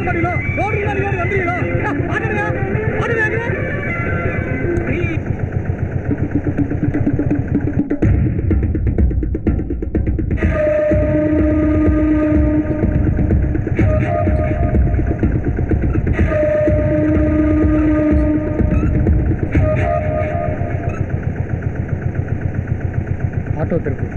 மாட்டீங்களோ road இருந்தா road வந்துடுவீங்களோ ஆடுங்க ஆடுங்க ஆட்டோ திருப்பு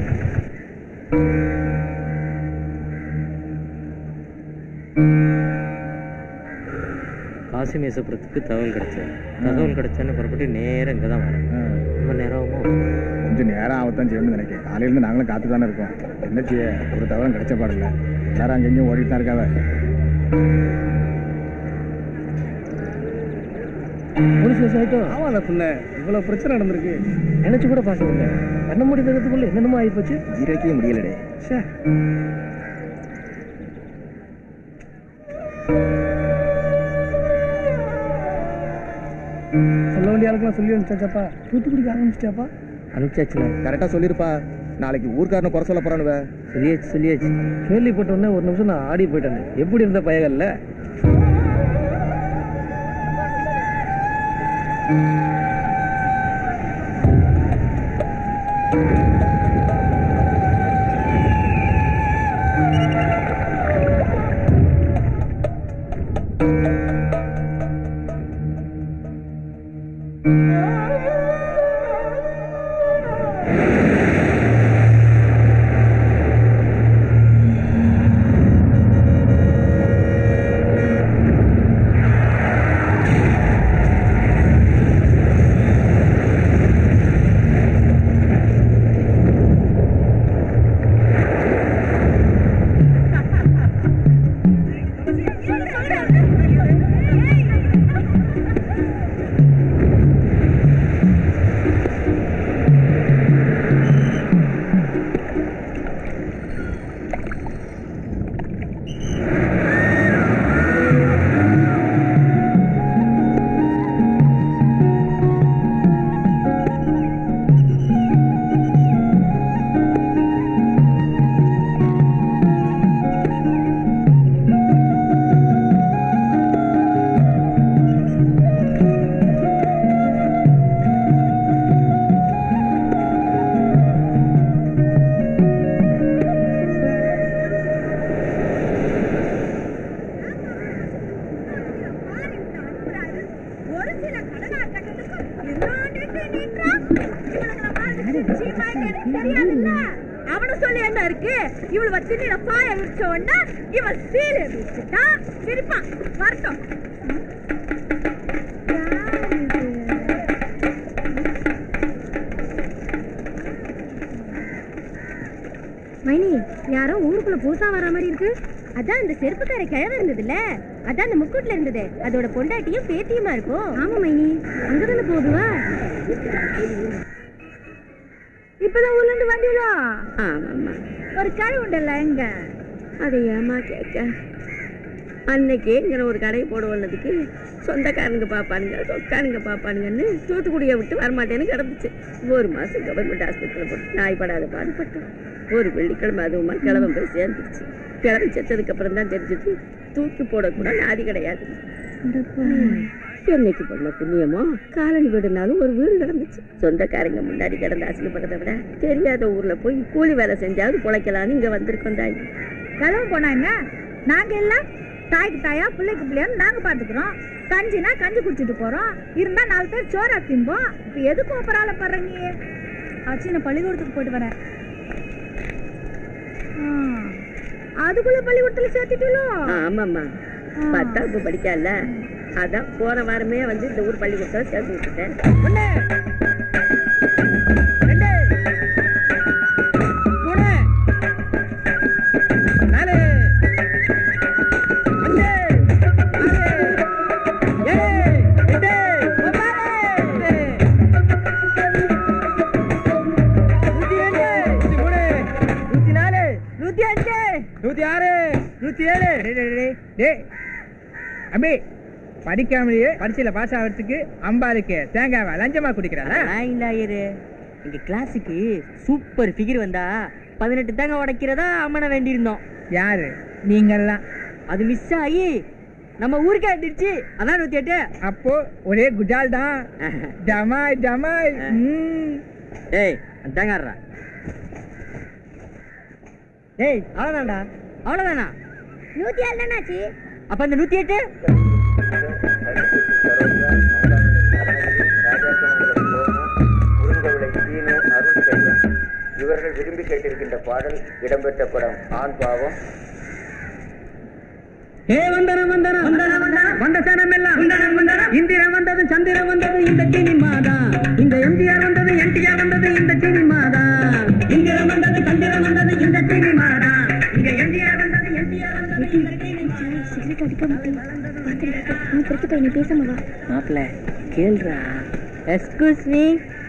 காசி மேசப்புறத்துக்கு தகவல் கிடைச்சது தகவல் கிடைச்சோன்னு புறப்பட்டு நேரம் இங்கே தான் வரேன் ரொம்ப நேரம் ஆகுமோ கொஞ்சம் நேரம் ஆகத்தான் செய்யணும்னு நினைக்கிறேன் காலையிலேருந்து நாங்களும் காத்து தானே இருக்கோம் என்ன செய்ய ஒரு தகவலும் கிடைச்ச பாடில்ல எல்லாரும் அங்கேயும் ஓடிட்டு தான் இருக்காவ போலீஸ் கேஸ் ஆகிட்டோம் ஆமாடா புள்ள இவ்வளோ பிரச்சனை நடந்திருக்கு நினைச்சு கூட பார்க்க முடியல கண்ண மூடி வைக்கிறதுக்குள்ள என்னென்னமோ ஆகிப்போச்சு இருக்கவே முடியலடே சே சொல்ல வேண்டிய ஆளுக்கெல்லாம் சொல்லி அனுப்பிச்சாச்சாப்பா தூத்துக்குடிக்கு ஆரம்பிச்சிட்டாப்பா அனுப்பிச்சாச்சுல கரெக்டாக சொல்லிருப்பா நாளைக்கு ஊர்க்காரனை குறை சொல்ல போறானுவ சொல்லியாச்சு சொல்லியாச்சு கேள்விப்பட்ட உடனே ஒரு நிமிஷம் நான் ஆடி போயிட்டேன் எப்படி இருந்த பயகல்ல ஒரு சில கடனா கட்டத்துக்கு என்னோட நீட்டான் இவனுங்களை மாதிரி நிச்சயமா எனக்கு தெரியாதுல்ல அவனு சொல்லி என்ன இருக்கு இவள் வச்சு நீ பாய விரிச்ச உடனே இவன் சீலை விரிச்சுட்டா சிரிப்பான் வரட்டும் மைனி யாரோ ஊருக்குள்ள புதுசா வர மாதிரி இருக்கு அதான் இந்த செருப்புக்கார கிழமை இருந்ததுல அதான் அந்த முக்கூட்ல இருந்தது அதோட பொண்டாட்டியும் பேத்தியுமா இருக்கும் ஆமா மைனி அங்கதானே போகுதுவா இப்பதான் ஊர்ல இருந்து வந்தீங்களோ ஆமாம்மா ஒரு கிழவு உண்டல்ல எங்க அதை ஏமா கேட்க அன்னைக்கே இங்கே ஒரு கடை போட வந்ததுக்கு சொந்தக்காரனுங்க பார்ப்பானுங்க சொக்கானுங்க பார்ப்பானுங்கன்னு தூத்துக்குடியை விட்டு வரமாட்டேன்னு கிடந்துச்சு ஒரு மாதம் கவர்மெண்ட் ஹாஸ்பிட்டலில் போட்டு நாய் படாத பாடுபட்டோம் ஒரு வெள்ளிக்கிழமை அதுவுமா கிழவன் போய் சேர்ந்துருச்சு கிழவன் செத்ததுக்கு அப்புறம் தான் தெரிஞ்சது தூக்கி போடக்கூட நாதி கிடையாது என்னைக்கு பண்ண புண்ணியமோ காலனி வீடுனாலும் ஒரு வீடு கிடந்துச்சு சொந்தக்காரங்க முன்னாடி கிடந்து அசிங்கப்படுறதை விட தெரியாத ஊர்ல போய் கூலி வேலை செஞ்சாவது பிழைக்கலான்னு இங்க வந்திருக்கோம் தாய் கிளம்ப போனா என்ன நாங்க எல்லாம் தாய்க்கு தாயா பிள்ளைக்கு பிள்ளையான்னு நாங்க பாத்துக்கிறோம் கஞ்சினா கஞ்சி குடிச்சிட்டு போறோம் இருந்தா நாலு பேர் சோறா திம்போம் இப்ப எதுக்கு ஒப்பரால படுற நீ ஆச்சு நான் பள்ளிக்கூடத்துக்கு போயிட்டு வரேன் ஆ, அதுக்குள்ள பள்ளிக்கூடத்துல சேர்த்துட்டீங்களோ ஆமாம்மா பத்தாப்பு படிக்கல அதான் போன வாரமே வந்து இந்த ஊர் பள்ளிக்கூடத்தில் சேர்த்து விட்டுட்டேன் ஒண்ணு ரெண்டு மூணு நாலு அஞ்சு ஆறு ஏழு எட்டு ஒன்பது நூத்தி ரெண்டு நூத்தி மூணு நூத்தி நாலு நூத்தி அஞ்சு நூத்தி ஆறு நூத்தி ஏழு டேய், டேய், டேய், டேய் அம்பி படிக்காமலேயே பரீட்சையில பாஸ் ஆகிறதுக்கு அம்பாளுக்கு தேங்காவை லஞ்சமா குடிக்கிறாரா நான் இல்ல ஐயரு எங்க கிளாஸுக்கு சூப்பர் ஃபிகர் வந்தா பதினெட்டு தாங்க உடைக்கிறதா அம்மனை வேண்டியிருந்தோம் யாரு நீங்கெல்லாம் அது மிஸ் ஆகி நம்ம ஊருக்கே வந்துருச்சு அதான் நூத்தி எட்டு அப்போ ஒரே குஜால் தான் ஜமாய் ஜமாய் ம். ஏய் அதாங்கறா ஏய் அவ்வளவுதான்டா அவ்வளவுதானா நூத்தி ஏழு தானாச்சு அப்ப இந்த நூத்தி எட்டு இவர்கள் விரும்பி கேட்டிருக்கின்ற பாடல் இடம்பெற்ற படம் ஆண் பாவம் ஏ வந்தனம் வந்தனம் வந்தனம் வந்தனம் வந்த சனம் எல்லாம் வந்தனம் வந்தனம் இந்திரன் வந்தது சந்திரன் வந்தது இந்த சினிமாதா இந்த எம்ஜிஆர் வந்தது என்டிஆர் வந்தது இந்த சினிமாதா இந்திரன் வந்தது சந்திரன் வந்தது இந்த சினிமாதா இங்க எம்ஜிஆர் வந்தது என்டிஆர் வந்தது இந்த சினிமாதா சிகரெட் அடிக்க மாட்டேன் அவன் பிறகு போய் நீ பேசாம வா மாப்பிள்ள கேள்றா எஸ்கூஸ் மீ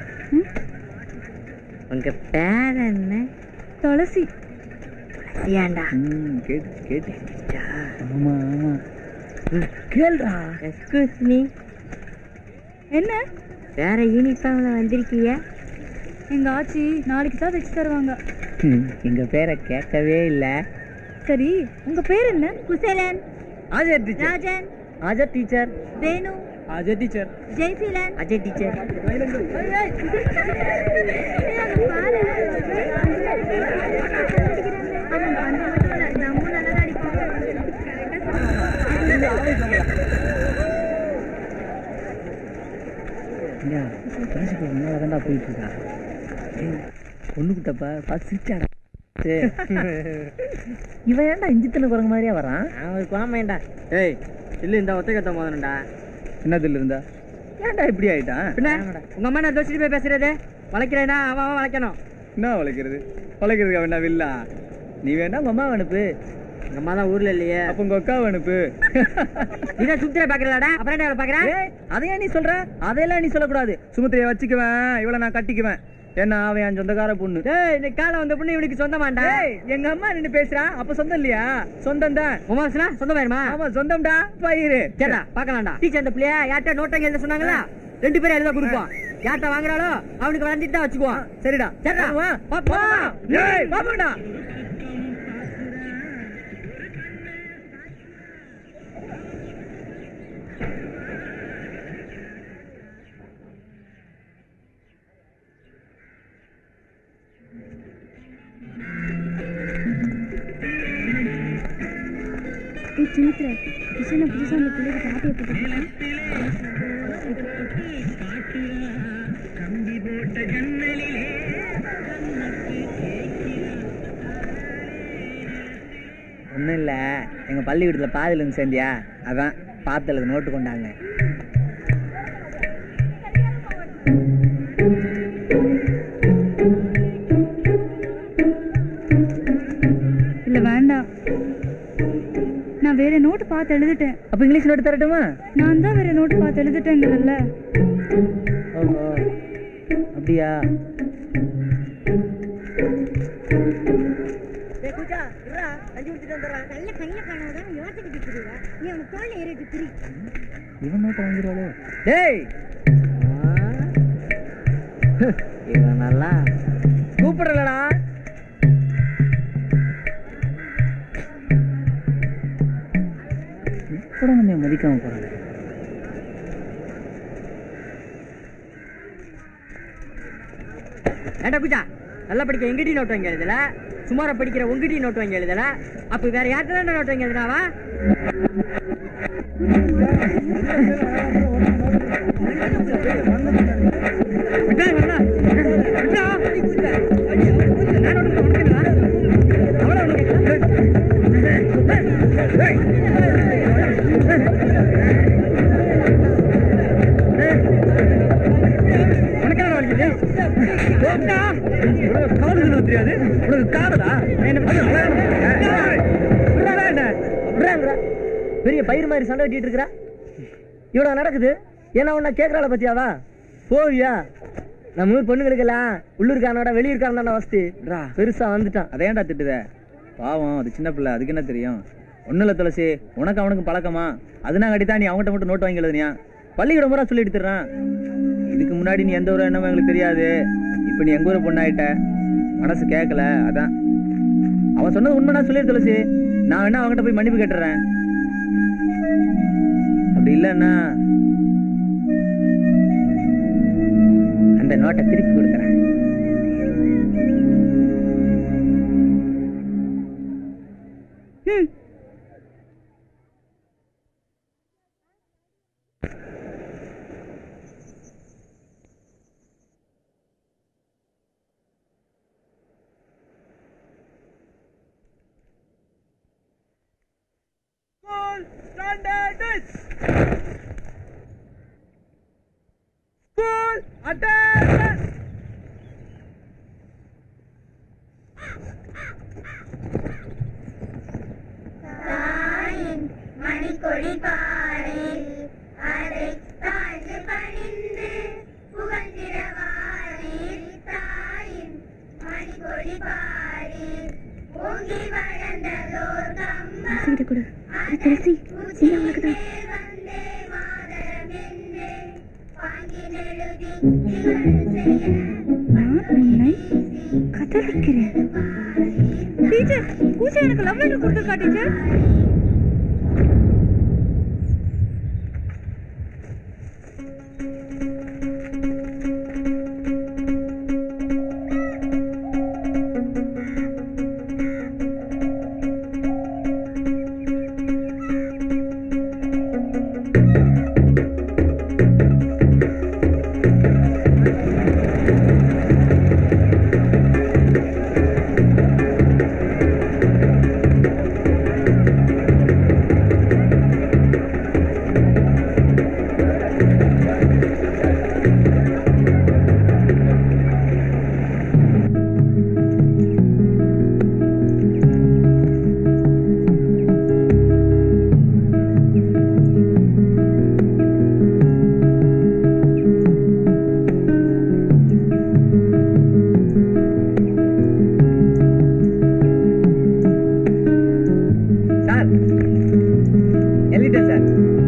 உங்க பேர் என்ன துளசி ஏன்டா ம், கேட்டு கேட்டு ஆமா ஆமா கேள்றா எஸ்கூஸ் மீ என்ன வேற யூனிஃபார்ம்ல வந்திருக்கீங்க எங்க ஆச்சி நாளைக்கு தான் வச்சு தருவாங்க ம், எங்க பேரை கேட்கவே இல்ல சரி உங்க பேர் என்ன குசேலன் ஆஜர் டீச்சர் ராஜன் ஆஜர் டீச்சர் வேணு ஆஜர் டீச்சர் ஜெய்சீலன் அஜய் டீச்சர் ஐயா பிரின்சிபல் முன்னால தான்டா போயிட்டு இருக்கா பொண்ணு கிட்டப்ப பார்த்து சிரிச்சாடா இவன் ஏன்டா இஞ்சித்தன குரங்கு மாதிரியா வரான் அவன் கோமேண்டா ஏய் இல்ல இந்த ஒத்த கத்த மோதனடா என்னதுல இருந்தா ஏன்டா இப்படி ஆயிட்டான் பின்ன உங்க அம்மா நான் தோச்சிட்டு போய் பேசுறது வளைக்கிறேனா அவன் அவன் வளைக்கணும் என்ன வளைக்கிறது வளைக்கிறதுக்கு வேணா வில்லா நீ வேணா உங்க அம்மா அனுப்பு எங்க அம்மா தான் ஊர்ல இல்லையே அப்ப உங்க அக்காவை அனுப்பு நீ சுத்திர பாக்குறதாடா அப்புறம் என்ன பாக்குறேன் ஏய், அதையா நீ சொல்ற அதையெல்லாம் நீ சொல்லக்கூடாது சுமத்திரைய வச்சுக்குவேன் இவளை நான் கட்டிக்குவேன் ஏன்னா அவன் என் சொந்தக்கார பொண்ணு ஏய் இந்த காலம் வந்த பொண்ணு இவனுக்கு சொந்தமாண்டா ஏய், எங்க அம்மா நின்னு பேசுறா அப்ப சொந்தம் இல்லையா சொந்தம் தான் உமாசனா சொந்தமாயிருமா ஆமா சொந்தம்டா பயிரு சரிடா பாக்கலாம்டா டீச்சர் அந்த பிள்ளைய யார்கிட்ட நோட்டங்க எழுத சொன்னாங்களா ரெண்டு பேரும் எழுத கொடுப்போம் யார்கிட்ட வாங்குறாளோ அவனுக்கு விளையாண்டுட்டு தான் வச்சுக்குவான் சரிடா சரிடா. வா பாப்பா. ஏய் பாப்பா ஏய் சுமித்ரா கிருஷ்ணா புதுசா அந்த பிள்ளைக்கு பாட்டியை போட்டு ஒண்ணும் இல்ல எங்க பள்ளிக்கூடத்துல பாதியில இருந்து சேர்ந்தியா அதான் பார்த்தலுக்கு நோட்டு கொண்டாங்க இல்ல வேண்டாம் நான் வேற நோட்டு பார்த்து எழுதிட்டேன் அப்ப இங்கிலீஷ் நோட்டு தரட்டுமா நான் தான் வேற நோட்டு பார்த்து எழுதிட்டேங்கிறல்ல ஓஹோ அப்படியா நல்ல கையில காணாதான் யோசிச்சுட்டு இருக்கிறீங்க நீ அவன் தோல்ல ஏறிட்டு திரி இவன் நோட்டை வாங்கிடுவாளோ டேய் இவன் நல்லா கூப்பிடலடா கூட நம்ம மதிக்காம போறாங்க ஏண்டா குஜா நல்லா படிக்க எங்கிட்டி நோட்டு வாங்கி எழுதல சுமாரா படிக்கிற உங்கிட்டி நோட்டு வாங்கி எழுதல அப்ப வேற யார்கிட்ட நோட்டு வாங்கி எழுதினாவா தெரியாது உனக்கு காதலா பெரிய பயிர் மாதிரி சண்டை கட்டிட்டு இருக்கிற இவ்வளவு நடக்குது என்ன உன்ன கேக்குறாள பத்தியாவா போவியா நம்ம ஊர் பொண்ணுங்களுக்கெல்லாம் உள்ளூர்காரனோட வெளியூர்காரன் தானே வசதி பெருசா வந்துட்டான் அதையாண்டா திட்டுத பாவம் அது சின்ன பிள்ளை அதுக்கு என்ன தெரியும் ஒண்ணும் இல்ல துளசி உனக்கு அவனுக்கு பழக்கமா அதுனா கட்டித்தான் நீ அவன்கிட்ட மட்டும் நோட்டு வாங்கி எழுதுனியா பள்ளிக்கூடம் பூரா சொல்லி எடுத்துறான் இதுக்கு முன்னாடி நீ எந்த ஊர் என்னமோ எங்களுக்கு தெரியாது இப்ப நீ எங்க ஊர் பொண்ணாயிட்ட மனசு கேட்கல அதான் அவன் சொன்னது உண்மைனா சொல்லி துளசி நான் வேணா அவன்கிட்ட போய் மன்னிப்பு கேட்டுறேன் இல்லன்னா அந்த நோட்டை திருப்பி கொடுக்குறேன் மணிக்கொடி பாரு அதை தாழ்ந்து பணிந்து புகழ்ந்திடவாரே தாயின் மணிக்கொடி பாரு ஓங்கி வளர்ந்ததோர் கம்பம் கொடு துளசி இது அவங்களுக்கு தான் வந்தே மாதரம் என்று பாங்கினெழுதி திகழ் செய்ய நான் உன்னை கதலிக்கிறேன் டீச்சர் பூஜா எனக்கு லவ் லெட்டர் கொடுத்துருக்கா டீச்சர் சார் எழுதிட்டேன் சார்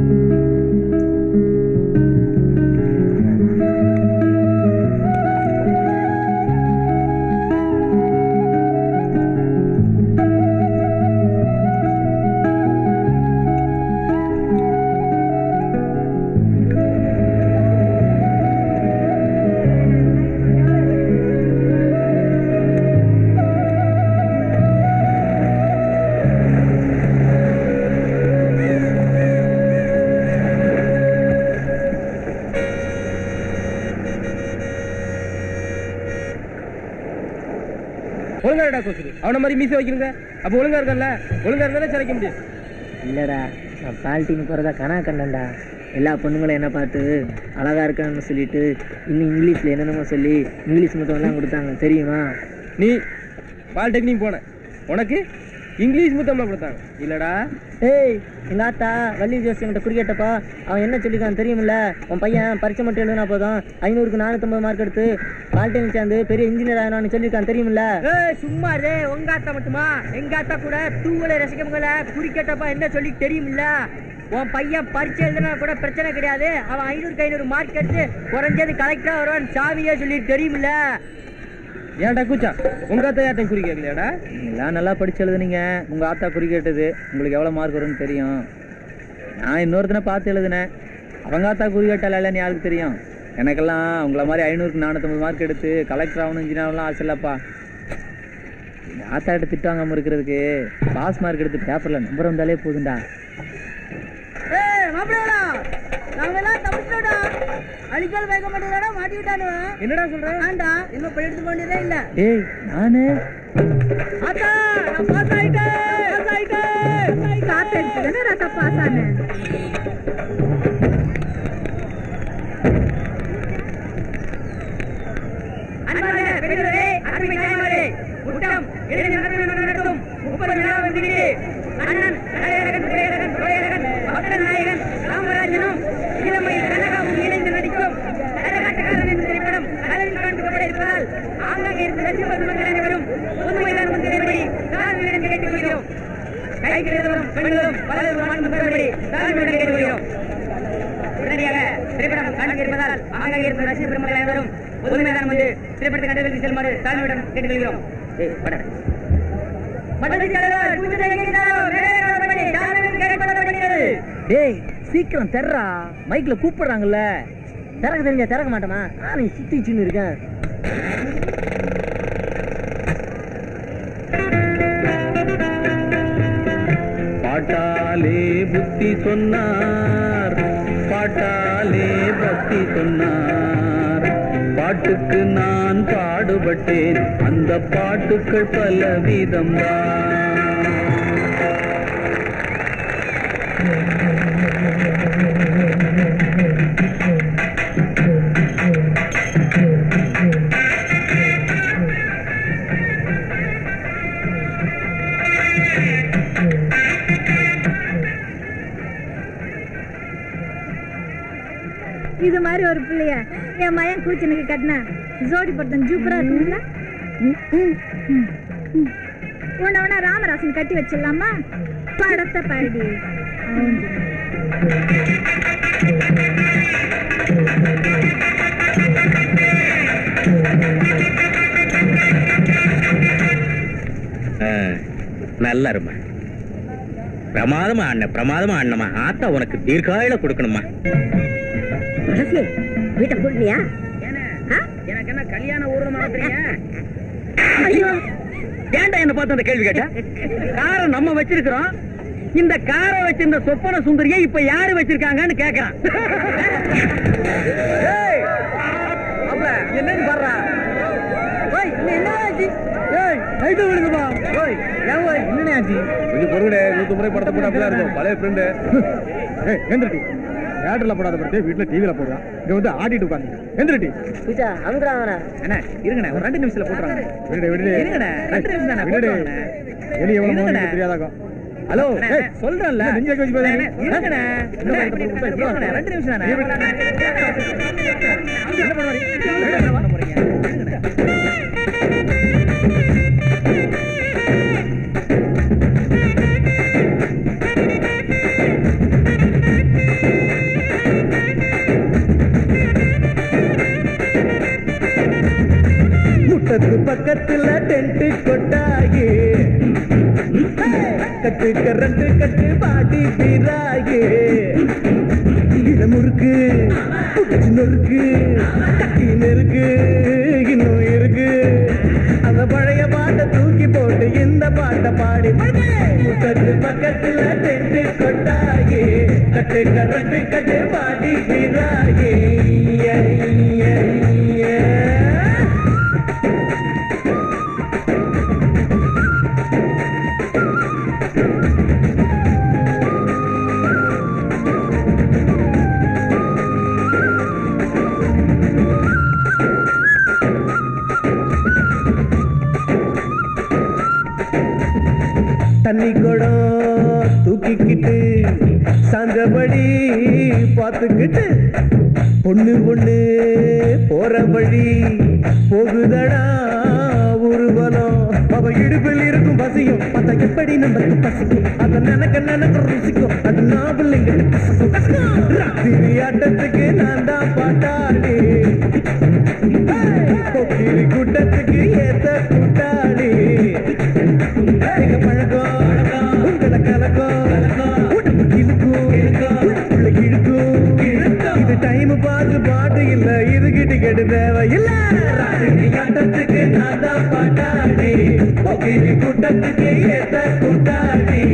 ஒழுங்கா இருக்கா கொசுரு அவன மாதிரி மீசை வைக்கிறங்க அப்ப ஒழுங்கா இருக்கல ஒழுங்கா இருந்தாலே சிலைக்க முடியும் இல்லடா நான் பால்ட்டின்னு போகிறதா கனா கண்டேன்டா எல்லா பொண்ணுங்களும் என்ன பார்த்து அழகா இருக்கான்னு சொல்லிட்டு இன்னும் இங்கிலீஷில் என்னென்னமோ சொல்லி இங்கிலீஷ் முத்தம்லாம் கொடுத்தாங்க தெரியுமா நீ பாலிடெக்னிக் போன உனக்கு இங்கிலீஷ் முத்தம்லாம் கொடுத்தாங்க இல்லடா ஏய் எங்க ஆத்தா வள்ளி ஜோசியங்கிட்ட குறிக்கேட்டப்பா அவன் என்ன சொல்லிருக்கான் தெரியுமில்ல உன் பையன் பரிச்சை மட்டும் எழுதுனா போதும் ஐநூறுக்கு நானூற்றம்பது மார்க் எடுத்து பாலிடெக்னிக் சேர்ந்து பெரிய இன்ஜினியர் ஆகணும்னு சொல்லியிருக்கான் தெரியுமில்ல ஏய் சும்மா ரே உங்க ஆத்தா மட்டுமா எங்க ஆத்தா கூட தூவலை ரசிக்கவங்கள குறிக்கட்டப்பா என்ன சொல்லி தெரியுமில்ல உன் பையன் பரீட்சை எழுதுனா கூட பிரச்சனை கிடையாது அவன் ஐநூறுக்கு ஐநூறு மார்க் எடுத்து குறைஞ்சது கலெக்டரா வருவான் சாமியே சொல்லி தெரியுமில்ல ஏன்டா கூச்சா உங்க அத்தை யார்ட்டையும் குறி கேட்கலையாடா எல்லாம் நல்லா படிச்சு எழுதுனீங்க உங்க ஆத்தா குறிக்கேட்டது உங்களுக்கு எவ்வளவு மார்க் வரும்னு தெரியும் நான் இன்னொருத்தனை பார்த்து எழுதுனேன் அவங்க ஆத்தா குறிக்கேட்டால இல்லைன்னு யாருக்கு தெரியும் எனக்கெல்லாம் உங்களை மாதிரி ஐநூறுக்கு நானூற்றம்பது மார்க் எடுத்து கலெக்டர் ஆகணும் இன்ஜினியர் ஆகலாம் ஆசை இல்லப்பா எங்க ஆத்தா கிட்ட திட்டு வாங்காம இருக்கிறதுக்கு பாஸ் மார்க் எடுத்து பேப்பர்ல நம்பர் வந்தாலே போதும்டா ஏய் மாப்பிள்ளடா நாங்க எல்லாம் தப்பிச்சோடா அடிக்கல் வைக்க மாட்டேங்கடா மாட்டிக்கிட்டானுவ என்னடா சொல்ற ஆண்டா இன்னும் போய் எடுத்து போனதே இல்ல டேய் நானு ஆத்தா நான் பாஸ் ஆயிட்டேன் பாஸ் ஆயிட்டேன் காத்தடிச்சு ரத்த பாஸ் ஆனேன் அன்பார்ந்த பெரியவர்களே, அருமை தாய்மார்களே, முட்டம் இளைஞர் நடுவர்கள் நடத்தும் முப்பது விழாவை முன்னிட்டு அண்ணன் கலையழகன், துரையழகன், துரையழகன், பக்தன் நாயகன், ராமராஜனும் இளமை கனகாவும் இணைந்து நடிக்கும் கரகாட்டக்காரன் என்ற திரைப்படம் கலையில் காண்பிக்கப்பட இருப்பதால் ஆங்காங்கே இருந்த ரசிகர் மக்கள் அனைவரும் பொதுமைதான் முன்னிலைப்படி தாழ்மையுடன் கேட்டுக்கொள்கிறோம் கைக்கிறவரும் பெண்களும் பலரும் மாண்பு பெறும்படி தாழ்மையுடன் கேட்டுக்கொள்கிறோம் உடனடியாக திரைப்படம் காண்க இருப்பதால் ஆங்காங்கே இருந்த ரசிகர் பெருமக்கள் அனைவரும் பொதுமைதான் வந்து திரைப்படத்தை கண்டுபிடித்து செல்லுமாறு தாழ்மையுடன் கேட்டுக்கொள்கிறோம் ஏய், பட. மண்டலத்தின் தலைவர், கூட்டத்தை இயக்கினார், மேடையில் வரப்படி, தாழ்மையுடன் கேட்டுக்கொள்ளப்படுகிறது. டேய் சீக்கிரம் தெர்றா மைக்ல கூப்பிடுறாங்கல்ல திறக்க தெரிஞ்ச திறக்க மாட்டோமா நான் சுத்திச்சுன்னு இருக்கேன் பாட்டாலே புத்தி சொன்னார் பாட்டாலே பக்தி சொன்னார் பாட்டுக்கு நான் பாடுபட்டேன் அந்த பாட்டுக்கள் பல விதம் இது மாதிரி ஒரு பிள்ளைய என் மயன் குடிச்சனுக்கு கட்டினா ஜோடி படுத்தன் சூப்பரா இருக்கும்ல உன்னை உடனே ராமராசன் கட்டி வச்சிடலாமா படத்தை பாடி நல்ல அருமை பிரமாதமா ஆண்ண பிரமாதமா ஆண்ணமா ஆத்தா உனக்கு தீர்க்காயில கொடுக்கணுமா வீட்டை போடுனியா எனக்கு என்ன கல்யாண ஊர்வலம் நடத்துறீங்க ஐயோ ஏன்டா என்ன பார்த்து அந்த கேள்வி கேட்ட காரை நம்ம வச்சிருக்கிறோம் இந்த காரை வச்சிருந்த சொப்பன சுந்தரியை இப்ப யாரு வச்சிருக்காங்கன்னு கேக்குறான் என்னன்னு பாடுறா ஓய் இன்னும் என்ன ஆச்சு ஏய் நைட்டு விழுதுமா ஓய் ஏன் ஓய் என்னண்ணே ஆச்சு கொஞ்சம் பொருளே நூத்து முறை படத்தை போட்டு அப்படிலாம் இருக்கும் பழைய ஃப்ரெண்டு ஏய் எந்திரட்டி தேட்டர்ல போடாத படத்தை வீட்டுல டிவில போடுறான் இங்க வந்து ஆடிட்டு உட்காந்து எந்திரட்டி பூஜா அமுக்குறா அவன அண்ணா இருங்கண்ணே ஒரு ரெண்டு நிமிஷத்துல போட்டுறாங்க விடுடே விடுடே இருங்கண்ணே ரெண்டு நிமிஷம் தானே விடுடே போட்டுருவாங்கண்ணே. எலி எவ்வளவு மோகம் இருங்கண்ணே. தெரியாதாக்கும் ஹலோ அண்ணே, ஏய் சொல்றேன்ல நெஞ்சு வைக்க வச்சு பேசுறீங்க. இருங்கண்ணே இன்னும் படத்தை போட்டு விட்டு இருங்கண்ணே, ரெண்டு நிமிஷம் தானே என்ன பண்ணுவாரு என்ன பண்ண போறீங்க இருங்கண்ணே. முட்டத்து பக்கத்துல டென்ட் கொட்டாயி கட்டு கரண்ட் கட்டு பாடி வீராயி இத முறுக்கு புடிச்சு நொறுக்கு கட்டி நெருக்கு இன்னும் இருக்கு அந்த பழைய பாட்டை தூக்கி போட்டு இந்த பாட்டை பாடி முட்டத்து பக்கத்துல டென்ட் கொட்டாயி கட்டு கரண்ட் கட்டு பாடி வீராயி தண்ணி குடம் தூக்கிக்கிட்டு சாஞ்சபடி பார்த்துக்கிட்டு பொண்ணு பொண்ணு போற வழி போகுதடா ஊர்வலம் அவ இடுப்பில் இருக்கும் பசியும் பார்த்தா எப்படி நமக்கு பசிக்கும் அத நினைக்க நினைக்க ருசிக்கும் அது நாவல் ராத்திரி ஆட்டத்துக்கு நான் தான் பாட்டாளி கொக்கிரி கூட்டத்துக்கு ஏத்த கூட்டாளி எங்க பழக்கம் உங்களை கலக்கம் உடம்பு கிழக்கும் உள்ள கிழக்கும் இது டைம் பார்த்து பாட்டு இல்ல இது கிட்ட கெடு தேவை இல்ல ஆட்டத்துக்கு நான் தான் பாட்டாடி ஒக்கிரி கூட்டத்துக்கு ஏத்த கூட்டாடி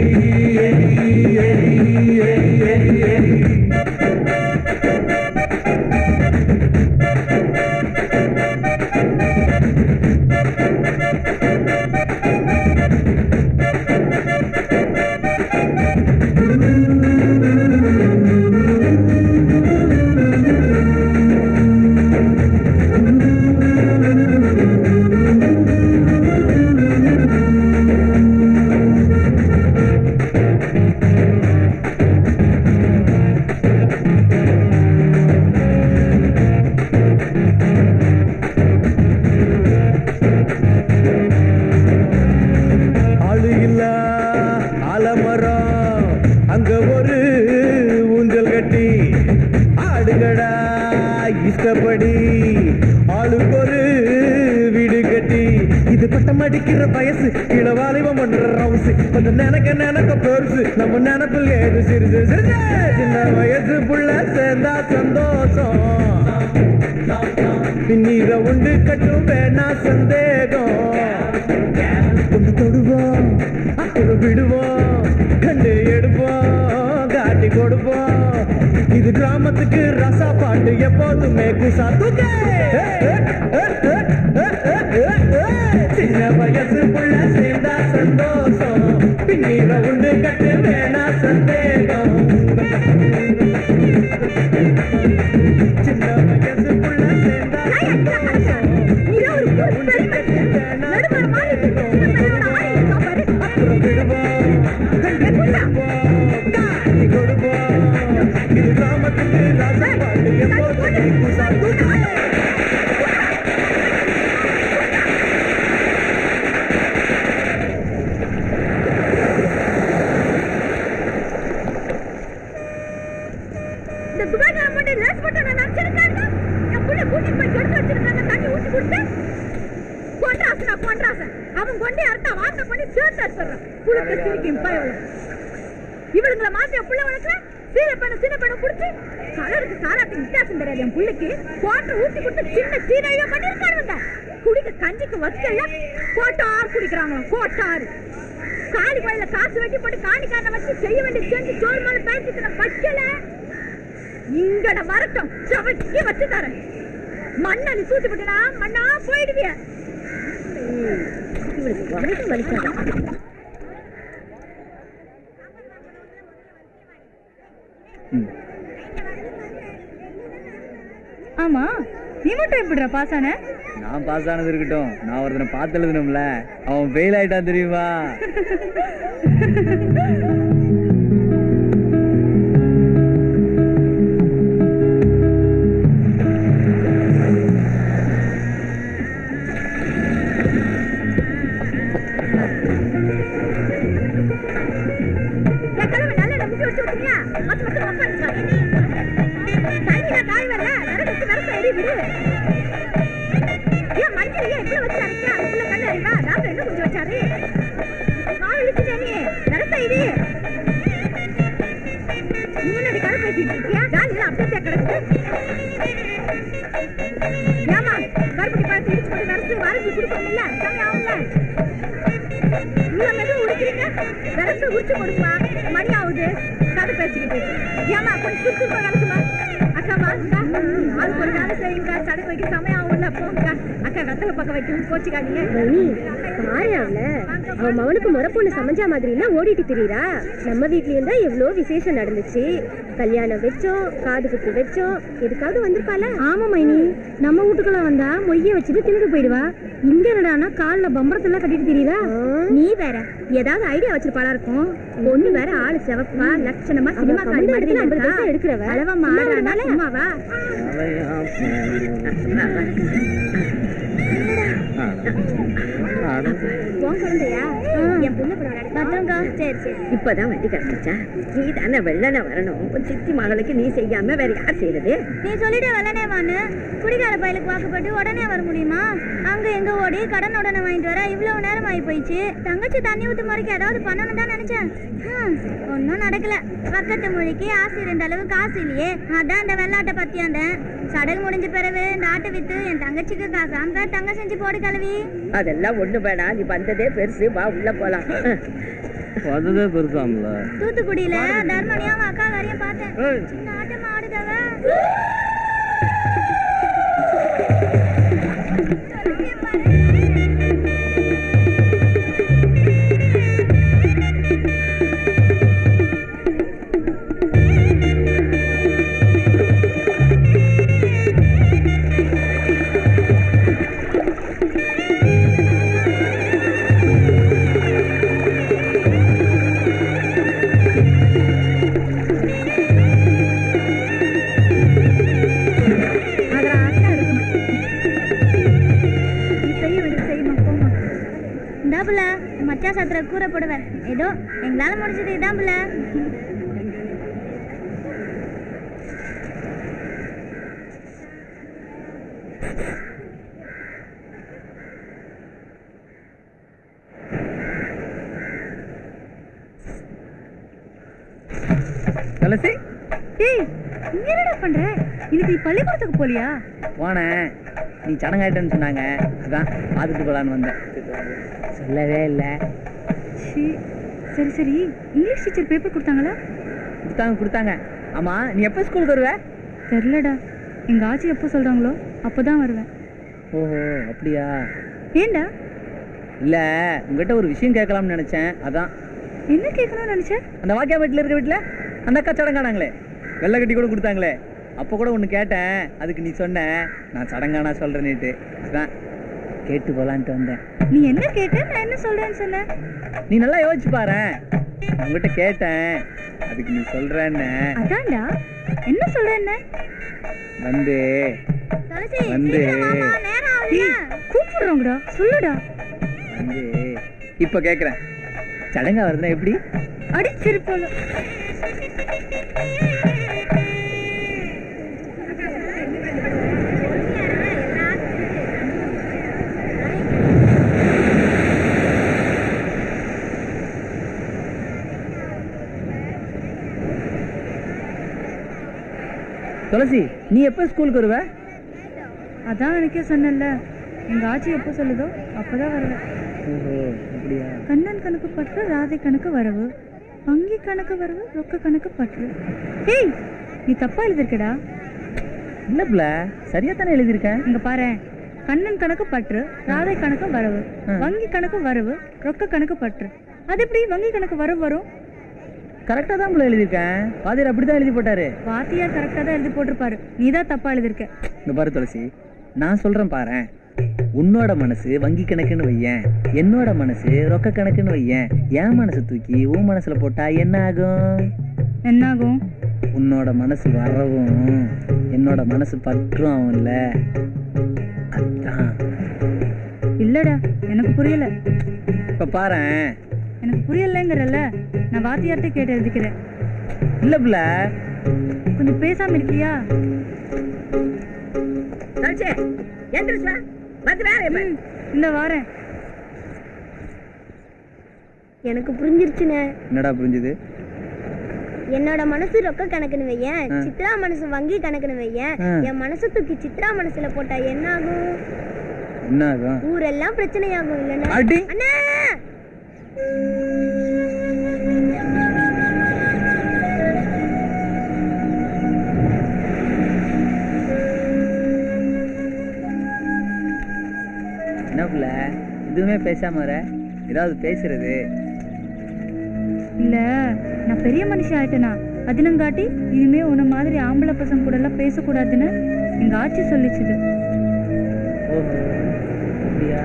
ஆளு இல்ல ஆலமரம் அங்க ஒரு ஊஞ்சல் கட்டி ஆடுகடா இஷ்டப்படி ஆளுக்கு ஒரு வீடு கட்டி இது பட்டம் அடிக்கிற வயசு இளவாலிவம் பண்ற ரவுசு கொஞ்சம் நினைக்க நினைக்க பெருசு நம்ம நினைப்பில் ஏது சிறுசு சிறுசு சின்ன வயசு புள்ள சேர்ந்தா சந்தோஷம் பின்னீர உண்டு கட்டும் வேணா சந்தேகம் கொண்டு தொடுவோம் அப்புறம் விடுவோம் கண்டு எடுப்போம் காட்டி கொடுப்போம் இது கிராமத்துக்கு ரசா பாட்டு எப்போதுமே குசா தூக்க சின்ன வயசு புள்ள சேர்ந்தா சந்தோஷம் பின்னீர உண்டு கட்டு வேணா சந்தேகம் சின்ன வயசு புள்ள சேர்ந்தா சந்தோஷம் பின்னீர உண்டு கட்டு வேணா அப்புறம் விடுவோம் கண்டு கொடுப்போம் காட்டி கொடுப்போம் இது கிராமத்துக்கு ரசா பாட்டு எப்போதுமே குசா தூக்க இந்த துபாய்க்கார மட்டும் லேஸ் போட்டு நான் நினைச்சிருக்காங்க என் புள்ள கூட்டிட்டு போய் கெடுத்து வச்சிருக்காங்க தண்ணி ஊத்தி கொடுத்து கொன்றாசனா கொன்றாசன் அவன் கொண்டே அறுத்தா வாங்க பண்ணி சேர்த்து அடிச்சிடுறான் புழுக்க சிரிக்கும் பயவள இவளுங்களை மாத்திய புள்ள வளர்க்க சீர பெண்ணு சின்ன பெண்ணு குடிச்சு கலருக்கு சாராட்டு வித்தியாசம் தெரியாது என் புள்ளைக்கு குவாட்டர் ஊத்தி கொடுத்து சின்ன சீரையா பண்ணிருக்காருங்க குடிக்க கஞ்சிக்கு வக்கல்ல கோட்டார் குடிக்கிறாங்க கோட்டார் காலி பையில காசு வெட்டி போட்டு காணிக்காரனை வச்சு செய்ய வேண்டிய செஞ்சு சோறு மேல பேசிட்டு வைக்கல இங்கட வரட்டும் சவச்சி வச்சு தரேன் மண்ணை நீ சூத்து விட்டுனா மண்ணா போயிடுவிய இவளுக்கு வயசு வலிக்காதான் ஆமா நீ மட்டும் எப்படிடா பாஸ் ஆன நான் பாஸ் ஆனது இருக்கட்டும் நான் ஒருத்தனை பார்த்து எழுதணும்ல அவன் ஃபெயில் ஆயிட்டான் தெரியுமா என் கிழமை நல்ல நம்பிக்கை வச்சு விட்டீங்க மத்த மத்த உட்காந்துருக்காங்க தண்ணியில காய் வரல நரக வச்சு நரச எரி விடு ஏன் மஞ்சள் ஏன் இப்படி வச்சு அரைச்சா அதுக்குள்ள கண்ணு அறிவா டாக்டர் என்ன கொஞ்சம் வச்சாரு மாவு இழுச்சுட்டே நீ நரச எரி நீ முன்னாடி கதை பேசிட்டு இருக்கியா ஜாலியில அப்படியே கிடக்கு ஏமா கருப்பட்டி பழத்தை இடிச்சு போட்டு நரசு வரைஞ்சி கொடுக்கணும்ல சாமி ஆகும்ல இவ்வளவு மெதுவா உடுக்கிறீங்க விரட்டு உரிச்சு கொடுப்பா மணி ஆகுது கதை பேசிக்கிட்டு ஏமா கொஞ்சம் சுறுசுறுப்பா நடக்குமா அக்கா வாங்கக்கா ஆள் கொஞ்ச நேரம் செய்யுங்க சடங்கு வைக்க சமயம் ஆகும்ல போங்க அக்கா வெத்தலை பக்கம் வைக்கணும் கோச்சிக்காதீங்க மணி பாரு அவள அவன் மவனுக்கு முறை பொண்ணு சமைஞ்சா மாதிரி எல்லாம் ஓடிட்டு திரியறா நம்ம வீட்லயும் தான் எவ்வளோ விசேஷம் நடந்துச்சு கல்யாணம் வச்சோம் காது குத்து வச்சோம் எதுக்காவது வந்திருப்பால ஆமா மைனி நம்ம வீட்டுக்குள்ள வந்தா மொய்ய வச்சுட்டு தின்னுட்டு போயிடுவா இங்க என்னடானா கால்ல பம்பரத்தெல்லாம் கட்டிட்டு திரியறா நீ வேற ஏதாவது ஐடியா வச்சிருப்பாளா இருக்கும் பொண்ணு வேற ஆளு செவப்பா லட்சணமா சினிமா காரி மாதிரி எடுக்கிறவ அளவா மாறானா சும்மாவா உன் குழந்தையா என் பொண்ணு பத்திரம்க்கா சரி சரி இப்பதான் வண்டி கிடைச்சா நீ தானே வெள்ளன வரணும் உன் சித்தி மகளுக்கு நீ செய்யாம வேற யார் செய்யறது நீ சொல்லிட்டு வெள்ளனே வான்னு குடிகார பயலுக்கு வாக்குப்பட்டு உடனே வர முடியுமா அங்க எங்க ஓடி கடன் உடனே வாங்கிட்டு வர இவ்வளவு நேரம் ஆகி போயிடுச்சு தங்கச்சி தண்ணி ஊத்து முறைக்கு ஏதாவது பண்ணணும் தான் நினைச்சேன் ஹம், ஒண்ணும் நடக்கல பக்கத்து மொழிக்கு ஆசை இருந்த அளவு காசு இல்லையே அதான் இந்த வெள்ளாட்டை பத்தியாண்டேன் சடங்கு முடிஞ்ச பிறகு இந்த ஆட்டை வித்து என் தங்கச்சிக்கு காசாங்க தங்க செஞ்சு போடு கழுவி அதெல்லாம் ஒண்ணு வேணாம் நீ வந்ததே பெருசு வா உள்ள போலாம் வந்ததே பெருசாம்ல தூத்துக்குடியில தர்மனியாவும் அக்கா வரையும் பார்த்தேன் சின்ன ஆட்டமா ஆடுதவ இந்தாப்புல மச்சா சாத்திர கூரை போடுவேன் ஏதோ எங்களால முடிஞ்சது இதாம்புல துளசி ஏய் நீ என்னடா பண்ற இன்னைக்கு நீ பள்ளிக்கூடத்துக்கு போலியா போனேன் நீ சடங்காயிட்டேன்னு சொன்னாங்க அதான் பார்த்துட்டு போலான்னு வந்தேன் சொல்லவே இல்லை சீ சரி சரி இங்கிலீஷ் டீச்சர் பேப்பர் கொடுத்தாங்களா கொடுத்தாங்க கொடுத்தாங்க ஆமா நீ எப்போ ஸ்கூலுக்கு வருவ தெரிலடா எங்க ஆச்சி எப்போ சொல்றாங்களோ அப்பதான் வருவேன் ஓஹோ அப்படியா ஏன்டா இல்ல உங்ககிட்ட ஒரு விஷயம் கேட்கலாம்னு நினைச்சேன் அதான் என்ன கேட்கணும்னு நினைச்ச அந்த வாக்கியா வீட்டில் இருக்க வீட்டில் அந்த அக்கா சடங்கானாங்களே வெள்ளை கட்டி கூட கொடுத்தாங்களே அப்போ கூட ஒன்று கேட்டேன் அதுக்கு நீ சொன்ன நான் சடங்கானா சொல்கிறேன்னுட்டு அதான் கேட்டு போலான்ட்டு வந்தேன் நீ என்ன கேட்ட நான் என்ன சொல்றேன்னு சொன்னேன் நீ நல்லா யோசிச்சு பாரு உங்ககிட்ட கேட்டேன் அதுக்கு நீ சொல்றேன்னு அதான்டா என்ன சொல்ற என்ன வந்து துளசி வந்து கூப்பிடுறோங்கடா சொல்லுடா வந்து இப்போ கேட்குறேன் சடங்கா வருதுன்னா எப்படி அடிச்சிருப்போம் துளசி நீ எப்போ ஸ்கூலுக்கு வருவ அதான் எனக்கே சொன்னேன்ல எங்க ஆச்சி எப்போ சொல்லுதோ அப்பதான் வருவேன் ஓஹோ அப்படியா கண்ணன் கணக்கு பற்று ராதை கணக்கு வரவு வங்கி கணக்கு வரவு ரொக்க கணக்கு பற்று ஏய் நீ தப்பா எழுதிருக்கடா இல்ல பிள்ள சரியா தானே எழுதியிருக்கேன் இங்க பாரு கண்ணன் கணக்கு பற்று ராதை கணக்கு வரவு வங்கி கணக்கு வரவு ரொக்க கணக்கு பற்று அது எப்படி வங்கி கணக்கு வரவு வரும் கரெக்டாக தான் பிள்ளை எழுதியிருக்கேன் பாதியார் அப்படி தான் எழுதி போட்டாரு வாத்தியார் கரெக்டா தான் எழுதி போட்டிருப்பாரு நீ தான் தப்பா எழுதிருக்க இங்க பாரு துளசி நான் சொல்றேன் பாரேன் உன்னோட மனசு வங்கி கணக்குன்னு வையேன் என்னோட மனசு ரொக்க கணக்குன்னு வையேன் என் மனசு தூக்கி உன் மனசுல போட்டா என்ன ஆகும் என்னாகும் உன்னோட மனசு வரவும் என்னோட மனசு பற்றும் ஆகும்ல அதான் இல்லடா எனக்கு புரியல இப்ப பாரேன் எனக்கு புரியலங்கிறல்ல நான் வாத்தியார்ட்ட கேட்டு எழுதிக்கிறேன் இல்ல பிள்ளை கொஞ்சம் பேசாம இருக்கியா தரிசே எந்திரிச்சா வந்து வேற ம், இந்த வாரேன் எனக்கு புரிஞ்சிருச்சுண்ணே என்னடா புரிஞ்சுது என்னோட மனசு ரொக்க கணக்குன்னு வையேன் ஆ. சித்ரா மனசு வங்கி கணக்குன்னு வையேன் ஆ. என் மனசு தூக்கி சித்ரா மனசுல போட்டா என்ன ஆகும் என்ன ஆகும் ஊரெல்லாம் பிரச்சனையாகும் இல்லைன்னா அடி அண்ணா என்ன பிள்ளை எதுவுமே பேசாம வர ஏதாவது பேசுறது இல்ல நான் பெரிய மனுஷி ஆயிட்டேனா அதுனங்காட்டி இனிமே உன்ன மாதிரி ஆம்பளை பசங்க கூட எல்லாம் பேசக்கூடாதுன்னு எங்க ஆட்சி சொல்லிச்சுது ஓஹோ அப்படியா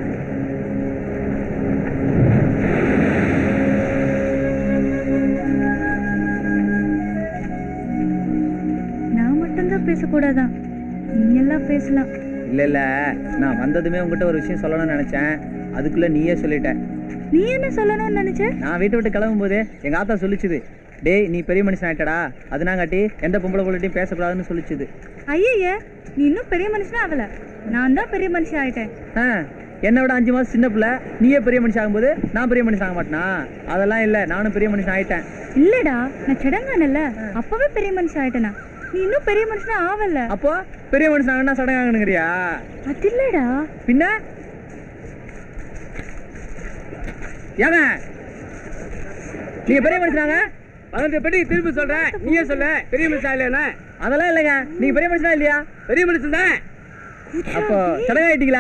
நான் மட்டும்தான் பேசக்கூடாதான் நீ எல்லாம் பேசலாம் இல்ல இல்ல நான் வந்ததுமே உங்ககிட்ட ஒரு விஷயம் சொல்லணும்னு நினைச்சேன் அதுக்குள்ள நீயே சொல்லிட்ட நீ என்ன சொல்லணும்னு நினைச்ச நான் வீட்டை விட்டு கிளம்பும் போதே எங்க ஆத்தா சொல்லிச்சுது டேய் நீ பெரிய மனுஷன் ஆயிட்டடா அதனாங்காட்டி எந்த பொம்பளை பொருளையும் பேசக்கூடாதுன்னு சொல்லிச்சுது ஐயய்ய நீ இன்னும் பெரிய மனுஷனா ஆகல நான் தான் பெரிய மனுஷி ஆயிட்டேன் ஆ, என்னை விட அஞ்சு மாசம் சின்ன பிள்ளை நீயே பெரிய மனுஷன் ஆகும்போது நான் பெரிய மனுஷன் ஆக மாட்டேனா அதெல்லாம் இல்ல நானும் பெரிய மனுஷன் ஆயிட்டேன் இல்லடா நான் சடங்கானல்ல அப்பவே பெரிய மனுஷன் ஆயிட்டேனா நீ இன்னும் பெரிய மனுஷனா ஆவல அப்போ பெரிய மனுஷன் ஆகணும்னா சடங்காகணுங்கிறியா அது இல்லடா பின்ன ஏங்க நீங்க பெரிய மனுஷனாங்க பதினெட்டு படி திருப்பி சொல்றேன் நீயே சொல்ல பெரிய மனுஷன் இல்லையா அதெல்லாம் இல்லைங்க நீங்க பெரிய மனுஷனா இல்லையா பெரிய மனுஷன் தான் அப்போ சடங்காயிட்டீங்களா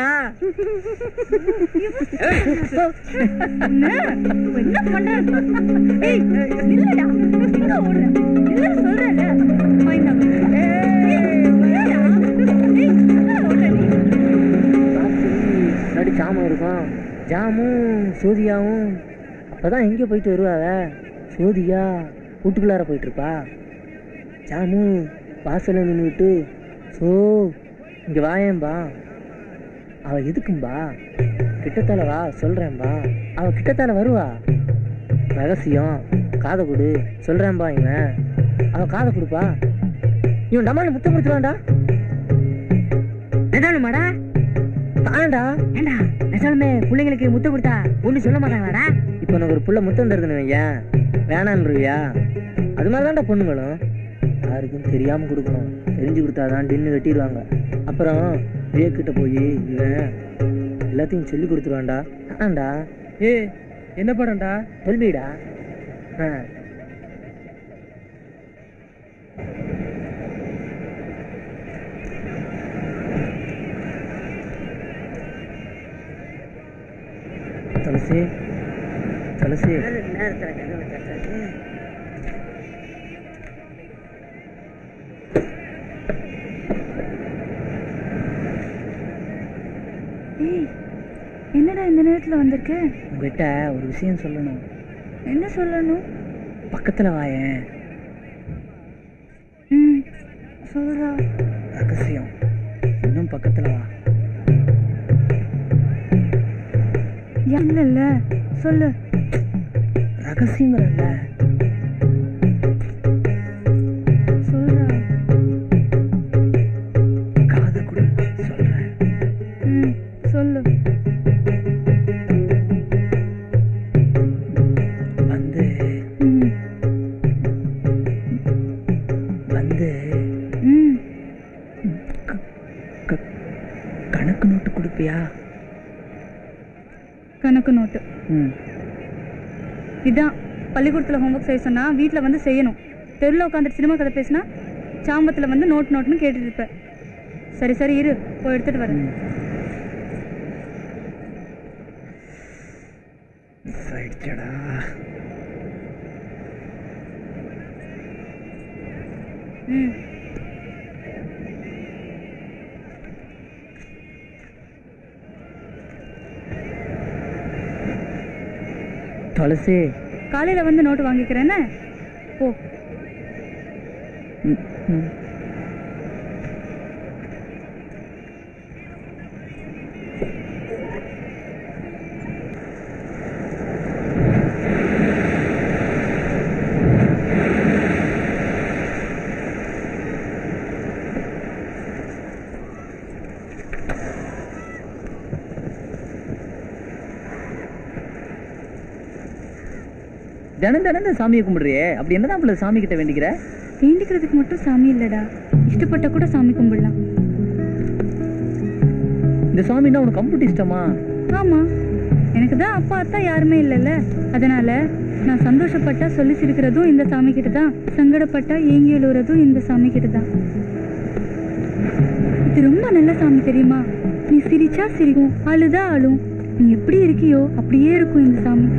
உன்னை இப்ப என்ன பண்ற ஏய் இல்லடா எங்க ஓடுற இல்ல சொல்றேன்ல வாய்ந்தா. ஏய், இல்லடா. ஏய், எங்க ஓடுற நீ? முன்னாடி ஜாமும் இருக்கும் ஜாமும் சோதியாவும் அப்பதான் எங்கே போயிட்டு வருவாங்க சோதியா வீட்டுக்குள்ளார போயிட்டு இருப்பா ஜாமு வாசல்ல நின்றுட்டு சோ இங்க வாயேன்பா அவ எதுக்கும்பா கிட்டத்தால வா சொல்றேன்பா அவ கிட்டத்தால வருவா ரகசியம் காதை கொடு சொல்றேன்பா இவன் அவ காதை கொடுப்பா இவன் டமால முத்தம் கொடுத்துருவான்டா நிதானமாடா தானடா ஏண்டா நிஜமே பிள்ளைங்களுக்கு முத்தம் கொடுத்தா ஒண்ணு சொல்ல மாட்டாங்களாடா இப்போ உனக்கு ஒரு புள்ள முத்தம் தருதுன்னு வையா வேணான்றியா அது மாதிரி தான்டா பொண்ணுங்களும் யாருக்கும் தெரியாம கொடுக்கணும் தெரிஞ்சு கொடுத்தாதான் டின்னு வெட்டிடுவாங்க அப்புறம் விவேக் கிட்ட போய் இவன் எல்லாத்தையும் சொல்லி கொடுத்துருவான்டா ஆண்டா ஏ என்ன படம்டா சொல்விடா ஆ துளசி துளசி நேரத்தில் கதவை தட்டுறது ஏய் என்னடா இந்த நேரத்துல வந்திருக்க உங்ககிட்ட ஒரு விஷயம் சொல்லணும் என்ன சொல்லணும் பக்கத்துல வாயேன் ம் சொல்றா ரகசியம் இன்னும் பக்கத்துல வா இல்ல இல்ல சொல்லு ரகசியங்கிறல்ல சொல்றா காது கொடு சொல்றேன் ம் சொல்லு வந்து ம் வந்து ம் க- கணக்கு நோட்டு கொடுப்பியா கணக்கு நோட்டு ம் இதான் பள்ளிக்கூடத்தில் ஹோம்ஒர்க் செய்ய சொன்னா வீட்டில் வந்து செய்யணும் தெருவில் உட்காந்துட்டு சினிமா கதை பேசினா சாம்பத்தில் வந்து நோட் நோட்னு கேட்டுட்டு இருப்பேன் சரி சரி இரு போய் எடுத்துட்டு வரேன் மிஸ் ஆயிடுச்சடா ம் துளசி காலையில் வந்து நோட்டு வாங்கிக்கிறேன்னு ஓ ம், ம். தினம் தினம் சாமியை கும்பிடுறியே அப்படி என்னதான் பிள்ளை சாமி கிட்ட வேண்டிக்கிற வேண்டிக்கிறதுக்கு மட்டும் சாமி இல்லடா இஷ்டப்பட்ட கூட சாமி கும்பிடலாம் இந்த சாமின்னா உனக்கு கம்ப்யூட்டர் இஷ்டமா ஆமா எனக்கு தான் அப்பா அத்தா யாருமே இல்லைல்ல அதனால நான் சந்தோஷப்பட்டா சொல்லி சிரிக்கிறதும் இந்த சாமி கிட்ட தான் சங்கடப்பட்டா ஏங்கி எழுவுறதும் இந்த சாமி கிட்ட தான் இது ரொம்ப நல்ல சாமி தெரியுமா நீ சிரிச்சா சிரிக்கும் அழுதா அழும் நீ எப்படி இருக்கியோ அப்படியே இருக்கும் இந்த சாமி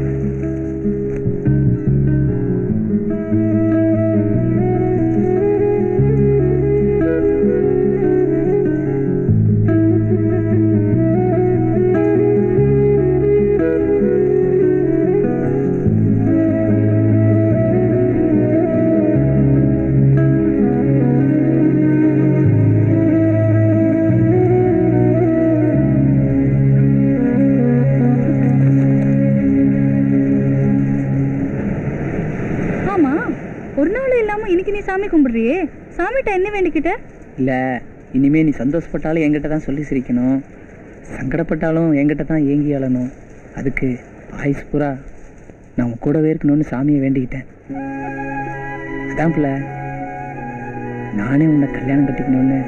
ஆமா ஒரு நாள் இல்லாம இன்னைக்கு நீ சாமி கும்பிடுறியே சாமிகிட்ட என்ன வேண்டிக்கிட்ட இல்ல இனிமே நீ சந்தோஷப்பட்டாலும் என்கிட்ட தான் சொல்லி சிரிக்கணும் சங்கடப்பட்டாலும் என்கிட்ட தான் ஏங்கி அழணும் அதுக்கு ஆயுஸ் பூரா நான் உன் கூடவே இருக்கணும்னு சாமியை வேண்டிக்கிட்டேன் அதான் பிள்ளை நானே உன்னை கல்யாணம் கட்டிக்கணும்னு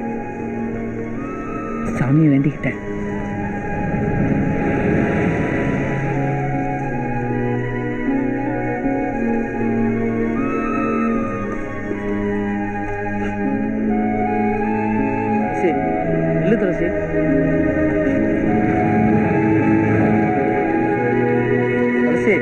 சாமியை வேண்டிக்கிட்டேன் சரி இல்லை துளசி துளசி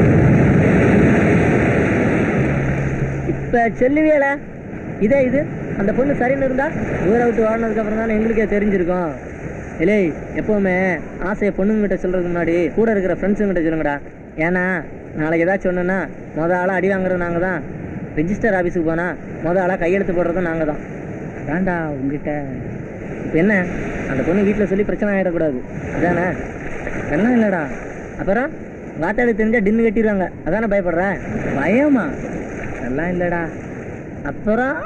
இப்ப சொல்லுவியலா இதே இது அந்த பொண்ணு சரின்னு இருந்தா ஊரை விட்டு வாழ்னதுக்கு அப்புறம் தானே எங்களுக்கே தெரிஞ்சிருக்கும் இல்லை எப்பவுமே ஆசையை பொண்ணுங்கிட்ட சொல்றதுக்கு முன்னாடி கூட இருக்கிற ஃப்ரெண்ட்ஸுங்கிட்ட சொல்லுங்கடா ஏன்னா நாளைக்கு ஏதாச்சும் ஒண்ணுன்னா முத ஆளா அடி வாங்குறது நாங்க தான் ரெஜிஸ்டர் ஆஃபீஸுக்கு போனா முத ஆளா கையெழுத்து போடுறதும் நாங்க தான் வேண்டா உங்ககிட்ட இப்போ என்ன அந்த பொண்ணு வீட்டில் சொல்லி பிரச்சனை ஆகிடக்கூடாது அதானே எல்லாம் இல்லைடா அப்புறம் வாத்தாடு தெரிஞ்சா டின்னு கட்டிடுவாங்க அதானே பயப்படுறேன் பயமா எல்லாம் இல்லைடா அப்புறம்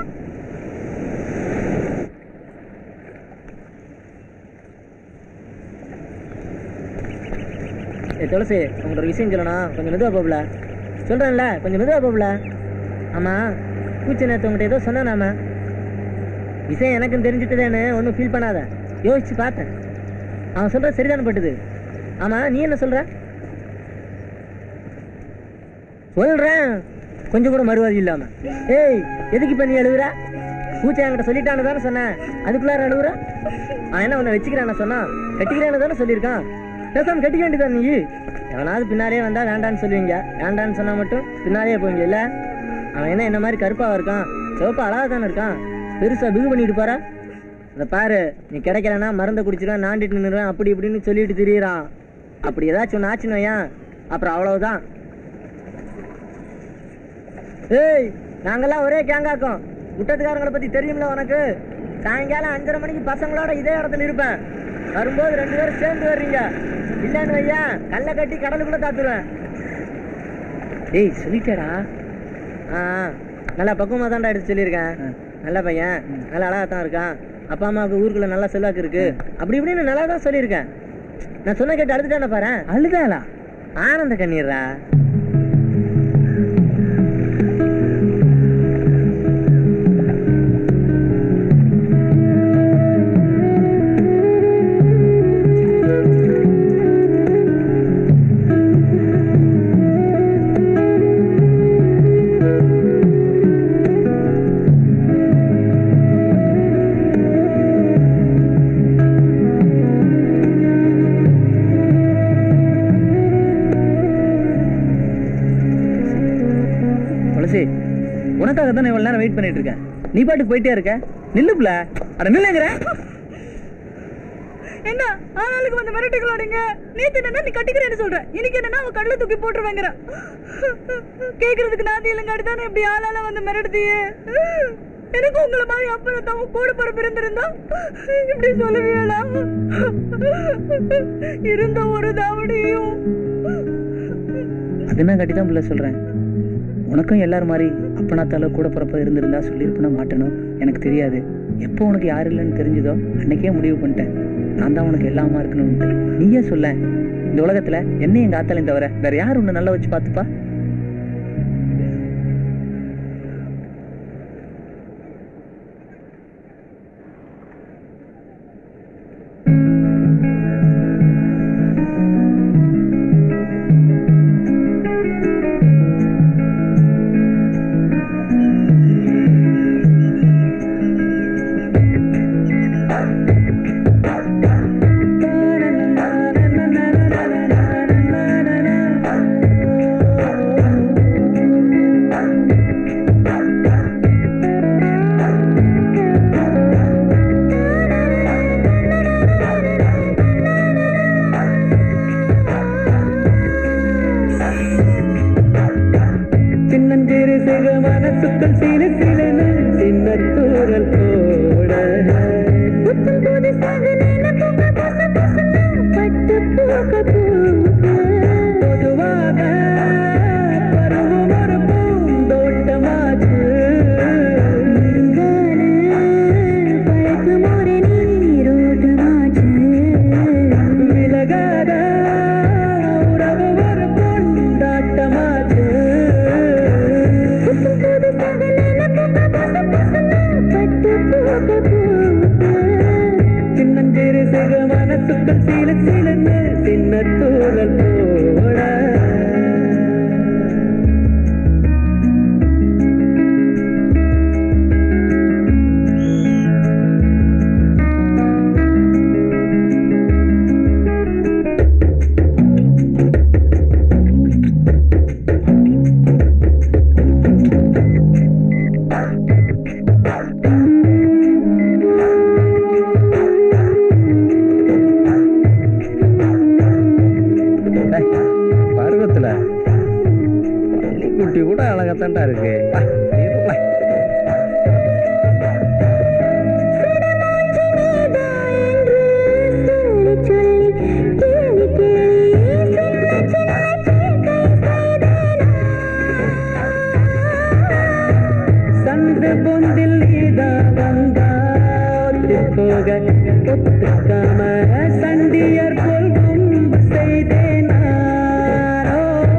ஏ துளசி உங்களோட ஒரு விஷயம் சொல்லணும் கொஞ்சம் மெதுவா போகல சொல்கிறேன்ல கொஞ்சம் மெதுவா போகல ஆமாம் பூச்சி நேற்று உங்கள்கிட்ட ஏதோ சொன்னானாம விஷயம் எனக்கும் தெரிஞ்சுட்டுதேன்னு ஒன்றும் ஃபீல் பண்ணாத யோசிச்சு பார்த்தேன் அவன் சொல்ற சரிதானே பட்டுது ஆமாம் நீ என்ன சொல்ற சொல்றேன் கொஞ்சம் கூட மறுவாதி இல்லாம ஏய் எதுக்கு இப்ப நீ எழுதுற பூச்சை என்கிட்ட சொல்லிட்டான்னு தானே சொன்னேன் அதுக்குள்ளார அழுகுற அவன் என்ன உன்னை வச்சுக்கிறான் சொன்னான் கட்டிக்கிறான்னு தானே சொல்லியிருக்கான் பேசாம கட்டிக்க வேண்டியதான் நீ எவனாவது பின்னாலே வந்தா வேண்டான்னு சொல்லுவீங்க வேண்டான்னு சொன்னா மட்டும் பின்னாலே போவீங்க இல்ல அவன் என்ன என்ன மாதிரி கருப்பாவா இருக்கான் சிவப்பா அழகா தானே இருக்கான் பெருசா பிகு பண்ணிட்டு பாரா இந்த பாரு நீ கிடைக்கலன்னா மருந்தை குடிச்சிருவேன் நாண்டிட்டு நின்றுவேன் அப்படி இப்படின்னு சொல்லிட்டு திரியறான் அப்படி ஏதாச்சும் ஒன்று ஆச்சுன்னு வையேன் அப்புறம் அவ்வளவுதான் ஏய் நாங்கெல்லாம் ஒரே கேங்காக்கும் முட்டத்துக்காரங்களை பத்தி தெரியும்ல உனக்கு சாயங்காலம் அஞ்சரை மணிக்கு பசங்களோட இதே இடத்துல இருப்பேன் வரும்போது ரெண்டு பேரும் சேர்ந்து வர்றீங்க இல்லன்னு வையா கல்லை கட்டி கடலுக்குள்ள தாத்துருவேன் டேய் சொல்லிட்டேடா ஆ நல்லா பக்குவமா தான்டா எடுத்து சொல்லியிருக்கேன் நல்ல பையன் நல்லா அழகா தான் இருக்கான் அப்பா அம்மாவுக்கு ஊருக்குள்ள நல்ல செல்வாக்கு இருக்கு அப்படி இப்படின்னு நல்லா தான் சொல்லியிருக்கேன் நான் சொன்ன கேட்டு அழுதுட்டானே பாரு அழுதாளா ஆனந்த கண்ணீரா துளசி உனக்காக தானே இவ்வளவு நேரம் வெயிட் பண்ணிட்டு இருக்கேன் நீ பாட்டுக்கு போயிட்டே இருக்க நில்லுப்ல அட நில்லுங்கிற என்ன ஆளாளுக்கு வந்து மிரட்டுகளோடங்க நேத்து என்னன்னா நீ கட்டிக்கிறேன்னு சொல்ற இன்னைக்கு என்னன்னா அவன் கடல தூக்கி போட்டுருவேங்கிற கேக்குறதுக்கு நாதி இல்லைங்காடி தானே இப்படி ஆளால வந்து மிரட்டுதியே எனக்கு உங்களை மாதிரி அப்புறம் தான் கூட பிறப்பு இருந்திருந்தா இப்படி சொல்லுவீங்களா இருந்த ஒரு தாவடியும் அது நான் கட்டி தான் பிள்ளை சொல்றேன் உனக்கும் எல்லாரும் மாதிரி அப்பனாத்தால கூட பிறப்ப இருந்திருந்தா சொல்லியிருப்பேனா மாட்டேனோ எனக்கு தெரியாது எப்போ உனக்கு யாரு இல்லைன்னு தெரிஞ்சதோ அன்னைக்கே முடிவு பண்ணிட்டேன் நான் தான் உனக்கு எல்லாமா இருக்கணும்னு நீயே சொல்ல இந்த உலகத்துல என்ன எங்க ஆத்தாலையும் தவிர வேற யார் உன்னை நல்லா வச்சு பார்த்துப்பா சின்னஞ்சிறு சிறு மனசுக்கள் சில சிலன சின்ன தூரல் போட புத்தம் புது சகலில பூக்க புச புசன பட்டு பூக்க பூக்க பொதுவாக பருவம் ஒரு பூந்தோட்டமாச்சு நெடுங்கால பழக்கம் ஒரு நீரோட்டமாச்சு விலகாத உறவு ஒரு கொண்டாட்டமாச்சு புத்தம் புது சகலில பூக்க புச புசன பட்டு பூக்க பூக்க சின்னஞ்சிறு சிறு மனசுக்கள் சில சிலன சின்ன தூரல் போட ஆ இப்படி கூட அழகாத்தாண்டா இருக்கு வா, இருப்பா. சந்து பொந்தில் நீதா வந்தா ஒத்து போக ஒத்துக்காம சண்டியர் போல் கும்பு செய்தேனாரோ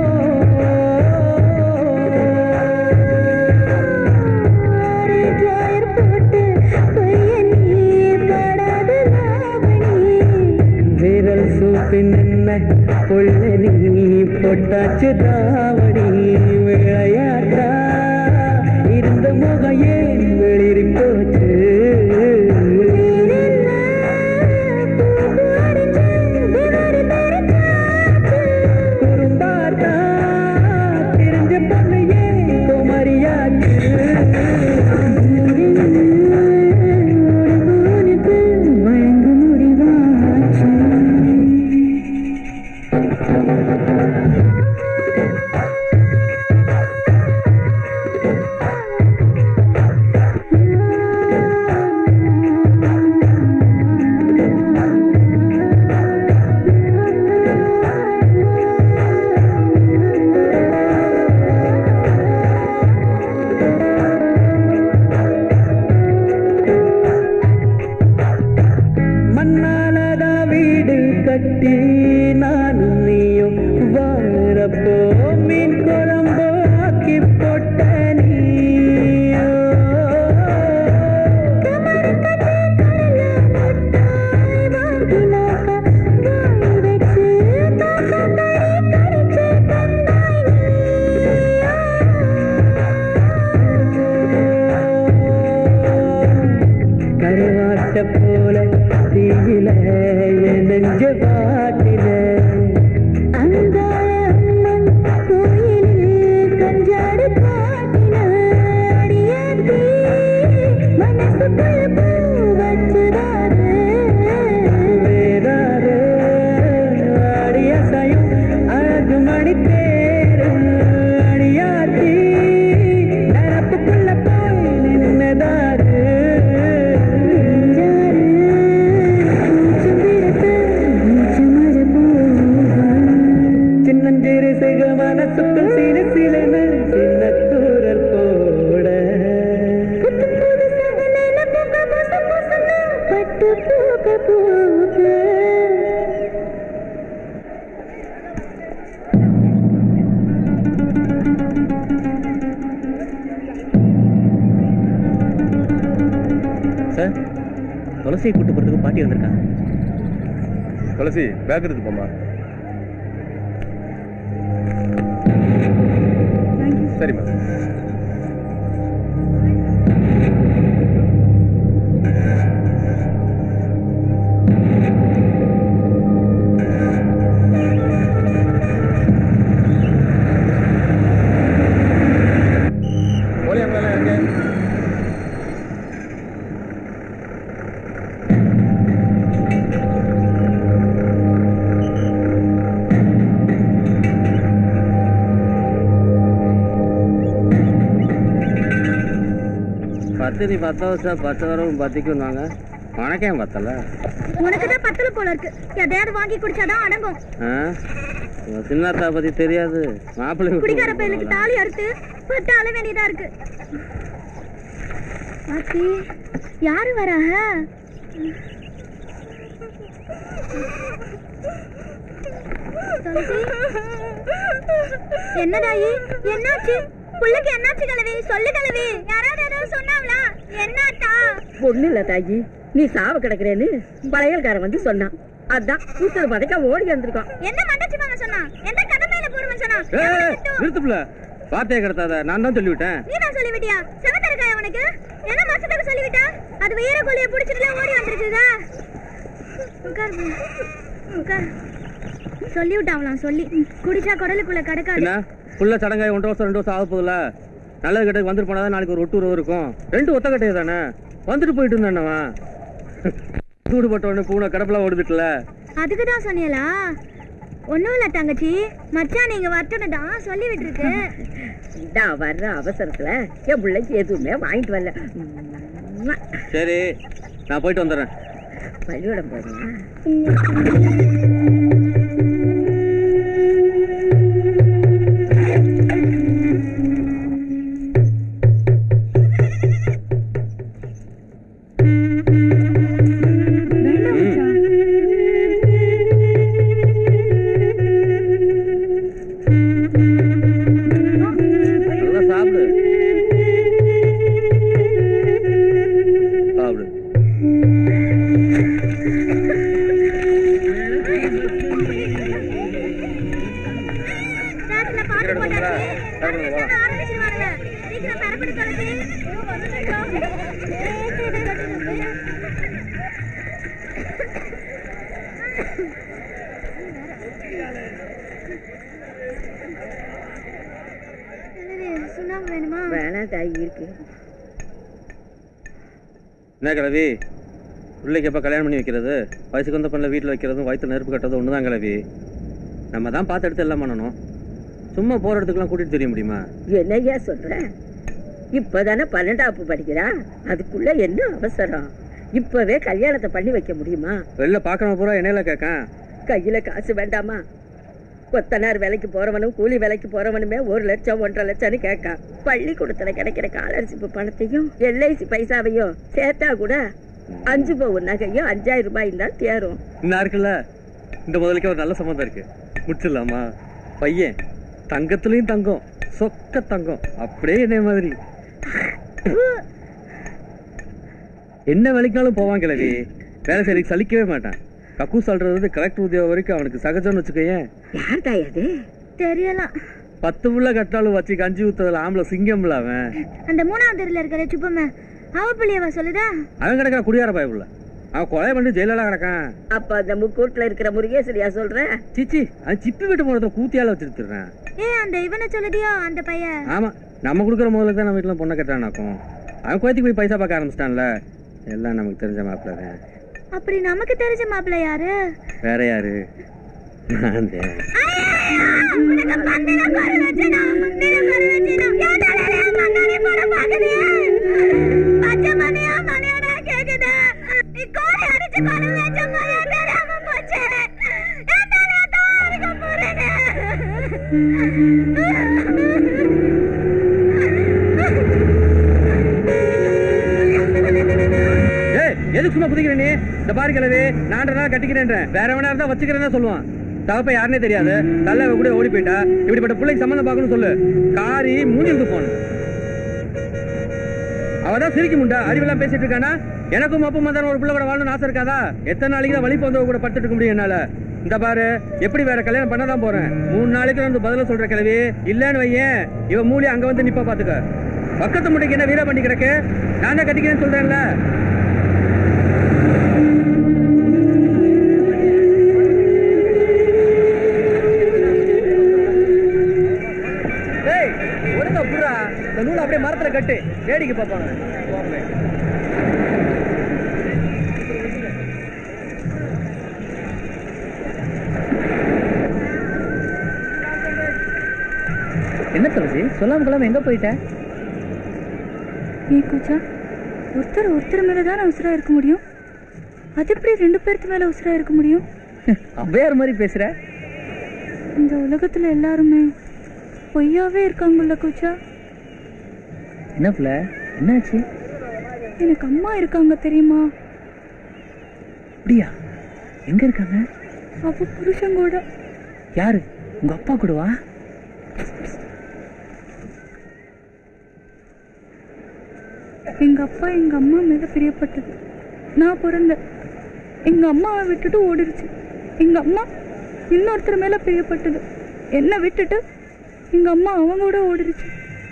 விரல் சூப்பின் என்ன கொள்ள நீ பொட்டாச்சு தாவணி விளையாட்டா இருந்த முகையே வெளிரி போச்சு குறும்பாட்டா தெரிஞ்ச பொண்ணையே குமரியாச்சு வழங்கு முடிவாச்சு மண்ணாலதா வீடு கட்டி நானும் நீயும் வாழப்போ மீன் குழம்பு ஆக்கி போட்ட நீயோ கருவாட்ட போல தீயில என் நெஞ்ச பாட்டில வேறாரு அடியசையும் அழகு மணி தேரு அடியாத்தி நரப்புக்குள்ள போய் நின்னதாரு சின்னஞ்சிறு சிக மனசுக்குள் சிறு சிலன சின்ன தூரல் போட சார் துளசியை கூட்டு போறதுக்கு பாட்டி வந்திருக்காங்க துளசி பேக் எடுத்து போமா சரிம்மா போலியாங்களா இருக்கு பத்திரி பத்து வருஷம் பத்து வரும் பத்திக்குன்னாங்க உனக்கேன் பத்தல உனக்கு தான் பத்தல போல இருக்கு எதையாவது வாங்கி குடிச்சாதான் அடங்கும் ஆ உன் சின்னத்தா பத்தி தெரியாது மாப்பிள்ளை குடிக்கார பையனுக்கு தாலி அறுத்து பட்டு அழ வேண்டியதா இருக்கு பாத்தி யாரு வராக துளசி? என்னடாயி என்னாச்சு புள்ளைக்கு என்னாச்சு கலவி சொல்லு கலவி யாராவது ஏதாவது சொன்னாங்களா என்னாட்டா பொண்ணு இல்ல தாயி நீ சாவ கிடக்குறேன்னு பழையல்காரன் வந்து சொன்னான் அதான் கூத்தர் பதைக்க ஓடி வந்திருக்கோம் என்ன மண்டச்சி மாமா சொன்னா எந்த கதை மேல போடுவேன் சொன்னா நிறுத்துப்புல வார்த்தையை கிடத்தாத நான் தான் சொல்லிவிட்டேன் நீ தான் சொல்லிவிட்டியா செவத்தருக்காய உனக்கு என்ன மாசத்துக்கு சொல்லிவிட்டா அது வீர கோழியை பிடிச்சிட்டுல ஓடி வந்திருக்குதா உட்கார் போ. உட்கார் சொல்லி விட்டாங்களாம் சொல்லி குடிச்சா குடலுக்குள்ள கிடக்காது என்ன புள்ள சடங்காய் ஒன்றரை வருஷம் ரெண்டு வருஷம் ஆக போகுதுல நல்லது கிட்ட வந்துட்டு போனாதான் நாளைக்கு ஒரு ஒட்டு உறவு இருக்கும் ரெண்டு ஒத்த கட்டையே தானே வந்துட்டு போயிட்டு இருந்தானவன் சூடு பட்ட உடனே பூனை கடப்பெல்லாம் ஓடுதுட்டுல அதுக்கு தான் சொன்னியலா ஒண்ணும் இல்ல தங்கச்சி மச்சான் நீங்க வரட்டுன்னு தான் சொல்லி விட்டுருக்கு நான் வர்ற அவசரத்துல என் பிள்ளைக்கு எதுவுமே வாங்கிட்டு வரல உம்மா. சரி நான் போயிட்டு வந்துடுறேன் பள்ளிக்கூடம் போறியா நல்லா சாப்பிடு சாப்பிடு ஸ்டார்ட்ல பாட்டு போட்டாச்சு அடுத்து ஆரம்பிச்சிருவாங்க சீக்கிரம் பரப்படி தொலைச்சி சுண்ணாம்பு வேணுமா வேணாம் தாய் இருக்கு என்ன கிழவி பிள்ளைக்கு எப்போ கல்யாணம் பண்ணி வைக்கிறது வயசுக்கு வந்த பண்ணல வீட்டில் வைக்கிறதும் வயிற்று நெருப்பு கட்டுறதும் ஒன்று தான் கிழவி நம்ம தான் பார்த்து எடுத்து எல்லாம் பண்ணணும் சும்மா போகிற இடத்துக்குலாம் கூட்டிகிட்டு தெரிய முடியுமா என்னய்யா சொல்ற இப்பதானே பன்னெண்டாப்பு படிக்கிறா அதுக்குள்ள என்ன அவசரம் இப்பவே கல்யாணத்தை பண்ணி வைக்க முடியுமா வெளில பார்க்கணும் பூரா என்னையில கேட்கேன் கையில காசு வேண்டாமா கொத்தனார் வேலைக்கு போறவனும் கூலி வேலைக்கு போறவனுமே ஒரு லட்சம் ஒன்றரை லட்சம்னு கேட்கான் பள்ளிக்கூடத்துல கிடைக்கிற காலர்ஷிப் பணத்தையும் எல்ஐசி பைசாவையும் சேர்த்தா கூட அஞ்சு பவுன் நகையும் அஞ்சாயிரம் ரூபாய் தான் தேரும் இன்னும் இருக்குல்ல இந்த முதலுக்கு ஒரு நல்ல சம்மந்தம் இருக்கு முடிச்சிடலாமா பையன் தங்கத்துலயும் தங்கம் சொக்க தங்கம் அப்படியே என்ன மாதிரி என்ன வேலைக்குனாலும் போவான் கிழவி வேலை செய்யறதுக்கு சலிக்கவே மாட்டான் கக்கூ சொல்றது கலெக்டர் உத்தியோகம் வரைக்கும் அவனுக்கு சகஜம்னு வச்சுக்கோயேன் யார் தாய் அது தெரியலாம் பத்து புள்ள கட்டாலும் வச்சு கஞ்சி ஊத்துறதுல ஆம்பளை சிங்கம்ல அவன் அந்த மூணாவது தெருல இருக்கிற சுப்பம்ம அவ பிள்ளையவா சொல்லுதா அவன் கிடக்கிற குடியார பயப்புள்ள அவன் கொலை பண்ணி ஜெயிலெல்லாம் கிடக்கான் அப்ப அந்த முக்கூட்டுல இருக்கிற முருகேசரியா சொல்ற சிச்சி அவன் சிப்பி விட்டு போனத கூத்தியால வச்சிருத்துறான் ஏ அந்த இவனை சொல்லுதியோ அந்த பையன் ஆமா நம்ம கொடுக்குற முதல்ல தான் நம்ம வீட்டுல பொண்ணை கட்டானாக்கும் அவன் கோயத்துக்கு போய் பைசா பார்க்க ஆரம்பிச்சிட்டான்ல எல்லாம் நமக்கு தெரிஞ்ச மாப்பிள்ள தான் அப்படி நமக்கு தெரிஞ்ச மாப்பிள்ளை யாரு வேற யாரு நான் தான். ஏய் எதுக்கு சும்மா குதிக்கிற நீ இந்த பாரு கிழவி நான் நாள் கட்டிக்கிறேன் வேற எவனா இருந்தா வச்சுக்கிறேன்னு சொல்லுவான் தகப்ப யாருனே தெரியாது தள்ள கூட ஓடி போயிட்டா இப்படிப்பட்ட பிள்ளைக்கு சம்மந்தம் பார்க்கணும்னு சொல்லு காரி மூஞ்சிலுக்கு போகணும் அவதான் சிரிக்க முண்டா அறிவெல்லாம் பேசிட்டு இருக்கானா எனக்கும் அப்பா தான் ஒரு பிள்ளை கூட வாழணும்னு ஆசை இருக்காதா எத்தனை நாளைக்கு தான் வழி போந்தவங்க கூட படுத்துட்டு இருக்க முடியும் என்னால இந்த பாரு எப்படி வேற கல்யாணம் பண்ண தான் போறேன் மூணு நாளைக்கு வந்து பதில சொல்ற கிழவி இல்லன்னு வையேன் இவன் மூலி அங்க வந்து நிப்பா பாத்துக்க பக்கத்து முட்டைக்கு என்ன வீர பண்ணி கிடக்கு நான் தான் கட்டிக்கிறேன்னு சொல்றேன்ல டேய் ஒழுங்கா புடுறா இந்த நூலை அப்படியே மரத்துல கட்டு வேடிக்கை பார்ப்பாங்க என்ன துளசி சொல்லாம கொள்ளாம எங்க போயிட்ட ஏ கூச்சா ஒருத்தர் ஒருத்தர் மேல தானே உசுரா இருக்க முடியும் அது எப்படி ரெண்டு பேருக்கு மேல உசுரா இருக்க முடியும் அவ்வையார் மாதிரி பேசுற இந்த உலகத்துல எல்லாருமே பொய்யாவே இருக்காங்கல்ல கூச்சா என்ன புள்ள என்னாச்சு எனக்கு அம்மா இருக்காங்க தெரியுமா அப்படியா எங்க இருக்காங்க அவ புருஷன் கூட யாரு உங்க அப்பா கூடவா எங்க அப்பா எங்க அம்மா மேல பிரியப்பட்டது நான் பிறந்தேன் எங்க அம்மாவை விட்டுட்டு ஓடிருச்சு எங்க அம்மா இன்னொருத்தர் மேல பிரியப்பட்டது என்ன விட்டுட்டு எங்க அம்மா அவங்களோட ஓடிருச்சு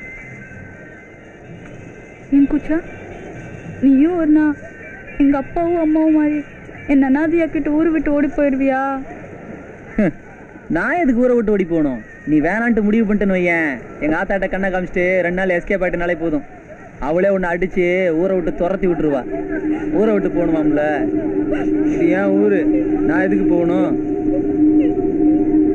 என் குச்சா நீயும் ஒரு நாள் எங்க அப்பாவும் அம்மாவும் மாதிரி என்ன அனாதையாக்கிட்டு ஊர் விட்டு ஓடி போயிடுவியா நான் எதுக்கு ஊரை விட்டு ஓடி போகணும் நீ வேணான்ட்டு முடிவு பண்ணிட்டேன்னு வையேன் எங்க ஆத்தாட்ட கண்ணை காமிச்சிட்டு ரெண்டு நாள் எஸ்கேப் ஆயிட்டனாலே போதும் அவளே உன்னை அடிச்சு ஊரை விட்டு துரத்தி விட்டுருவா ஊரை விட்டு போகணுமாம்ல இது ஏன் ஊரு நான் எதுக்கு போகணும்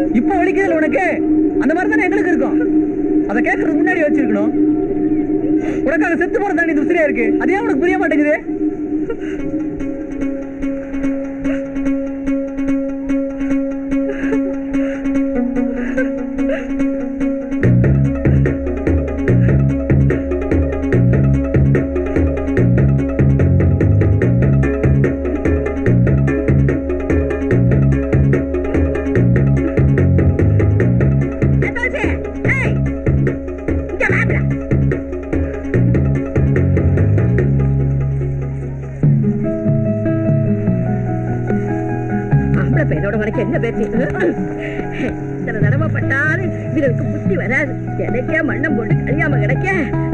இப்ப வலிக்குதுல உனக்கு அந்த மாதிரி தானே எங்களுக்கு இருக்கும் அதை கேட்கறதுக்கு முன்னாடி வச்சிருக்கணும் உனக்கு அங்க செத்து போற தாண்டி துசிரியா இருக்கு அது ஏன் உனக்கு புரிய மாட்டேங்குது Entonces, ¡hey! ¡Ya me habla! ஆம்பளை பையனோட உனக்கு என்ன பேச்சு இத்தனை தடவை பட்டாலும் இதுகளுக்கு புத்தி வராது எனக்கே மண்ணம் போட்டு கழியாம கிடைக்க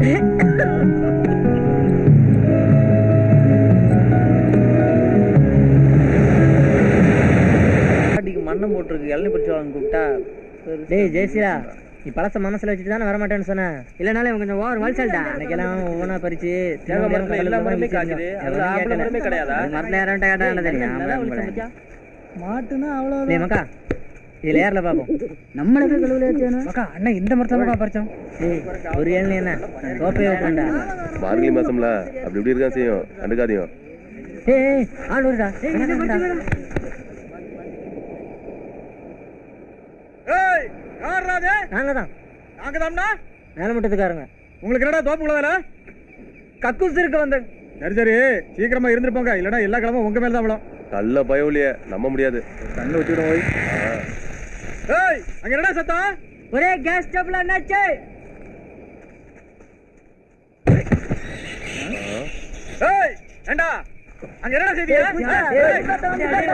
பாட்டிக்கு மண்ணம் போட்டிருக்கு இளநீ பிடிச்சி வாங்க கூப்பிட்டா டேய் ஜெயசியா நீ பழச மனசுல வச்சுட்டு தானே வரமாட்டேன்னு சொன்ன இல்லனாலும் இவன் கொஞ்சம் ஓவர் வலிச்சால்டா அன்னைக்கெல்லாம் ஒவ்வொன்றா பறிச்சு தேவை மரத்துல எல்லா மரமே காய்க்குது அதுல ஆம்பளை மரமே கிடையாதா மரத்துல யாரும் கேட்டா தெரியும் மாட்டுனா அவ்வளவு டேய் மக்கா இதுல ஏறல பாப்போம் நம்மளுக்கு கழுவுல வச்சேனா மக்கா அண்ணா இந்த மரத்துல பறிச்சோம் டேய் ஒரு இளநீ என்ன கோப்பையை விட்டுண்டா மார்கழி மாசம்ல அப்படி இப்படி இருக்கான் செய்யும் கண்டுக்காதீங்க ஏய் ஏய், ஆள் வருடா என்ன பண்றா? ஏய் யாரா அது நாங்க தான் நாங்க தான்டா மேல மட்டத்துக்காரங்க உங்களுக்கு என்னடா தோப்புக்குள்ள வேலை கக்கூஸ் இருக்க வந்த சரி சரி சீக்கிரமா இருந்துருப்போங்க இல்லனா எல்லா கிழமும் உங்க மேல தான் விழும் கல்ல பயவுலிய நம்ப முடியாது கண்ணு வச்சுக்கிடும் போய் ஏய் அங்க என்னடா சத்தம் ஒரே கேஸ் ஸ்டவ்ல என்னாச்சு ஏய் ஏண்டா அங்க என்னடா செய்தியா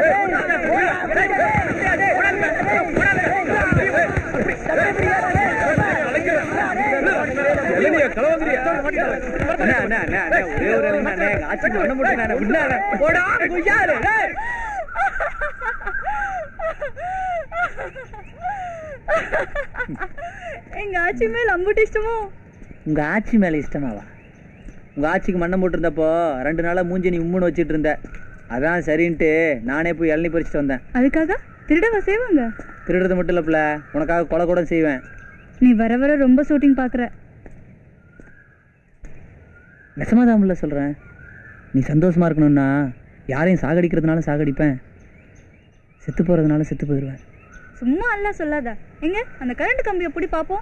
ஒரே ஒரு ஆட்சி பண்ண முடியும் போடா குய்யாரு ஏய். எங்க ஆட்சி மேல் அம்புட்டு இஷ்டமோ உங்க ஆட்சி மேல இஷ்டமாவா உங்க ஆட்சிக்கு மண்ணம் போட்டிருந்தப்போ ரெண்டு நாளா மூஞ்சி நீ உம்முன்னு வச்சிட்டு இருந்த அதான் சரின்ட்டு நானே போய் இளநீ பறிச்சுட்டு வந்தேன் அதுக்காக திருடவா செய்வாங்க திருடுறது மட்டும் இல்லப்ல உனக்காக கொலை கூட செய்வேன் நீ வர வர ரொம்ப ஷூட்டிங் பாக்குற நெசமாதாமில்ல சொல்றேன் நீ சந்தோஷமா இருக்கணும்னா யாரையும் சாகடிக்கிறதுனால சாகடிப்பேன் செத்து போறதுனால செத்து போயிடுவேன் சும்மா அல்ல சொல்லாத எங்க அந்த கரண்ட் கம்பி எப்படி பாப்போம்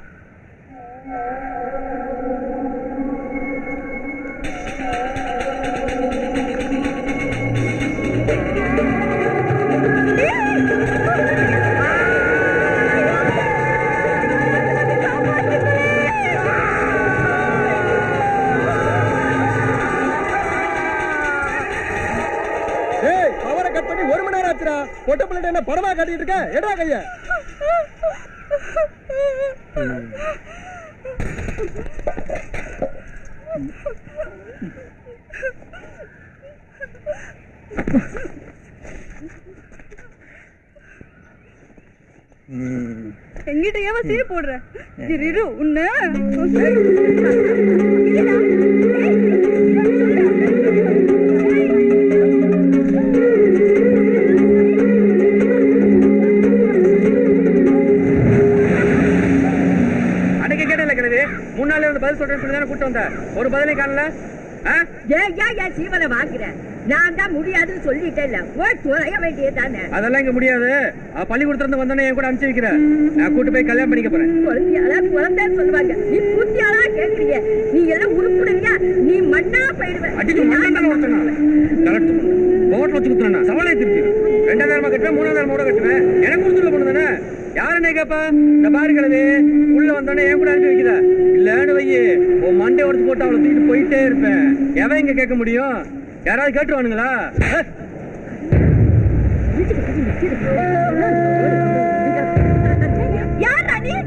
ஏய் பவரை கட் பண்ணி ஒரு மணி நேரம் ஆச்சுடா பொட்ட பிள்ளை என்ன படமா காட்டிட்டு இருக்க எடுறா கைய எங்கிட்ட ஏவ சீ போடுற இரு இரு உன்ன அன்னைக்கு கேட்டல கிழவி மூணு நாள்ல வந்து பதில் சொல்றேன்னு சொல்லி தானே கூட்டு வந்த ஒரு பதிலையும் காணல ஆ? ஏன் ஏன் என் ஜீவனை வாங்குறேன் நான் தான் முடியாதுன்னு சொல்லிட்டேன்ல போய் துறைய வேண்டியதானே அதெல்லாம் இங்க முடியாது அவ பள்ளிக்கூடத்துல இருந்து வந்தோடனே என் கூட அனுப்பிச்சு வைக்கிறேன் நான் கூட்டு போய் கல்யாணம் பண்ணிக்க போறேன் குழந்தையாளா குழந்தைன்னு சொல்லுவாங்க நீ புத்தியாளா கேக்குறீங்க நீ எல்லாம் உருப்புடுங்க நீ மண்ணா போயிடுவ அடிச்சு மண்ணாண்டால ஒருத்தனால கலட்டு கோவட்டில் வச்சு குத்துறா சவாலே திருப்பி ரெண்டாம் நேரமா கட்டுவேன் மூணாம் நேரமா கூட கட்டுவேன் எனக்கு கொடுத்துள்ள பொண்ணு தானே யாரு என்ன கேப்பா இந்த பாரு கிழவி உள்ள வந்தோடனே என் கூட அனுப்பி வைக்கிறா இல்லன்னு வையே உன் மண்டை உடச்சு போட்டு அவளை தூக்கிட்டு போயிட்டே இருப்பேன் எவன் இங்க கேட்க முடியும் யாராவது கேட்டுருவானுங்களா ஆ? யாரா நீ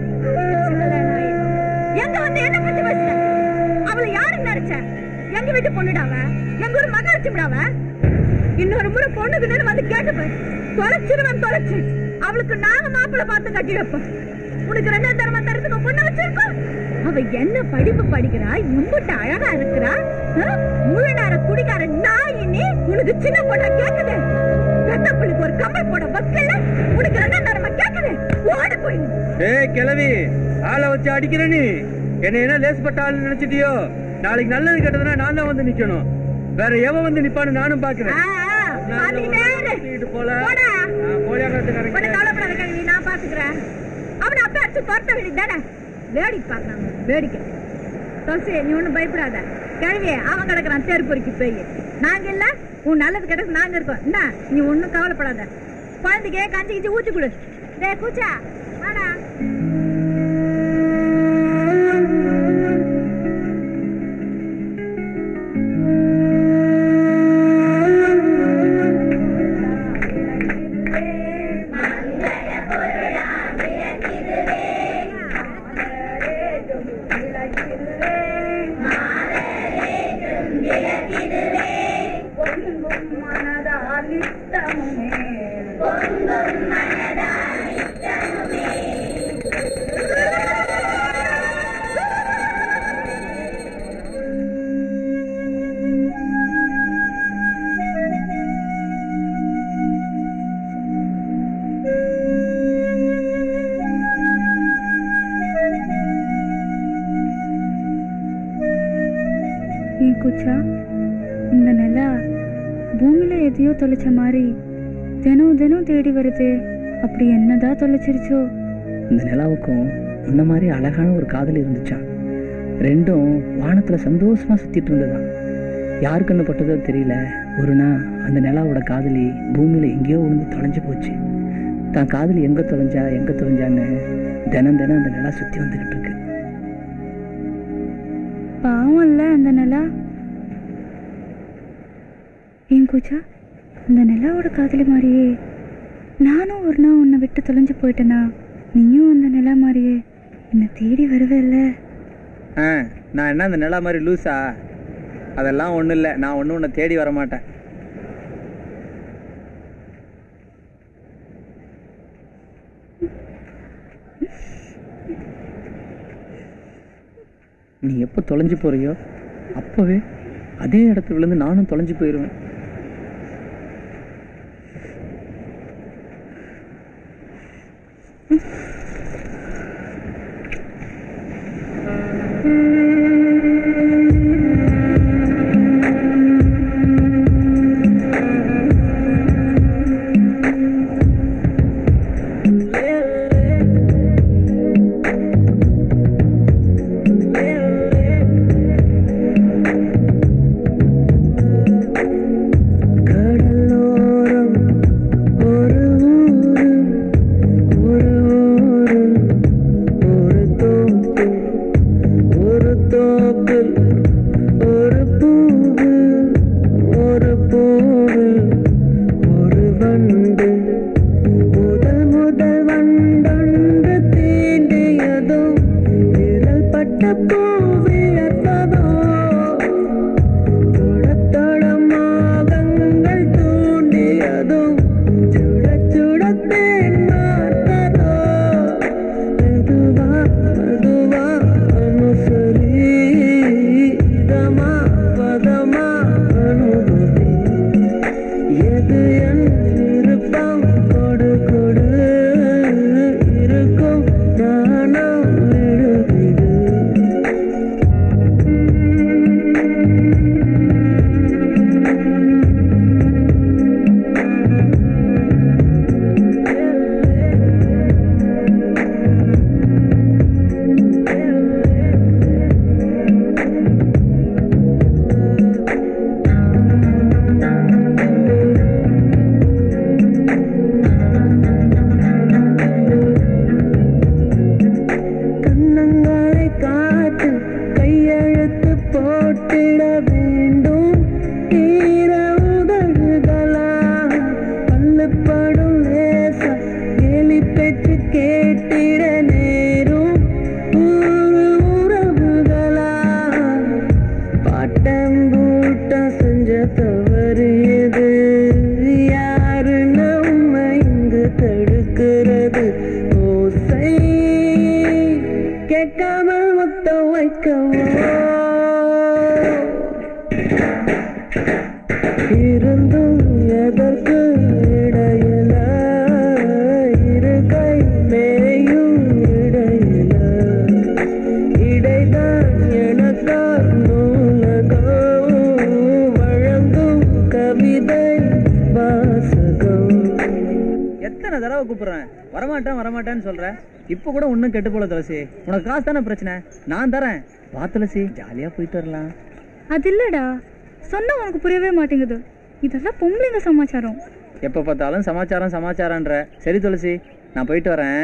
எங்க வந்து என்ன பத்தி பேசுற அவளை யாருன்னு நினைச்ச எங்க வீட்டு பொண்ணுடாவ எங்க ஒரு மகாட்சி விடாவ இன்னொரு முறை பொண்ணுக்கு வந்து கேட்டுப்பேன் தொலைச்சிருவன் தொலைச்சு அவளுக்கு நாங்க மாப்பிள்ளை பார்த்து கட்டி வைப்போம் உனக்கு ரெண்டாம் தரமா தரத்துக்கு பொண்ணு வச்சிருக்கோம் அவ என்ன படிப்பு படிக்கிறா இம்புட்டு அழகா இருக்கிறா ஆ? முழு நேர குடிக்கார நாய் நீ உனக்கு சின்ன பொண்ணா கேக்குது பெத்த புள்ளிக்கு ஒரு கம்மல் போட வக்கல உனக்கு ரெண்டாம் தரமா கேக்குது ஓடி ஏய் கிளவி ஆளை வச்சு அடிக்கிற நீ என்ன என்ன லேஸ்பட்ட ஆள் நினைச்சிட்டியோ நாளைக்கு நல்லது கெட்டதுன்னா நான் தான் வந்து நிக்கணும் வேற எவன் வந்து நிப்பான்னு நானும் பாக்குறேன் பாத்துக்கிட்டே இரு. கூட்டிட்டு போல போடா. நான் கோழியாங்கிறதுக்காரங்க உன்னை கவலைப்படாத கல்வி நான் பாத்துக்கிறேன் அவனை அப்ப அடிச்சு துரத்த வேண்டியதானே வேடிக்கை பார்க்கறாங்க வேடிக்கை துளசி நீ ஒண்ணும் பயப்படாத கிழவி அவன் கிடக்குறான் தேர் பொறுக்கி போய் நாங்க இல்ல உன் நல்லது கிடக்கு நாங்க இருக்கோம் என்ன நீ ஒண்ணும் கவலைப்படாத குழந்தைக்கு கஞ்சி கிஞ்சி ஊத்தி கொடு டே கூச்சா வாடா ஏன் குச்சா இந்த நிலா பூமியில எதையோ தொலைச்ச மாதிரி தினம் தினம் தேடி வருது அப்படி என்னதான் தொலைச்சிருச்சோ இந்த நிலாவுக்கும் உன்ன மாதிரி அழகான ஒரு காதல் இருந்துச்சான் ரெண்டும் வானத்துல சந்தோஷமா சுத்திட்டு இருந்ததாம் யார் கண்ணு பட்டதோ தெரியல ஒரு நாள் அந்த நிலாவோட காதலி பூமியில எங்கேயோ விழுந்து தொலைஞ்சு போச்சு தான் காதலி எங்க தொலைஞ்சா எங்க தொலைஞ்சான்னு தினம் தினம் அந்த நிலா சுத்தி வந்துகிட்டு இருக்கு பாவம் இல்ல அந்த நிலா ஏன் கூச்சா அந்த நிலாவோட காதலி மாதிரியே நானும் ஒரு நாள் உன்னை விட்டு தொலைஞ்சு போயிட்டேனா நீயும் அந்த நிலா மாதிரியே என்னை தேடி வருவேல்ல ஆ நான் என்ன அந்த நிலா மாதிரி லூஸா அதெல்லாம் ஒன்றும் இல்லை நான் ஒன்றும் உன்னை தேடி வர மாட்டேன் நீ எப்போ தொலைஞ்சு போறியோ அப்போவே அதே இடத்துல விழுந்து நானும் தொலைஞ்சு போயிடுவேன் கடலோரம் ஒரு ஊரு ஒரு ஊரு ஒரு தோப்பு ஒரு தோப்பில் ஒரு பூவு ஒரு பூவு ஒரு வண்டு முதல் முதல் வண்டொன்று தீண்டியதும் விரல் பட்ட பூவிழத்ததோ தொடத்தொடமாகங்கள் தூண்டியதும் சுட சுடத்தேன் பார்த்ததோ மெதுவா மெதுவா அனுசரி இதமா பதமா அனுபவி எது என் விருப்பம் கொடு கொடு இருக்கும் நானும் விடு விடு கண்ணங்களை காட்டு கையெழுத்து போட்டிட வேண்டும் தீர உதடுகளா பல்லுப்படும் லேச கேலி பெற்று கேட்டிட நேரும் ஊரு உறவுகளா பாட்டம் பூட்டம் செஞ்ச தவறு எது யாரு நம்ம இங்கு தடுக்கிறது ஓசை கேட்காமல் மொத்தம் வைக்கவோ இருந்தும் எதற்கு இடையில இரு கை மேயும் எத்தனை தடவை கூப்பிடுறேன் வரமாட்டேன் வரமாட்டேன்னு சொல்ற இப்ப கூட ஒண்ணும் கெட்டு போல துளசி உனக்கு காசு தானே பிரச்சனை நான் தரேன் வா துளசி ஜாலியா போயிட்டு வரலாம் அது இல்லடா சொன்னா உனக்கு புரியவே மாட்டேங்குது இதெல்லாம் பொம்பளைங்க சமாச்சாரம் எப்ப பார்த்தாலும் சமாச்சாரம் சமாச்சாரம்ன்ற சரி துளசி நான் போயிட்டு வரேன்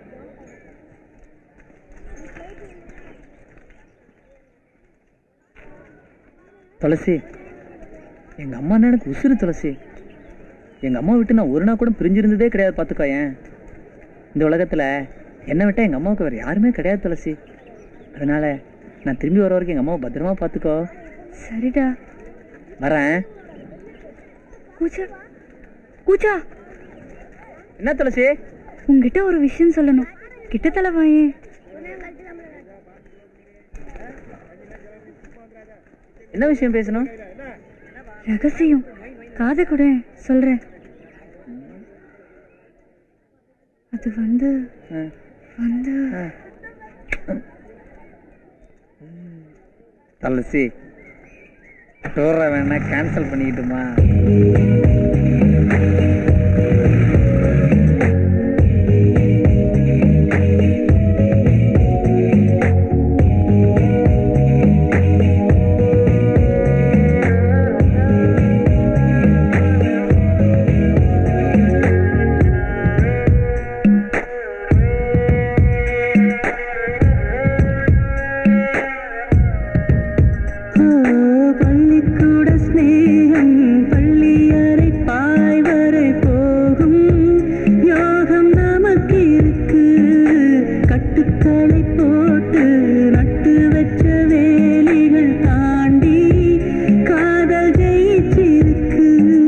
துளசி எங்க அம்மா எனக்கு உசுறு துளசி எங்க அம்மா விட்டு நான் ஒரு நாள் கூட பிரிஞ்சிருந்ததே கிடையாது பார்த்துக்கோ ஏன் இந்த உலகத்துல என்னை விட்டா எங்க அம்மாவுக்கு வேற யாருமே கிடையாது துளசி அதனால நான் திரும்பி வர வரைக்கும் எங்க அம்மாவை பத்திரமா பார்த்துக்கோ சரிடா வரேன் கூச்சா கூச்சா என்ன துளசி உங்ககிட்ட ஒரு விஷயம் சொல்லணும் கிட்டத்தல வாயே என்ன விஷயம் பேசணும் ரகசியம் காதை கூட சொல்றேன் அது வந்து வந்து துளசி டூரை வேணா கேன்சல் பண்ணிக்கிட்டுமா பள்ளிக்கூட ஸ்நேகம் பள்ளியறை பாய்வரை போகும் யோகம் நமக்கு இருக்கு கட்டுக்களை போட்டு நட்டு வச்ச வேலிகள் தாண்டி காதல் ஜெயிச்சிருக்கு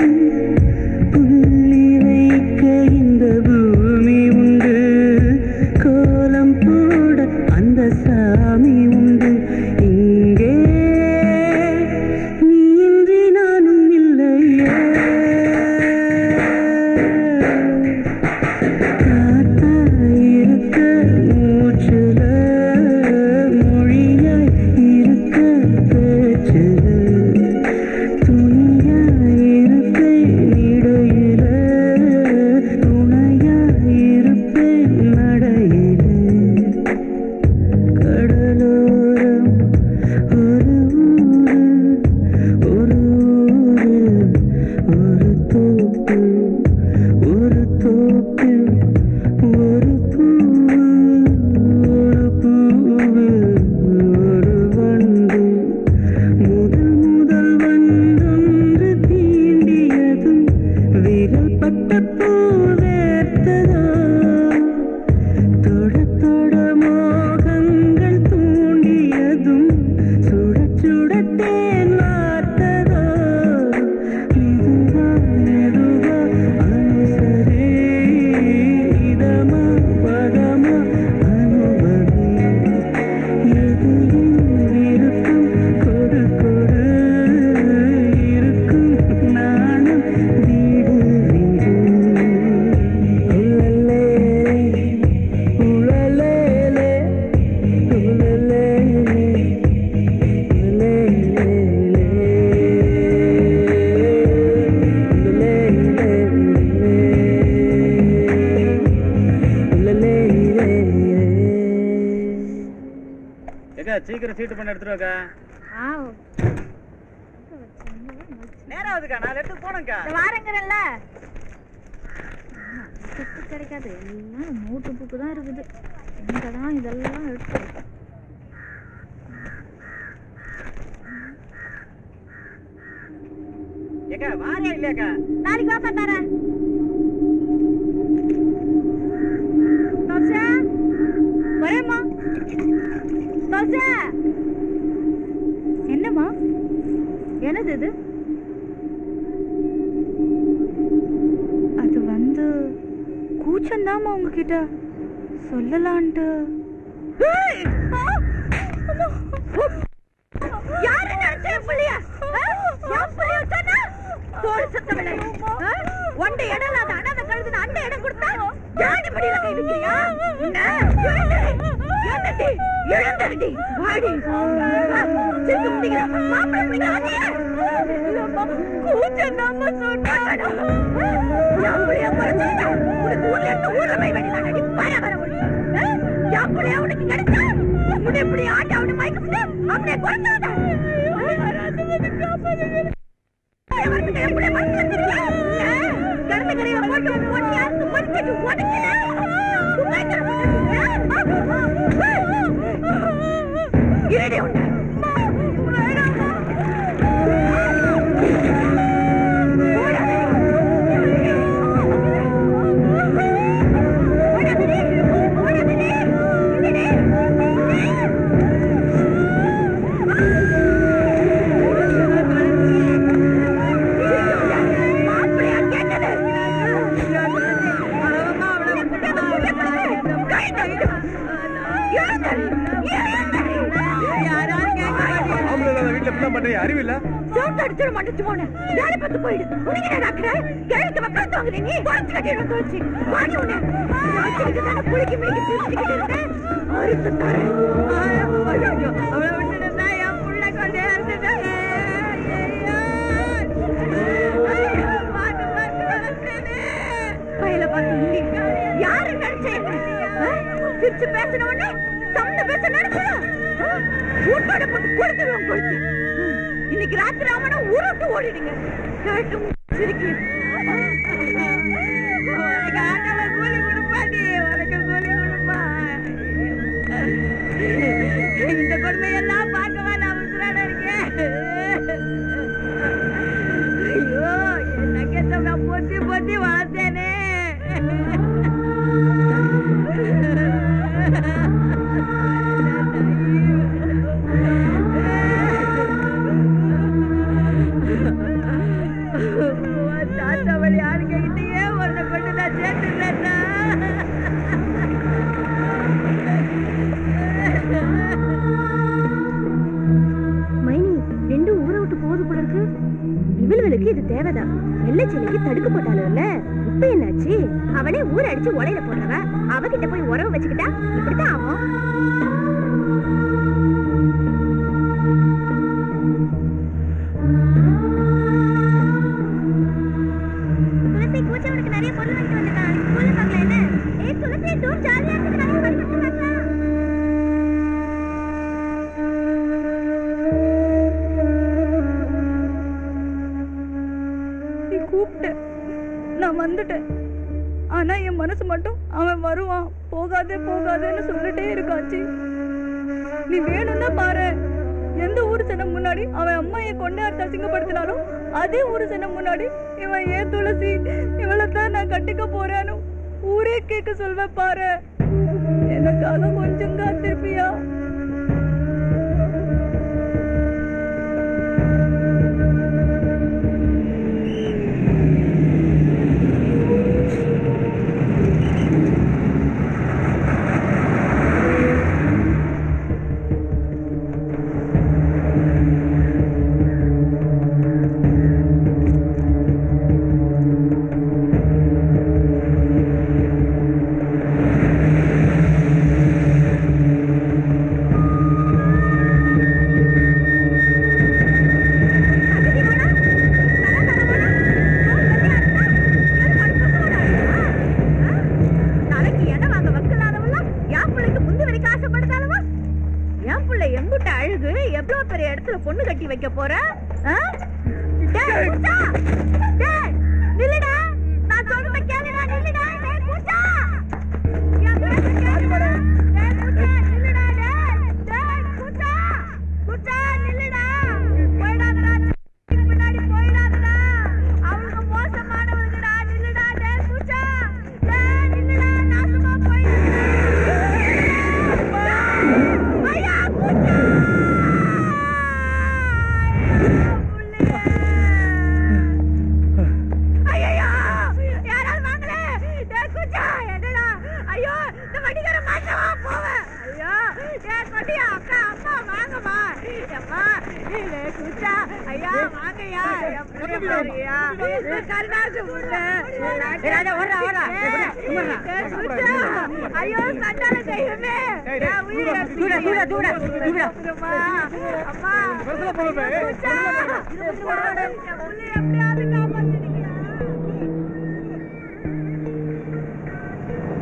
புள்ளி வைக்க இந்த பூமி உண்டு கோலம் போட அந்த சாமி உண்டு இங்கே நீ இன்றி நானும் இல்லையே காத்தா இருக்க மூச்சுல மொழியாய் இருக்க பேச்சுல துணியாய் இருப்பேன் இடையில துணையாய் இருப்பேன் நடையில கடலோரம் ஒரு ஊரு ஒரு ஊரு ஒரு தோப்பு ஒரு தோப்பு ஒரு பூவு ஒரு பூவு ஒரு வண்டு முதல் முதல் வந்தொன்று தீண்டியதும் விரல் பட்ட பூ வேர்த்ததோ தொட தொட மோகங்கள் தூண்டியதும் சுட சுட தேன் வார்த்ததோ இதுவா எதுவா அனுசரே இதமா பதமா அனுபவி எதிலும் விருப்பம் கொடு கொடு இருக்கும் நானும் வீடு வீடு உழலே உழலேலே உழலேலே ஏக்கா சீக்கிரம் சீட்டு பண்ண எடுத்துட்டு வாக்கா நேரம் ஆகுதுக்கா நான் எடுத்து போனேங்க்கா வாரங்கிறல்ல செத்து கிடைக்காது எல்லாம் மூட்டு பூக்கு தான் இருக்குது எங்க தான் இதெல்லாம் எடுத்து ஏக்கா வாரியா இல்லையாக்கா நாளைக்கு வாப்பா தரேன் தோசை வரேம்மா தோசை என்னம்மா என்னது இது அது வந்து கூச்சந்தாம்மா உங்ககிட்ட சொல்லலான்ட்டு யாரு நினைச்ச என் புள்ளைய ஆ? என் புள்ளைய சொன்னா தோல் சத்தமில்லை ஆ? ஒண்ட இடம் இல்லாத அனாதை கழுதுன அந்த இடம் கொடுத்தா ஜாடி படியில கை வைக்கிறியா என்ன? எழுந்துரு. எழுந்துடி. எழுந்துடி. வாடி. ஆ, சிரிக்க முடியல. மாப்பிள்ளை பிடிக்கிற ஆண்டியா? இல்லம்மா, கூச்சம் தாம்மா சொன்னா. என் புள்ளைய மறைச்சிட்டா. உனக்கு ஊர்ல போய் வெடிலாம் அடி வர வர ஒளி என் பிள்ளைய அவனுக்கு கிடைச்சா உன்னை இப்படி ஆட்டி அவனை மயக்கிட்டு அவனை குறைச்சு விட இருடி உன்னை ஆம்பளை இல்லாத வீட்டுல இப்படிலாம் பண்றீங்க அறிவில்ல சவுண்ட் அடிச்சிட மாட்டேச்சு போன வேலை பார்த்து போயிடு உனக்கு என்ன டாக்டர் கேளுக்கு மக்கள் தோங்குது நீ குறைச்சு கட்டிடுற தோச்சு வாடி உன்னை ராத்திரிக்கு தானே குளிக்க மிளிக்க திருச்சிக்கிட்டு இருந்தேன் அறுத்து தரேன் அவளை விட்டுட்டு என் புள்ள கொண்டே இருந்தது பையில பார்த்து யாரு நினைச்சேன் சிரிச்சு பேசின உடனே சவுண்ட பேச நினைச்சேன் வீட்டோட போட்டு கொடுத்துருவோம் கொடுத்து இன்னைக்கு ராத்திரி அவனை ஊருட்டு ஓடிடுங்க கேட்டும் சிரிக்கு உனக்கு ஆண்டவன் கூலி கொடுப்பாடி உனக்கு கூலி கொடுப்பா இந்த கொடுமையெல்லாம் பார்க்கவா நான் உசுராட இருக்கேன் ஐயோ என் நகத்தை நான் பொத்தி பொத்தி வளர்த்தேனே தாத்தா வழி யாருக்கு கிட்டயே உன்னை கொண்டு நான் சேர்த்துட்டேன்னா மைனி ரெண்டும் ஊரை விட்டு போகுது போல இருக்கு இவளுகளுக்கு இது தேவைதான் வெள்ளைச்செல்லிக்கு தடுக்க போட்டாலும்ல இப்ப என்னாச்சு அவனே ஊரை அடிச்சு உலையில போடுறவ அவகிட்ட போய் உறவு வச்சுக்கிட்டா இப்படித்தான் ஆகும் துளசி பூஜை உனக்கு நிறைய பொருள் வாங்கிட்டு வந்திருக்கான் ஸ்கூல்ல பார்க்கல என்ன ஏய் துளசி டூர் ஜாலியா இருக்கு நிறைய படிக்கிறது பார்க்கலாம் நீ கூப்பிட்ட நான் வந்துட்டேன் ஆனா என் மனசு மட்டும் அவன் வருவான் போகாதே போகாதேன்னு சொல்லிட்டே இருக்காச்சு நீ வேணும்னா பாரு எந்த ஊர் சனம் முன்னாடி அவன் அம்மா என் கொண்டாடுத்த அசிங்கப்படுத்தினாலும் அதே ஊர் சனம் முன்னாடி இவன் ஏன் துளசி இவளை தான் நான் கட்டிக்க போறேன்னு ஊரே கேட்க சொல்வ பாரு எனக்காக கொஞ்சம் காத்திருப்பியா நாளைக்கு எதை வாங்க வக்கலாதவெல்லாம் என் பிள்ளைக்கு முந்தி வரைக்கும் ஆசைப்படுதாலவா என் பிள்ளை எம்புட்ட அழகு எவ்வளவு பெரிய இடத்துல பொண்ணு கட்டி வைக்க போற ஆ? டேய், பூச்சா! டேய், நில்லுடா. நான் சொல்றத கேளுடா, நில்லுடா. டேய், பூச்சா! என் பேச்ச கேளுடா. டேய், பூச்சா, நில்லுடா, டேய். டேய், பூச்சா! பூச்சா, நில்லுடா. போயிடாதடா, பின்னாடி போயிடாதடா. அவளுங்க மோசமானவளுங்கடா, நில்லுடா, டேய், பூச்சா. டேய், நில்லுடா, நாசமா போயிடாத. ஐயா, பூச்சா! ஐயையோ! யாராவது வாங்களே! டேய் குச்சா, என்னடா? ஐயோ, இந்த வண்டிக்கார மாட்டவா போவேன். ஐயோ, டேய் கொடியா, அக்கா, அம்மா, வாங்கம்மா. எம்மா, டேய் குச்சா, ஐயா, வாங்கய்யா. என் புள்ளைய பாருய்யா. இந்த கருணாசு புள்ள. டேய் குச்சா, ஐயோ, சண்டால தெய்வமே. என் உயிரை எடுத்துக்கிறியா? அம்மா, அம்மா. குச்சா, என் புள்ளைய எப்படியாவது காப்பாத்துறீங்களா?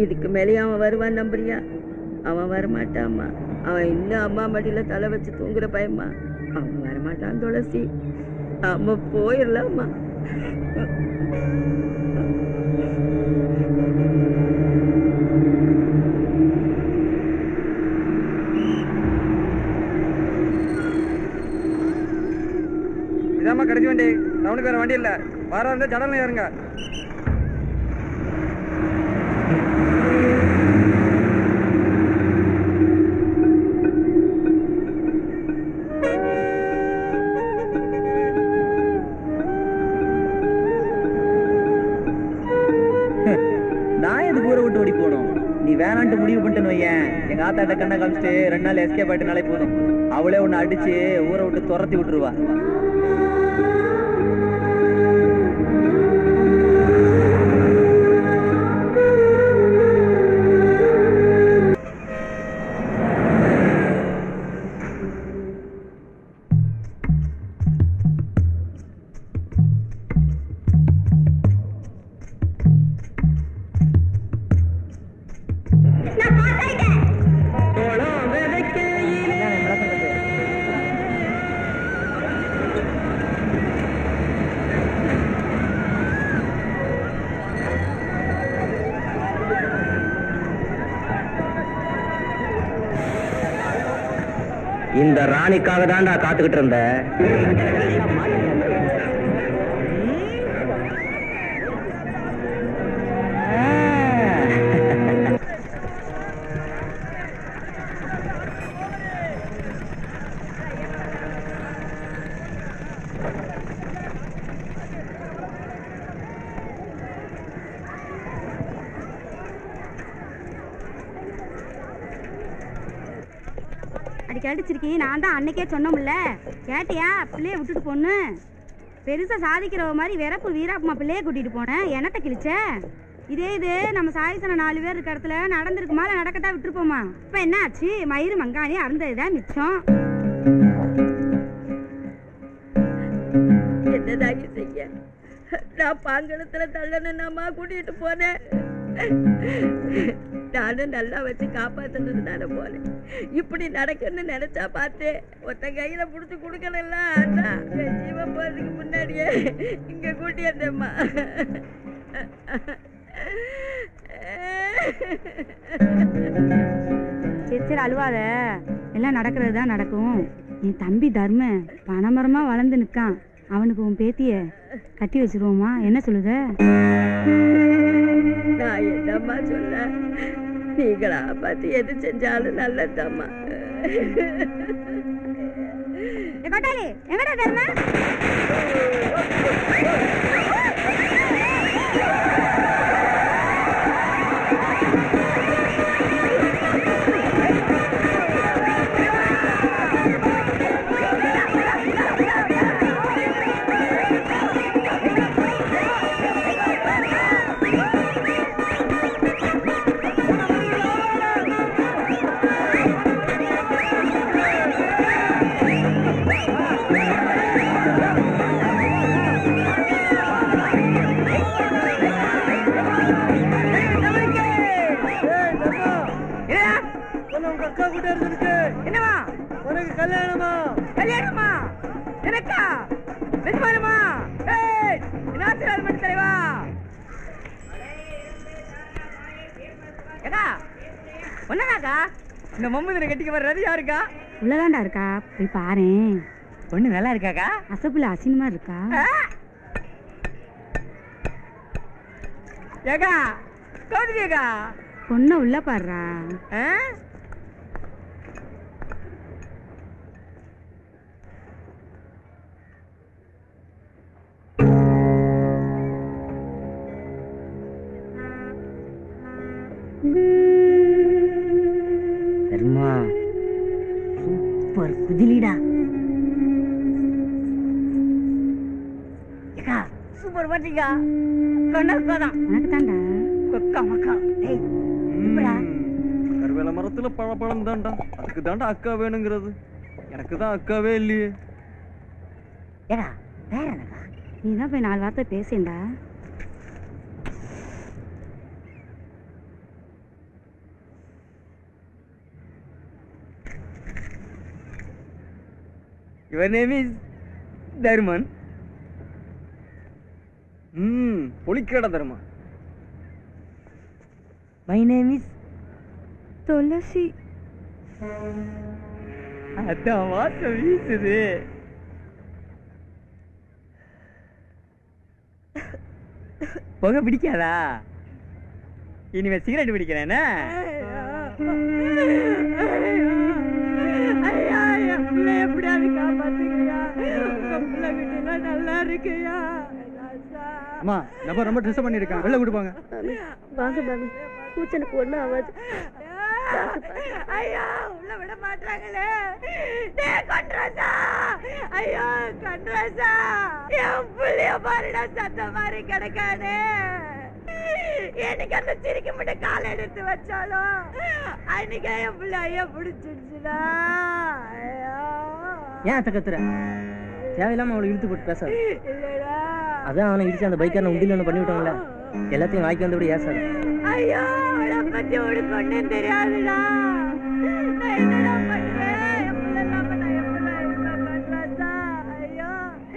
இதுக்கு மேலேயும் அவன் வருவான் நம்புறியா அவன் வரமாட்டாம்மா அவன் இன்னும் அம்மா மடியில தலை வச்சு தூங்குற பயமா அவன் வரமாட்டான் துளசி அம்மா போயிடலாம்மா இதாம்மா கடைசி வண்டி டவுனுக்கு வேற வண்டி இல்ல வர இருந்தா ஜடல ஏறுங்க நான் எதுக்கு ஊரை விட்டு ஓடி போகணும் நீ வேணான்ட்டு முடிவு பண்ணிட்டு வையேன் எங்க ஆத்தாட்ட கண்ணை காமிச்சிட்டு ரெண்டு நாள் எஸ்கேப் ஆயிட்டுனாலே போதும் அவளே உன்னை அடிச்சு ஊரை விட்டு துரத்தி விட்டுருவா இந்த ராணிக்காக தான்டா காத்துக்கிட்டு இருந்த அடி கேட்டுச்சிருக்கி நான் தான் அன்னைக்கே சொன்னோம்ல கேட்டியா பிள்ளைய விட்டுட்டு பொண்ணு பெருசா சாதிக்கிறவ மாதிரி விரப்பு வீராப்புமா பிள்ளைய கூட்டிட்டு போனேன் என்னத்த கிழிச்ச இதே இது நம்ம சாயசன நாலு பேர் இருக்க இடத்துல நடந்திருக்குமா இல்லை நடக்கத்தான் விட்டுருப்போமா இப்ப என்ன ஆச்சு மயிறு மங்காணி அறந்ததுதான் மிச்சம் என்னதாகி செய்ய நான் பாங்கடத்துல தள்ளணும்னாமா கூட்டிட்டு போனேன் நானும் நல்லா வச்சு காப்பாத்தணும்னு தானே போனேன் இப்படி நடக்குன்னு நினைச்சா பார்த்தேன் ஒத்த கையில புடிச்சு கொடுக்கணும்ல அதான் என் ஜீவன் போறதுக்கு முன்னாடியே இங்க கூட்டி வந்தேம்மா சரி சரி அழுவாத எல்லாம் நடக்கிறது தான் நடக்கும் என் தம்பி தர்ம பனைமரமா வளர்ந்து நிற்கான் அவனுக்கு உன் பேத்திய கட்டி வச்சிருவோமா என்ன சொல்லுத நான் என்னம்மா சொல்ல நீங்களா பார்த்து எது செஞ்சாலும் நல்லதம்மா கொட்டாளி எங்கடா தர்ம உங்க அக்கா கூட இருந்திருக்கு என்னவா உனக்கு கல்யாணமா கல்யாணமா எனக்கா நிஜமானுமா ஏய் என்ன ஆசீர்வாதம் பண்ணி தலைவா ஏக்கா ஒன்னதாக்கா இந்த மம்மதினை கட்டிக்க வர்றது யாருக்கா உள்ளதாண்டா இருக்கா போய் பாரேன் பொண்ணு நல்லா இருக்காக்கா அசப்புல அசினமா இருக்கா ஏக்கா கௌதரி அக்கா பொண்ணை உள்ள பாடுறா தர்மா சூப்பர் குதிலிடா ஏக்கா சூப்பர் பாத்தீங்க கொண்டாதான் உனக்கு தாண்டா கொக்கா மக்கா டேய் எப்படா கருவேல மரத்துல பழப்பழம் தான்டா அதுக்கு தான்டா அக்கா வேணுங்கிறது எனக்கு தான் அக்காவே இல்லையே ஏடா வேற என்னக்கா நீ தான் போய் நாலு வார்த்தை பேசேண்டா யுவர் நேம் இஸ் தர்மன் ம் பொலிக்கிறடா தர்மன் மை நேம் இஸ் துளசி அதான் வாசம் வீசுது புகை பிடிக்காதா இனிமே சிகரெட் பிடிக்கிறேன்னா ஐயா என் பிள்ளை எப்படியாவது காப்பாத்துங்கய்யா உங்க பிள்ளை கிட்ட நல்லா இருக்குயா அம்மா நம்ம ரொம்ப ட்ரெஸ் பண்ணிருக்கான் வெளில கொடுப்பாங்க வாங்க மாமி பூச்சனுக்கு ஒண்ணும் ஆகாது ஐயா உள்ள விட மாட்டாங்களே டேய் கண்ராசா ஐயா கண்ராசா என் புள்ளைய பாருடா சத்த மாதிரி கிடக்கானே எனக்கு அந்த சிரிக்க மட்டும் காலை எடுத்து வச்சாலும் அன்னைக்கு என் பிள்ளை ஐயா பிடிச்சிருச்சுடா ஐயா ஏன் அத்தை கத்துற தேவையில்லாம அவளை இழுத்து போட்டு பேசாத இல்லடா அதான் அவனை இடிச்சு அந்த பைக்காரனை உண்டியில் ஒன்று பண்ணி விட்டாங்கல்ல எல்லாத்தையும் வாய்க்கு வந்தபடி ஏசாது ஐயோ அவளை பத்தி உனக்கு ஒண்ணும் தெரியாதுடா நான் என்னடா பண்ணுவேன் என் பிள்ளை இல்லாம நான் எப்படி இருப்பேன் கண்ராசா ஐயோ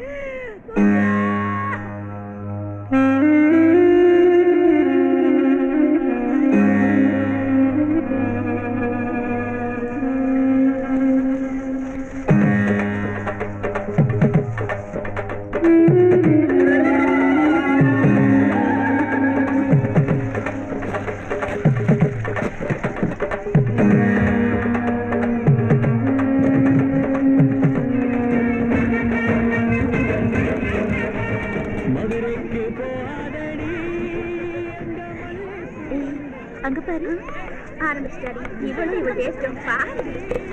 அங்க பாரு ஆரம்பிச்சிட்டாரு இவளும் இவ டேஸ்டும் பாரு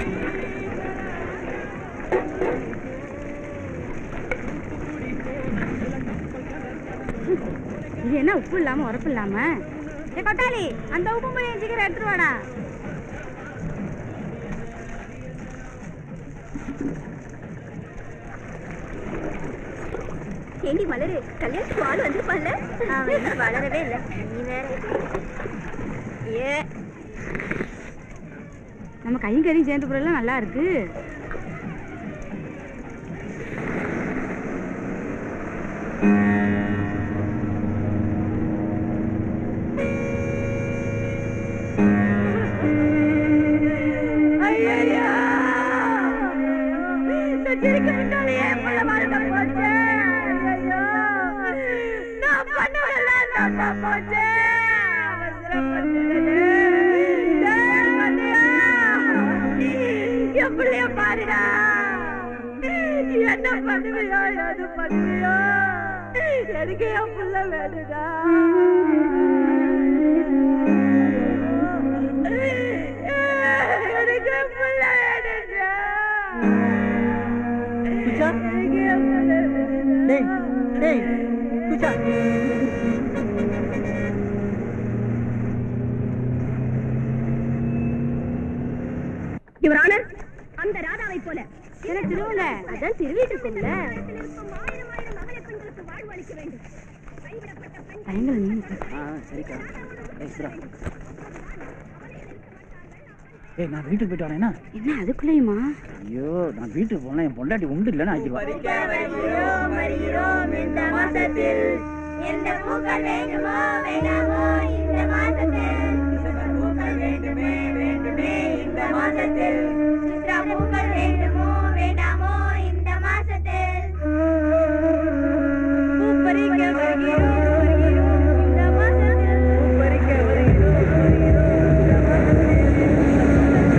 இது என்ன உப்பு இல்லாம உரப்பு இல்லாம ஏ கொட்டாளி அந்த உப்பு மொழி சீக்கிரம் எடுத்துட்டு வாடா ஏண்டி மலரு கல்யாணத்துக்கு ஆள் வந்திருப்பான்ல அவன் இன்னும் வளரவே இல்லை நீ வேற ஏ நம்ம கையும் கறியும் சேர்ந்து போறதுலாம் நல்லா இருக்கு ஐயையோ! இந்த சிரிக்க முன்னாலே என் பிள்ளை மறந்து போச்சே. ஐயையோ! நான் பண்ணதெல்லாம் தப்பா போச்சே. அவசரப்பட்டுட்டேனே. டேய், மண்டையா! என் பிள்ளைய பாருடா. என்ன பண்ணுவியோ எது பண்ணுவியோ எனக்கு என் பிள்ளை வேணுடா எனக்கு என் பிள்ளை வேணுடா குச்சா எனக்கு என் பிள்ளை வேணுடா டேய் டேய் குச்சா யுவர் ஆனர் அந்த ராதாவை போல என்ன திருவுங்க அதான் திருவிட்டு இருக்கும்ல பயங்கர நீங்க ஆ சரிக்கா ஏய் சுரா ஏய் நான் வீட்டுக்கு போயிட்டு வரேன்னா என்ன அதுக்குள்ளேயுமா ஐயோ நான் வீட்டுக்கு போனா என் பொண்டாட்டி உண்டு இல்லைன்னு ஆக்கிடுவா வருகிறோம் வருகிறோம் இந்த மாசத்தில் எந்த பூக்கள் வேண்டுமோ வேண்டாமோ இந்த மாசத்தில் பூக்கள் வேண்டுமே வேண்டுமே இந்த மாசத்தில் சித்ரா பூக்கள் வேண்டுமோ வேண்டாமோ இந்த மாசத்தில் பூ பறிக்க வருகிறோம் வருகிறோம் இந்த மாசத்தில் பூ பறிக்க வருகிறோம் வருகிறோம் இந்த மாசத்தில்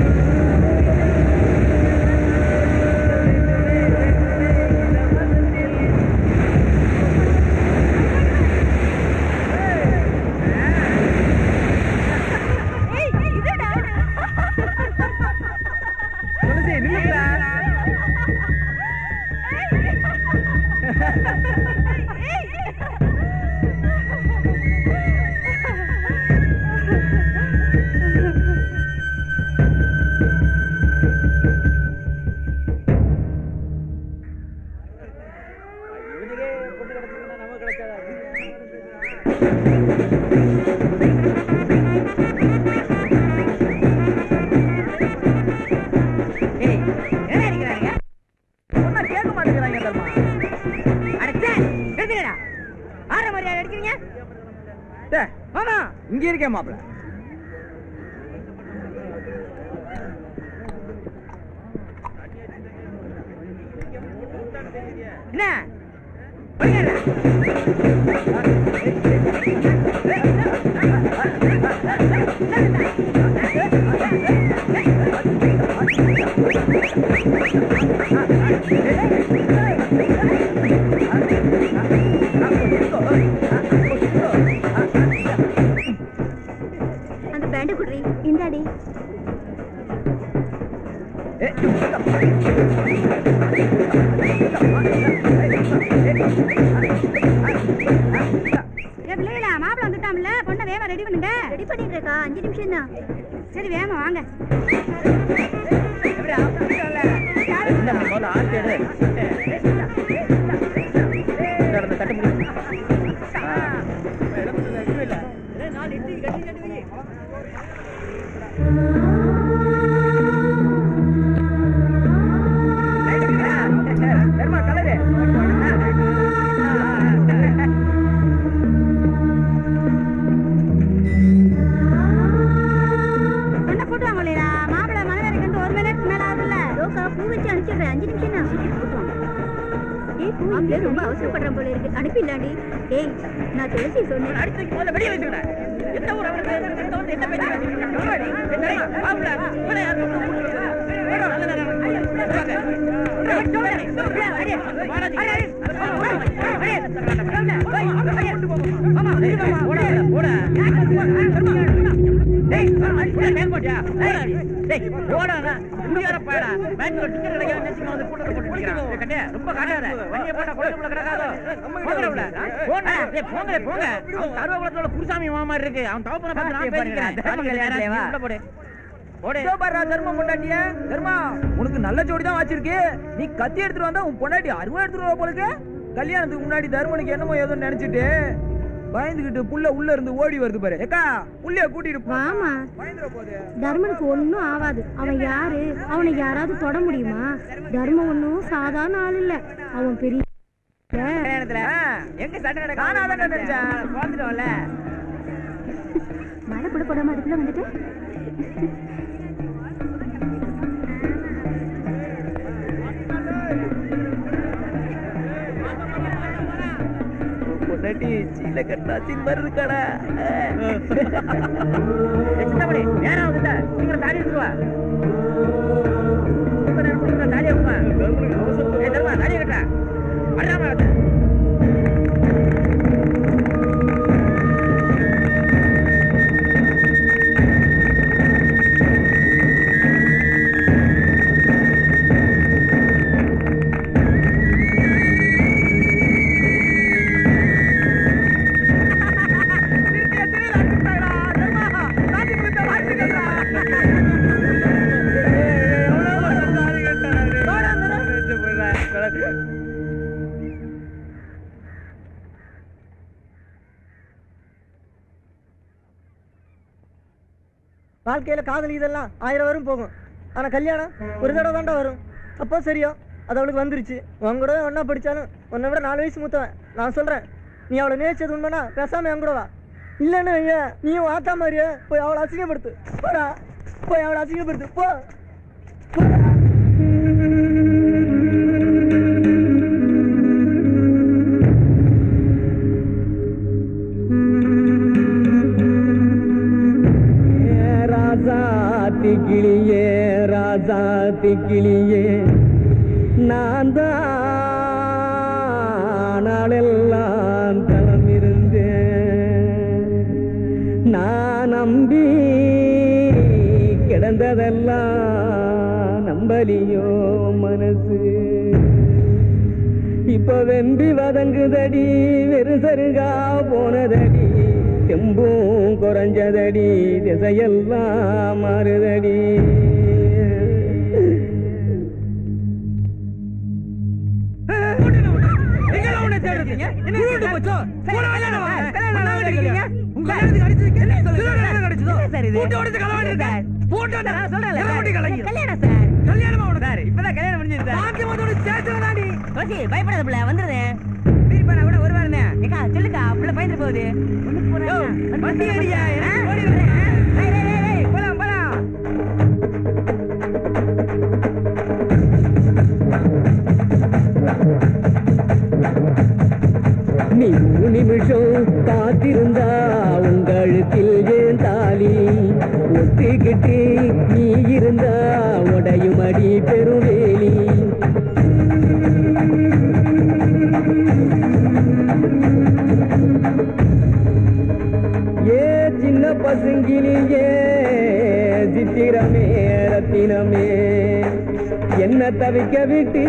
துளசி நில்லுங்க வந்திருக்கேன் மாப்பிள என்ன அந்த பேண்ட குடுறி இந்தாடி ஏ பிள்ளைகளா மாப்பிள்ள வந்துட்டாம்ல பொண்ணை வேகமா ரெடி பண்ணுங்க ரெடி பண்ணிட்டு இருக்கா அஞ்சு நிமிஷம் தான் சரி வேகமா வாங்க முதல்ல ஆர்த்தி எடு இந்த இடத்துல தட்டு முடி. தர்மா கலரு பொண்ணை கூட்டு வாங்க இல்லையா மாப்பிள்ள மலைவேறைக்கு வந்து ஒரு மினிட் மேல ஆகுதுல்ல ரோக்கா பூ வச்சு அனுப்பிச்சிடுறேன் அஞ்சு நிமிஷம் தான் ஏய் பூ இங்க ரொம்ப அவசரப்படுறேன் போல இருக்கு அனுப்பிடலாண்டி ஏய் நான் துளசி சொன்னேன் அடிச்சு முதல்ல வெளியே வச்சுக்கிறேன் எந்த ஊர் அவருக்கு எந்த ஊர் என்ன பேச்சு வச்சிருக்காங்க மாப்பிள மாப்பிள ரொம்ப காட்டாத வண்டியை போட்டா குளத்துக்குள்ள கிடக்காதோ போங்க போங்க அவன் சர்வகுலத்தோட குருசாமி மாமா இருக்கு அவன் தவப்பன பார்த்து நான் பேசிக்கிறேன் போடு இதோ பாருடா, தர்மம் பொண்டாட்டிய தர்மா உனக்கு நல்ல ஜோடி தான் வச்சிருக்கு நீ கத்தி எடுத்துட்டு வந்தா உன் பொண்டாட்டி அருவா எடுத்துட்டு வா போலுக்கு கல்யாணத்துக்கு முன்னாடி தர்மனுக்கு என்னமோ ஏதோ நினைச்சிட்டு பயந்துகிட்டு புள்ள உள்ள இருந்து ஓடி வருது பாரு ஏக்கா புள்ளைய கூட்டிட்டு போ ஆமா தர்மனுக்கு ஒண்ணும் ஆகாது அவன் யாரு அவனை யாராவது தொட முடியுமா தர்மம் ஒண்ணும் சாதாரண ஆள் இல்ல அவன் பெரிய எங்க சட்டை நடக்க காணாதான் நினைச்சேன் பாத்துட்டோம்ல மழை கூட போடாம அதுக்குள்ள வந்துட்டு பொண்டாட்டி சீல கட்டா சின் வருது கடா சின்னப்படி நேரம் வந்துட்ட சீக்கிரம் தாடி எடுத்து வா ரொம்ப நேரம் கொடுக்குற தாடி எடுப்பா ஏ தர்மா தாடி கட்டா அடாம கட்ட வாழ்க்கையில காதல் இதெல்லாம் ஆயிரம் வரும் போகும் ஆனா கல்யாணம் ஒரு தடவை தாண்டா வரும் அப்போ சரியா அது அவளுக்கு வந்துருச்சு உன் கூட ஒன்னா படிச்சாலும் உன்னை விட நாலு வயசு மூத்தவன் நான் சொல்றேன் நீ அவளை நேச்சது உண்மைனா பேசாம என் கூட வா இல்லைன்னு வைய நீயும் ஆத்தா மாதிரியே போய் அவளை அசிங்கப்படுத்து போடா போய் அவளை அசிங்கப்படுத்து போ ராசாத்தி கிளியே ராசாத்தி கிளியே நான் தான் நாளெல்லாம் தலம் இருந்தேன் நான் நம்பி கிடந்ததெல்லாம் நம்பலியோ மனசு இப்ப வெம்பி வதங்குதடி வெறுசருகா போனதடி தெம்பும் குறைஞ்சதடி திசையெல்லாம் மாறுதடி பயப்படாத பிள்ளை வந்துருது ஏக்கா சொல்லுக்கா புள்ள பயந்து போகுது வண்டி அடியா ஓடி போலாம் போலாம் நீ ஒரு நிமிஷம் காத்திருந்தா உங்களுக்கில் ஏன் தாலி ஒத்துக்கிட்டு நீ இருந்தா உடையும் அடி பெருவேலி ஏ சின்ன பசுங்கிலியே சித்திரமே ரத்தினமே என்ன தவிக்க விட்டு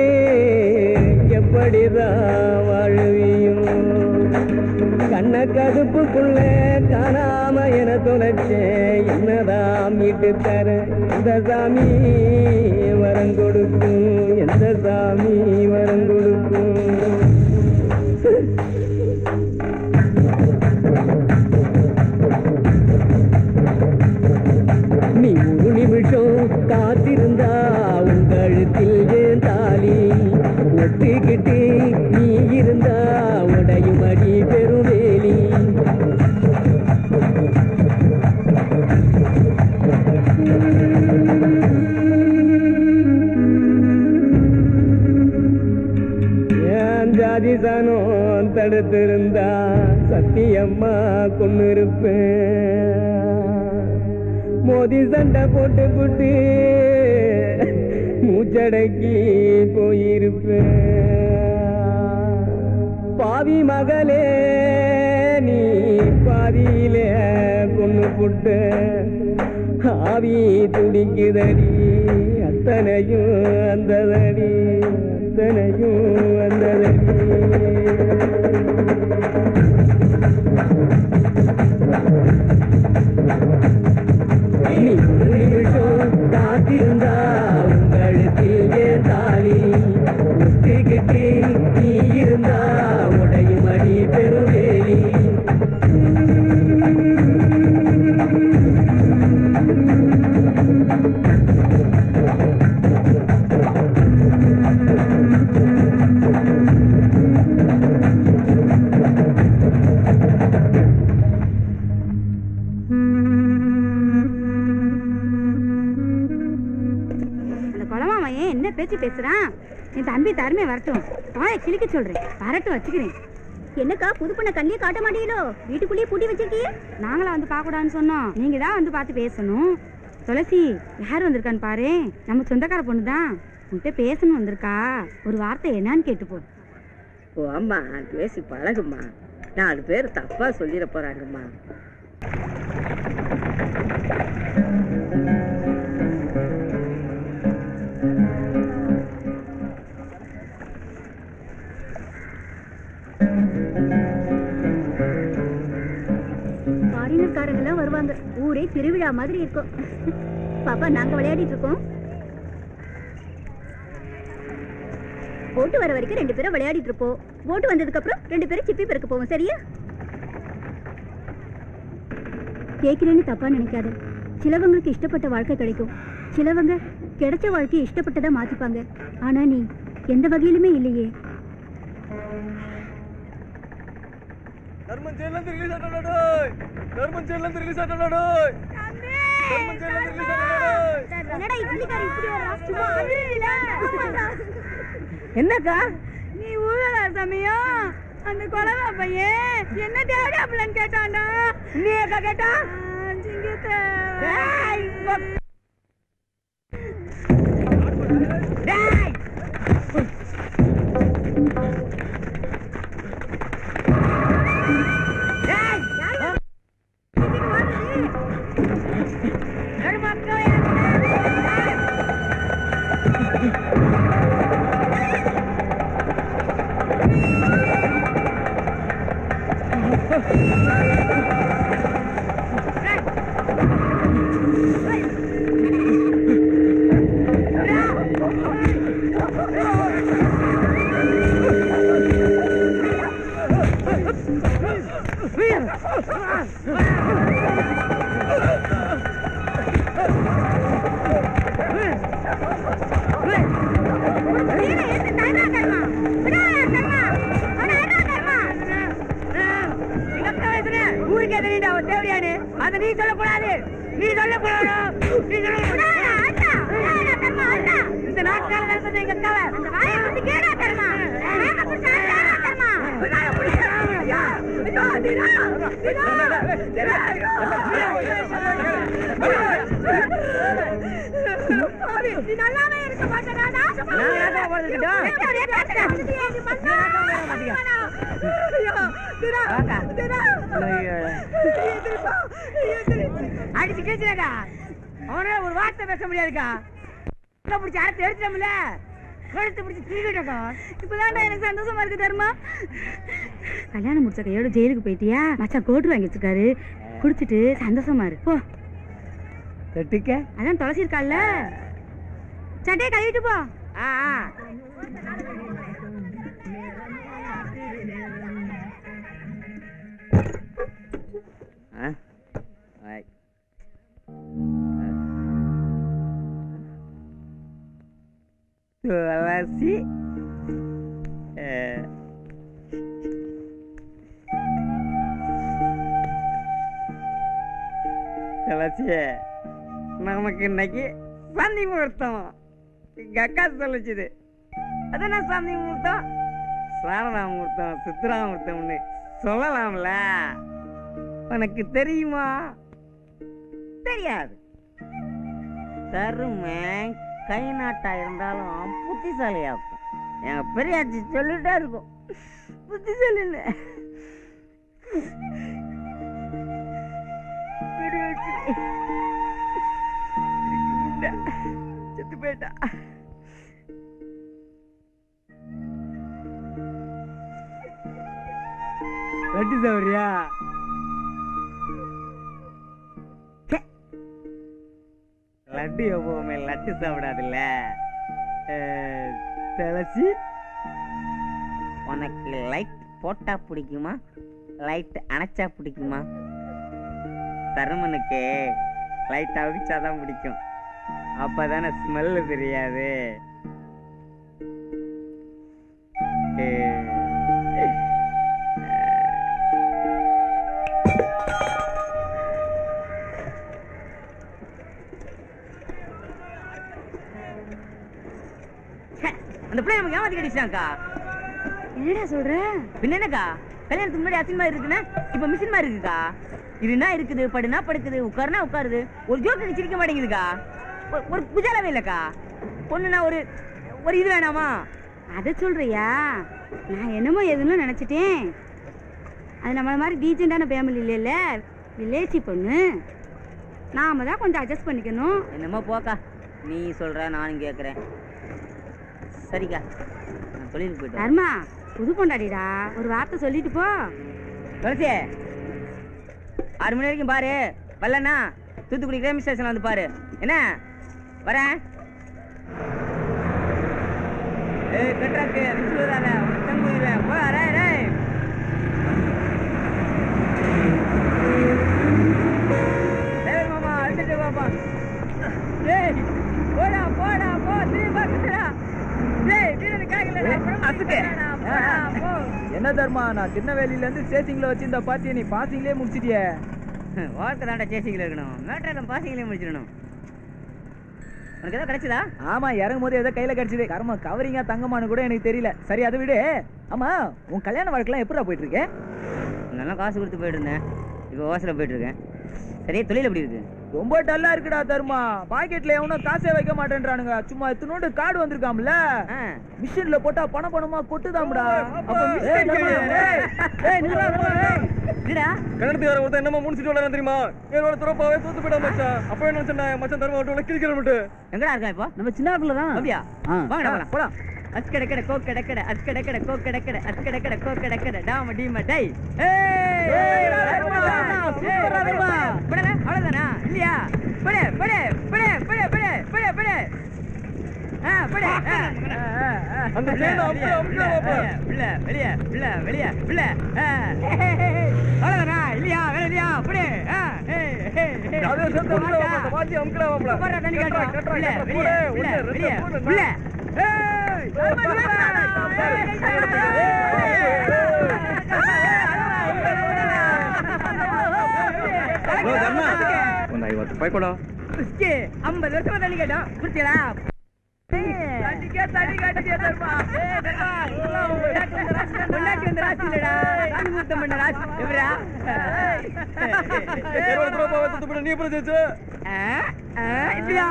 எப்படிதான் வாழ்வியும் கண்ண கதுப்புக்குள்ள காணாம என தொலைச்சேன் என்னதான் மீட்டு தர எந்த சாமி வரம் கொடுக்கும் எந்த சாமி வரம் கொடுக்கும் நீ ஒரு நிமிஷம் காத்திருந்தா உங்களுக்கில் ஏன் தாலி ஒத்துக்கிட்டு நீ இருந்தா உடையும் அடி பெருவேலி ஏன் ஜாதி சனம் தடுத்திருந்தா சத்தியம்மா கொண்டு இருப்பேன் மோதி சண்டை போட்டு குட்டு மூச்சடக்கி போயிருப்பேன் பாவி மகளே நீ பாதியிலே கொண்டு புட்டு ஆவி துடிக்குதடி அத்தனையும் அந்ததடி அத்தனையும் அந்ததடி நீ ஒரு நிமிஷம் காத்திருந்தா உங்களுக்கில் ஏன் தாலி ஒத்துக்கிட்டு நீ இருந்தா உடையும் அடி பெருவேலி அந்த குளமாமன் ஏன் என்ன பேச்சு பேசுறான் என் தம்பி தருமை வரட்டும் வாயை கிழிக்க சொல்றேன் வரட்டும் வச்சுக்கிறேன் என்னக்கா புது பொண்ணை கண்ணிலே காட்ட மாட்டீங்களோ வீட்டுக்குள்ளேயே பூட்டி வச்சிருக்கீங்க நாங்களா வந்து பார்க்க கூடாதுன்னு சொன்னோம் நீங்க தான் வந்து பார்த்து பேசணும் துளசி யார் வந்திருக்கான்னு பாரு நம்ம சொந்தக்கார பொண்ணு தான் உன்கிட்ட பேசணும் வந்திருக்கா ஒரு வார்த்தை என்னன்னு கேட்டு போ ஓ அம்மா பேசி பழகுமா நாலு பேர் தப்பா சொல்லிட போறாங்கம்மா ஃபாரினர்காரங்க எல்லாம் வருவாங்க ஊரே திருவிழா மாதிரி இருக்கும் பாப்பா நாங்க விளையாடிட்டு இருக்கோம் போட்டு வர வரைக்கும் ரெண்டு பேரும் விளையாடிட்டு இருப்போம் போட்டு வந்ததுக்கு அப்புறம் ரெண்டு பேரும் சிப்பி பெருக்க போவோம் சரியா கேட்கிறேன்னு தப்பா நினைக்காத சிலவங்களுக்கு இஷ்டப்பட்ட வாழ்க்கை கிடைக்கும் சிலவங்க கிடைச்ச வாழ்க்கையை இஷ்டப்பட்டதா மாத்திப்பாங்க ஆனா நீ எந்த வகையிலுமே இல்லையே தர்மன் ஜெயில இருந்து ரிலீஸ் ஆட்டாடோய் தர்மன் ஜெயில இருந்து ரிலீஸ் ஆட்டாடோய் தர்மன் ஜெயில இருந்து ரிலீஸ் ஆட்டாடோய் என்னடா இட்லிக்காரி இப்படி வரா சும்மா என்னக்கா நீ ஊழல சமயம் அந்த கொலவா பையன் என்ன தேவையாப்பலன்னு கேட்டான்டா நீ அக்கா கேட்டா சிங்கத்தை ஏய் சொல்லக்கூடாது நீ சொல்லக்கூடாது நீ சொல்லக்கூடாது இந்த நாட்டால நடந்தது எங்க அக்காவை அந்த வாயை வந்து கேடா தருமா நீ நல்லாவே இருக்க மாட்டேடா அடிச்சு கேச்சுனாக்கா அவனால ஒரு வார்த்தை பேச முடியாதுக்கா பிடிச்சி அரைச்சு எடுத்துட்டோம்ல கழுத்து பிடிச்சி திருக்கிட்டக்கா இப்பதான்டா எனக்கு சந்தோஷமா இருக்கு தர்மா கல்யாணம் முடிச்ச கையோட ஜெயிலுக்கு போயிட்டியா மச்சான் கோட்டு வாங்கி வச்சிருக்காரு குடிச்சிட்டு சந்தோஷமா இரு போ தொட்டுக்க அதான் துளசி இருக்கால்ல சட்டையை கழுவிட்டு போ ஆ ஆ. ஆ? ஆய். துளசி ஆ. துளசி நமக்கு இன்னைக்கு சந்தி முகூர்த்தம் எங்க அக்கா சொல்லிச்சுது அதான சந்தி முகூர்த்தம் சாரதா முகூர்த்தம் சித்ரா முகூர்த்தம்னு சொல்லலாம்ல உனக்கு தெரியுமா தெரியாது தருமை கை நாட்டா இருந்தாலும் புத்திசாலியாக்கும் எங்க பெரியாச்சி சொல்லிட்டே இருக்கும் புத்திசாலின்னு பெரியாச்சி செத்து போயிட்டா லட்டு சௌரியா லட்டு எப்பவுமே லட்டு சாப்பிடாதுல்ல அஹ், துளசி உனக்கு லைட் போட்டா பிடிக்குமா லைட் அணைச்சா பிடிக்குமா தருமனுக்கு லைட் அவிச்சாதான் பிடிக்கும் அப்பதானே ஸ்மெல்லு தெரியாது அந்த பிள்ளை நமக்கு ஏமாத்தி கடிச்சிட்டாங்கக்கா என்னடா சொல்ற பின்ன என்னக்கா கல்யாணத்துக்கு முன்னாடி அசின் மாதிரி இருக்குன்னா இப்ப மிஷின் மாதிரி இருக்குக்கா இதுனா இருக்குது படுனா படுக்குது உட்காருனா உட்காருது ஒரு ஜோக்கு சிரிக்க மாட்டேங்குதுக்கா ஒரு- ஒரு குஜாலவே இல்லக்கா பொண்ணுனா ஒரு ஒரு இது வேணாமா அதை சொல்றியா நான் என்னமோ எதுன்னு நினைச்சிட்டேன் அது நம்மள மாதிரி டீசெண்டான ஃபேமிலி இல்லைல்ல வில்லேஜி பொண்ணு நாம தான் கொஞ்சம் அட்ஜஸ்ட் பண்ணிக்கணும் என்னமோ போக்கா நீ சொல்ற நானும் கேக்குறேன் சரிக்கா நான் தொழிலுக்கு போயிட்டு வரேன். தர்மா புது பொண்டாடிடா ஒரு வார்த்தை சொல்லிட்டு போ துளசி ஆறு மணி வரைக்கும் பாரு வரலண்ணா தூத்துக்குடி கிராமி ஸ்டேஷன்ல வந்து பாரு என்ன வரேன் ஏய் கட்ராக்கு விசில் வராத உனக்கு தங்க போயிடுவேன் போடா ரே ரே டேய் மாமா அழுத்துட்டு பாப்பா டேய் போடா போடா போ திரும்பி பாக்குறா டேய் வீடு காய்க்கல அசுக்கு போடா போ என்ன தர்மா நான் திருநெல்வேலியில இருந்து சேசிங்ல வச்சு இந்த பார்ட்டியை நீ பாசிங்லயே முடிச்சிட்டியே வார்த்தை தாண்டா சேசிங்கில் இருக்கணும் மேட்ரெல்லாம் பாசிங்கிலே முடிச்சிடணும் உனக்கு ஏதோ கிடைச்சதா ஆமா இறங்கும் போது ஏதோ கையில கிடைச்சது கர்ம கவரிங்கா தங்கமானு கூட எனக்கு தெரியல சரி அதை விடு ஆமா உன் கல்யாண வாழ்க்கைலாம் எப்படிடா போயிட்டு இருக்கு நல்லா காசு கொடுத்து போயிட்டு இருந்தேன் இப்போ ஓசல போயிட்டு இருக்கேன் சரி தொழில் எப்படி இருக்கு ரொம்ப டல்லா இருக்குடா தர்மா பாக்கெட்ல எவனும் காசே வைக்க மாட்டேன்றானுங்க சும்மா இத்தனோண்டு கார்டு வந்திருக்காம்ல மிஷின்ல போட்டா பணம் பணமா கொட்டுதாம்டா அப்ப ஏய், தர்மா, ஏய், ஏய் நில்றா, நில்றா, ஏய். கல்யாணத்துக்கு வர ஒருத்தன் என்னமா மூணு வளர தெரியுமா என்னோட துறப்பாவே தோத்து போயிட்டா மச்சான் அப்ப என்ன சொன்னேன் மச்சான் தருமா விட்டு கிழிக்கிற மட்டும் எங்கடா இருக்கா இப்போ நம்ம சின்ன ஆக்குல தான் அப்படியா ஆ. வாங்கடா ஆ, போலாம் போலாம் அஸ்கட கட கோ கட கட அஸ்கட கட கோ கட கட அஸ்கட கட கோ கட கட டாம டீம டை ஏய் ஏய், தர்மா, தர்மா, சூப்பரா தர்மா. படல அவ்வளவுதானா இல்லையா படு படு படு படு படு படு படு ஆ படு ஆ. அந்த உள்ள, chain அ வெளிய, அமுக்கு, அமுக்கு, உள்ள, வாப்பா. உள்ள, வெளிய உள்ள வெளிய உள்ள ஆ. அவ்வளவுதானா இல்லையா வேற இல்லையா படு ஆ. ஏய், ஏய், ஏய். அதே சேர்த்து அமுக்கு, வாடா. வாப்பா, வாத்தி அமுக்குடா, வாப்பா. போடுறா, தண்ணி கட்டுறா, காட்டுறா. கட்டுறா, உள்ள, கட்டுறா, வெளிய, போடு, உள்ள, ஒண்ணு, ரெண்டு, வெளிய, மூணு, உள்ள. நாலு. ஏய், தர்மா, தர்மா. ஹலோ, தர்மா. ಐವತ್ತು ರೂಪಾಯಿ ಕೊಡೋ ஐம்பது வருஷமா தண்ணி கேட்டோம் குடிச்சீங்களா பொண்டாட்டி வந்த ராசி இல்லடா சாமி முத்தம் பண்ண ராசி எப்படா நீ அப்புறம் ஜெயிச்சு இப்படியா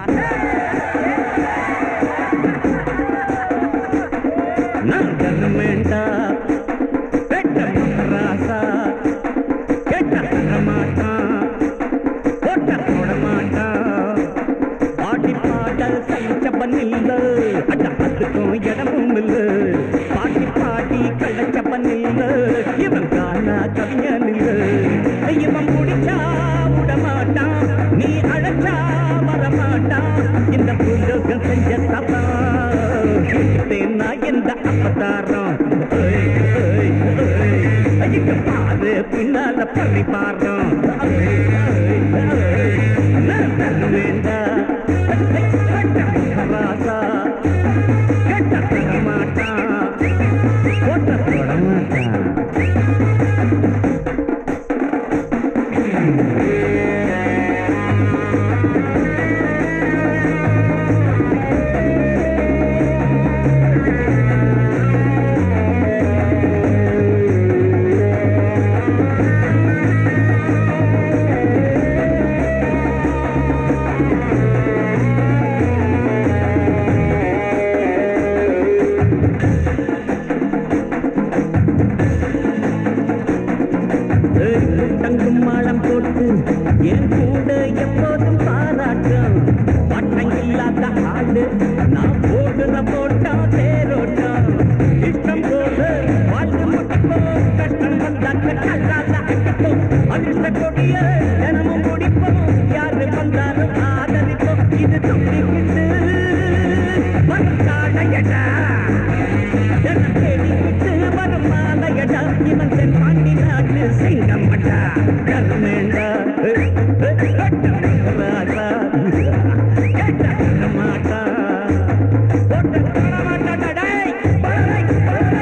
நான் கர்மேண்டா பெட்ட ராசா கெட்ட மாட்டான் போட்ட போட மாட்டான் பாட்டி பாடல் சலிச்ச பண்ணில்ல அட அதுக்கும் இடமும் இல்ல பாட்டி பாட்டி கள்ளச்ச பண்ணில்ல இவன் காணா கவிஞன் இல்ல இவன் முடிச்சா விட மாட்டான் நீ அழைச்சா வர மாட்டான் இந்த புலகம் செஞ்ச தப்பா கேட்டேன்னா எந்த அவதாரம் ஏய், ஏய், ஏய். ஐயோ, பாரு பின்னால பறி பாடுறோம் வேண்டாம் ராசா கெட்ட தர மாட்டான் போட்ட தொட மாட்டான் தங்கும் மாளம் போட்டு என் கூட எப்போதும் பாராட்டம் பட்டம் இல்லாத ஆடு நான் போடுற போட்டா தேரோட்டம் இஷ்டம் போது வாழ்ந்து முடிப்போம் கஷ்டம் வந்தா கல்லாத அடிப்போம் அதிர்ஷ்ட கொடிய தினமும் முடிப்போம் யாரு வந்தாலும் ஆதரிப்போம் இது துப்பிக்கிட்டு வரும் காடையடா தினம் தேடிக்கிட்டு வரும் மாலையடா இவன் தென் பாண்டி நாட்டு சிங்கமடா கருமேண்டா ராஜா கேட்ட மாட்டா போட்ட மாட்டா டேய் பறை பறை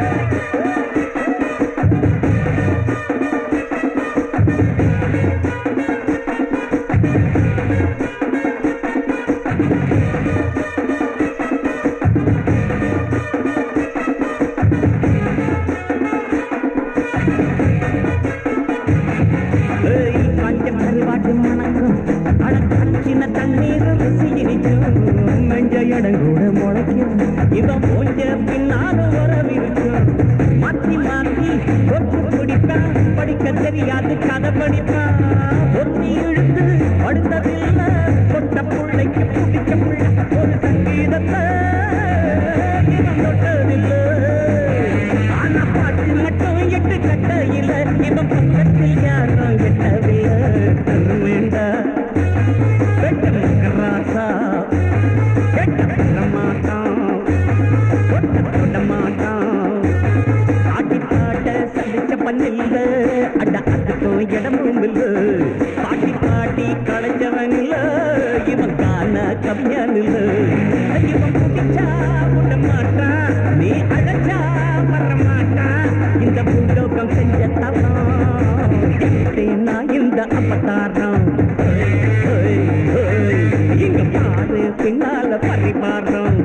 ஏய், பஞ்சம் கருவாட்டு மணக்கும் அடக்கச்சின தண்ணீர் ருசி இனிக்கும் நெஞ்ச இடங்கூட முளைக்கும் இவன் போஞ்ச பின்னால வரவிருக்கும் மாத்தி மாத்தி கொத்து பிடிப்பான் படிக்க தெரியாது கதை படிப்பான் ஒத்தி இழுத்து அடுத்ததில்ல கொட்ட பிள்ளைக்கு பிடிச்ச பிள்ளை ஒரு சங்கீதத்தை இவன் தொட்டதில்லை ஆனா பாட்டு மட்டும் எட்டு கட்டையில இவன் பக்கத்தில் யாரும் எட்டவில்லை தருவேண்டா பெட்ட ராசா கெட்ட பண்ண மாட்டான் கொட்ட தொட மாட்டான் பாட்டி பாட்ட சந்திச்ச பண்ணில்ல அட அதுக்கும் இடமும் இல்ல பாட்டி பாட்டி களைஞ்சவன் இல்ல இவன் காண கவிஞன் இல்ல இவன் பிடிச்சா விட மாட்டான் நீ அழைச்சா வர மாட்டான் இந்த பூலோகம் செஞ்ச தவம் கேட்டேனா இந்த அவதாரம் ஏய், ஏய், இங்க பாரு பின்னால பரிபாரம்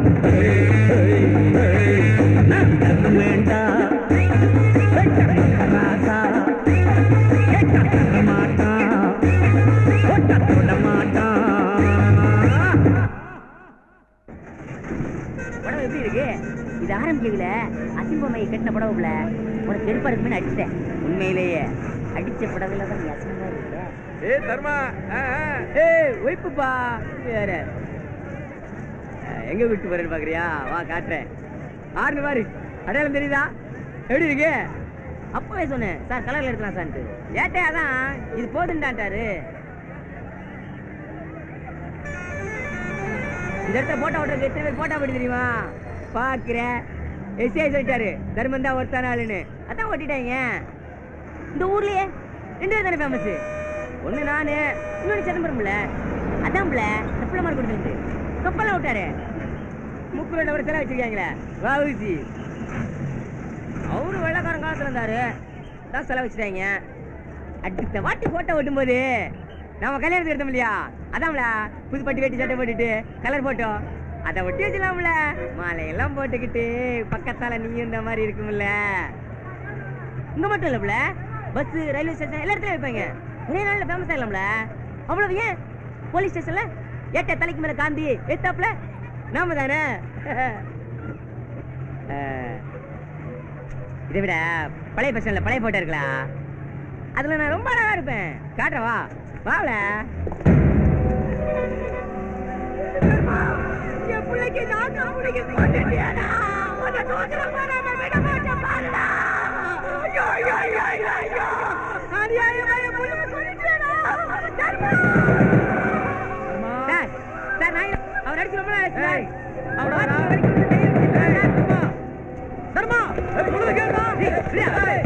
நான் தர வேண்டாம் ராசா கேட்டா தர மாட்டான் போட்டா தொட மாட்டான் படம் எப்படி இருக்கு இது ஆரம்பிக்கல அசிம்பமையை கட்டின படவுல உனக்கு செருப்பா இருக்குன்னு அடிச்சிட்டேன் உண்மையிலேயே அடிச்ச படகுல தான் நீ அசிங்கமா இருக்க ஏ தர்மா ஏய் ஒய்ப்புப்பா வேற எங்க விட்டு போறேன்னு பாக்குறியா வா காட்டுறேன் ஆறு பாரு அடையாளம் தெரியுதா எப்படி இருக்கு அப்பவே சொன்னேன் சார் கலர்ல எடுக்கலாம் சார்ட்டு ஏட்டே அதான் இது போதுண்டாட்டாரு இந்த இடத்துல போட்டோ ஓட்டுறது எத்தனை பேர் போட்டோ போட்டு தெரியுமா பாக்குறேன் எஸ்ஐ சொல்லிட்டாரு தர்மம் தான் ஒருத்தான ஆளுன்னு அதான் ஓட்டிட்டாங்க இந்த ஊர்லயே ரெண்டு பேர் தானே ஃபேமஸ் ஒண்ணு நானு இன்னொன்னு சிதம்பரம்ல அதான்ல இந்த பிள்ளை மாதிரி கொடுத்துருக்கு கப்பலாம் விட்டாரு முக்கு ரெண்டு ஒரு சிலை வச்சிருக்காங்களே வாவுசி அவரு வெள்ளக்காரன் காலத்துல இருந்தாரு தான் செலவு வச்சுட்டாங்க அடுத்த வாட்டி போட்டோ ஓட்டும்போது நம்ம கல்யாணத்துக்கு எடுத்தோம் இல்லையா அதான்ல புதுப்பட்டி வேட்டி சட்டை போட்டுட்டு கலர் போட்டோம் அதை ஒட்டி வச்சலாம்ல மாலையெல்லாம் போட்டுக்கிட்டு பக்கத்தால நீ இந்த மாதிரி இருக்கும்ல இங்க மட்டும் இல்லப்ல பஸ் ரயில்வே ஸ்டேஷன் எல்லா இடத்துலயும் வைப்பாங்க ஒரே நாள்ல ஃபேமஸ் ஆகலாம்ல அவ்வளவு ஏன் போலீஸ் ஸ்டேஷன்ல ஏட்ட தலைக்கு மேல காந்தி ஏத்தாப்ல நாம தானே அஹ், இதை விட பழைய பஸ் பழைய போட்டோ இருக்கலா அதுல நான் ரொம்ப அழகா இருப்பேன் காட்டுறவா வாவல என் பிள்ளைக்கு நாக்கு பிடிக்க மாட்டேன்டியாடா உன்னை தோக்கிற போறாம விட மாட்டேன் பாருடா ஐயோ ஐயோ ஐயோ ஐயோ ஐயோ அநியாயமா என் பிள்ளைய கொன்னுட்டியாடா தர்மா சார் சார் நான் அவர் அடிச்சு ரொம்ப நாள் ஆச்சு சார் அவர் வாட்ச் வரைக்கும் தர்மா சொல்லுங்க கேளுடா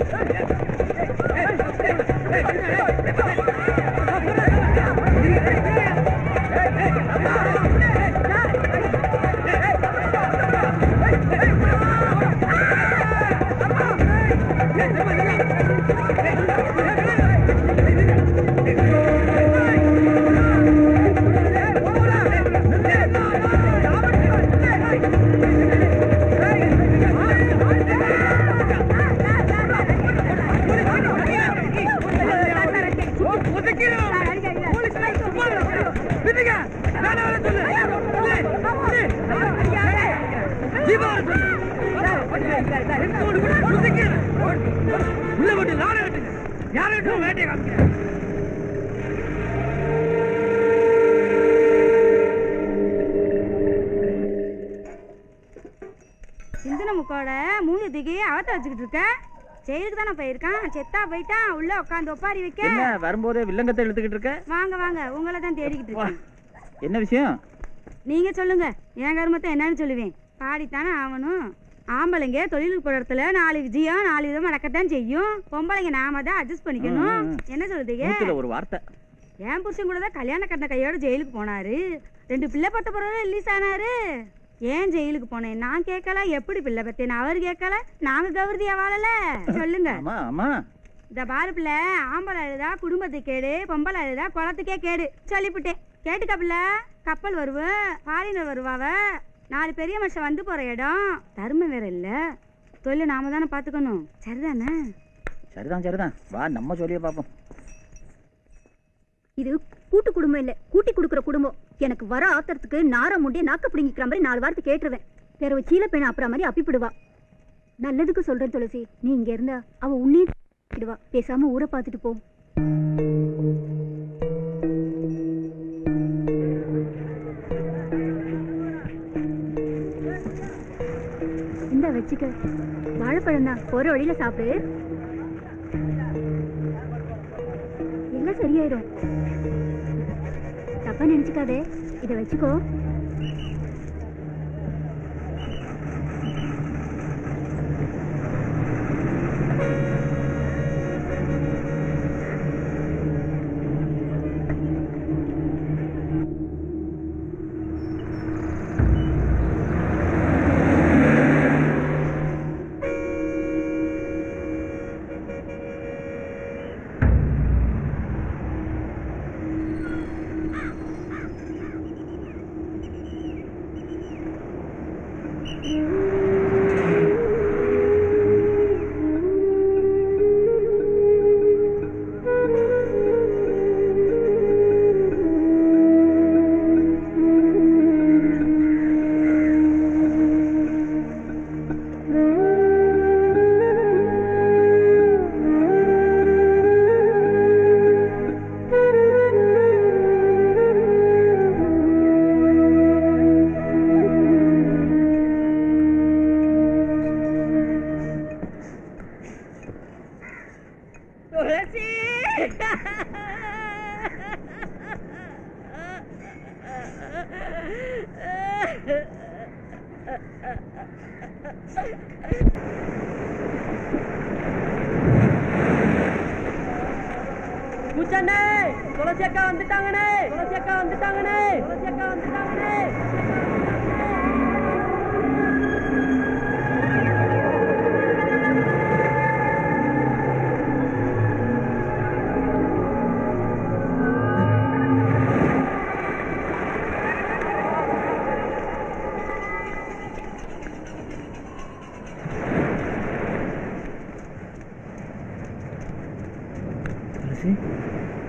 சிந்தன முக்கோட மூஞ்சி தூக்கி அவத்த வச்சுக்கிட்டு இருக்க ஜெயிலுக்கு தானே போயிருக்கான் செத்தா போயிட்டான் உள்ள உட்காந்து ஒப்பாரி வைக்க என்ன வரும்போதே வில்லங்கத்தை இழுத்துக்கிட்டு இருக்க வாங்க வாங்க உங்களை தான் தேடிக்கிட்டு இருக்கேன் என்ன விஷயம் நீங்க சொல்லுங்க என் கருமத்தை என்னன்னு சொல்லுவேன் பாடித்தானே ஆகணும் ஆம்பளைங்க தொழிலுக்கு போற இடத்துல நாலு விஜயம் நாலு விதம் நடக்கத்தான் செய்யும் பொம்பளைங்க நாம தான் அட்ஜஸ்ட் பண்ணிக்கணும் ம், ம். என்ன சொல்றீங்க நூத்துல ஒரு வார்த்தை என் புருஷன் கூட தான் கல்யாணம் கட்டின கையோட ஜெயிலுக்கு போனாரு ரெண்டு பிள்ளை பத்த பிறகு ரிலீஸ் ஆனாரு ஏன் ஜெயிலுக்கு போனேன் நான் கேட்கல எப்படி பிள்ளை பத்தேன் அவர் கேட்கல நாங்க கௌரதியா வாழல சொல்லுங்க ஆமா ஆமா இந்த பாரு பிள்ளை ஆம்பளை அழுதா குடும்பத்துக்கு கேடு பொம்பளை அழுதா குளத்துக்கே கேடு சொல்லிவிட்டேன் கேட்டுக்க பிள்ளை கப்பல் வருவ ஃபாரினர் வருவாவ நாலு பெரிய மனுஷன் வந்து போற இடம் தர்மம் வேற இல்ல தொழில நாம தானே பாத்துக்கணும் சரிதானே சரிதான் சரிதான் வா நம்ம சொல்லியே பார்ப்போம் இது கூட்டு குடும்பம் இல்ல கூட்டி கொடுக்குற குடும்பம் எனக்கு வர ஆத்திரத்துக்கு நார முண்டிய நாக்க பிடிங்கிக்கிற மாதிரி நாலு வார்த்தை கேட்டுருவேன் பிறவு சீல பெண் அப்புறம் மாதிரி அப்பிப்பிடுவா நல்லதுக்கு சொல்றேன் துளசி நீ இங்க இருந்தா அவ உன்னே விடுவா பேசாம ஊரை பார்த்துட்டு போ இந்த வச்சுக்க வாழைப்பழம் தான் போற வழியில சாப்பிடு எல்லாம் சரியாயிரும் தப்பா நினைச்சுக்காதே இதை வச்சுக்கோ துளசி பூச்சண்ணே துளசி அக்கா வந்துட்டாங்கண்ணே துளசி அக்கா வந்துட்டாங்கண்ணே துளசி அக்கா வந்துட்டாங்கண்ணே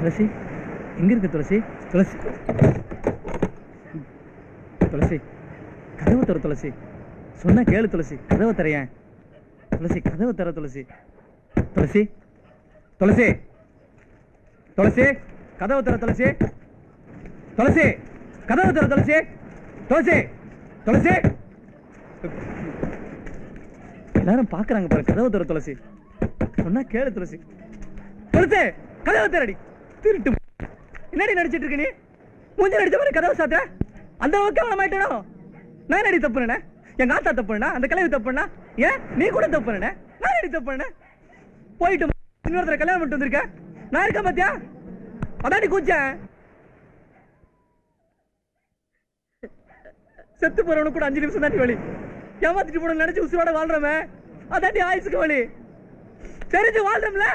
துளசி எங்க இருக்கு துளசி துளசி துளசி கதவை தர துளசி சொன்ன கேளு துளசி கதவை தரையன் துளசி கதவை தர துளசி துளசி துளசி துளசி கதவை தர துளசி துளசி கதவை தர துளசி துளசி துளசி எல்லாரும் பாக்குறாங்க பாரு கதவை தர துளசி சொன்னா கேளு துளசி துளசி கதவை தரடி திருட்டு என்னடி நடிச்சிட்டு இருக்க நீ மூஞ்சி நடிச்ச மாதிரி கதவை சாத்த அந்த அளவுக்கு அவன மாட்டேனோ நான் நடி தப்பு பண்ணேன் எங்க ஆத்தா தப்பு பண்ணா அந்த கிளவி தப்பு பண்ணா ஏன் நீ கூட தப்பு பண்ண நான் நடி தப்பு பண்ணேன் போயிட்டு இன்னொருத்தர கல்யாணம் பண்ணிட்டு வந்திருக்க நான் இருக்கேன் பாத்தியா அதாடி கூச்சேன் செத்து போறவனுக்கு கூட அஞ்சு நிமிஷம் தாண்டி வழி ஏமாத்திட்டு போன நினைச்சு உசுரோட வாழ்றமே அதாண்டி ஆயுசுக்கு வழி தெரிஞ்சு வாழ்றோம்ல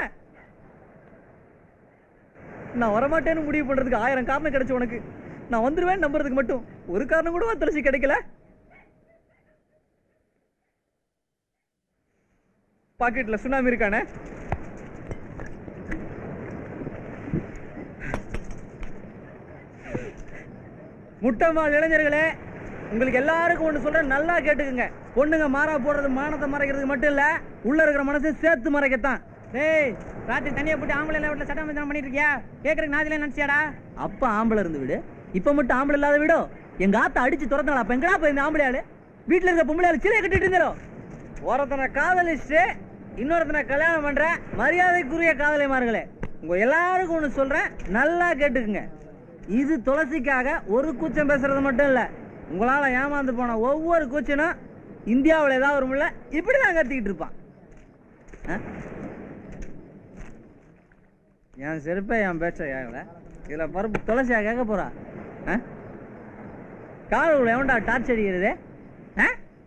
நான் வரமாட்டேன்னு முடிவு பண்றதுக்கு ஆயிரம் காரணம் கிடைச்சு உனக்கு நான் வந்துருவேன் நம்புறதுக்கு மட்டும் ஒரு காரணம் கூட துளசி கிடைக்கல பாக்கெட்ல சுனாமி இருக்கானே முட்டம்மாள் இளைஞர்களே உங்களுக்கு எல்லாருக்கும் ஒண்ணு சொல்றேன் நல்லா கேட்டுக்குங்க பொண்ணுங்க மாறா போடுறது மானத்தை மறைக்கிறதுக்கு மட்டும் இல்ல உள்ள இருக்கிற மனசையும் சேர்த்து மறைக்கத்தான் டேய் ராத்திரி தனியா போட்டு ஆம்பளை எல்லாம் வீட்டுல சட்டம் மஞ்சள் பண்ணிட்டு இருக்கியா கேக்குறதுக்கு நாதில நினைச்சியாடா அப்ப ஆம்பளை இருந்து விடு இப்ப மட்டும் ஆம்பளை இல்லாத விடோ எங்க ஆத்த அடிச்சு துரத்தாளா அப்ப எங்கடா போய் இந்த ஆம்பளை ஆளு வீட்டுல இருக்க பொம்பளை ஆளு சிலையை கட்டிட்டு இருந்தாரோ ஒருத்தனை காதலிச்சுட்டு இன்னொருத்தனை கல்யாணம் பண்ற மரியாதைக்குரிய காதலிமார்களே உங்க எல்லாருக்கும் ஒண்ணு சொல்றேன் நல்லா கேட்டுக்குங்க இது துளசிக்காக ஒரு கூச்சம் பேசுறது மட்டும் இல்ல உங்களால ஏமாந்து போன ஒவ்வொரு கூச்சனும் இந்தியாவுல ஏதாவது ஒரு முள்ள இப்படிதான் கத்திக்கிட்டு இருப்பான் ஆ? என் செருப்பே என் பேச்ச கேட்கல இதுல பருப்பு துளசியா கேட்க போறா ஆ? காலுக்குள்ள எவன்டா டார்ச் அடிக்கிறது ஆ?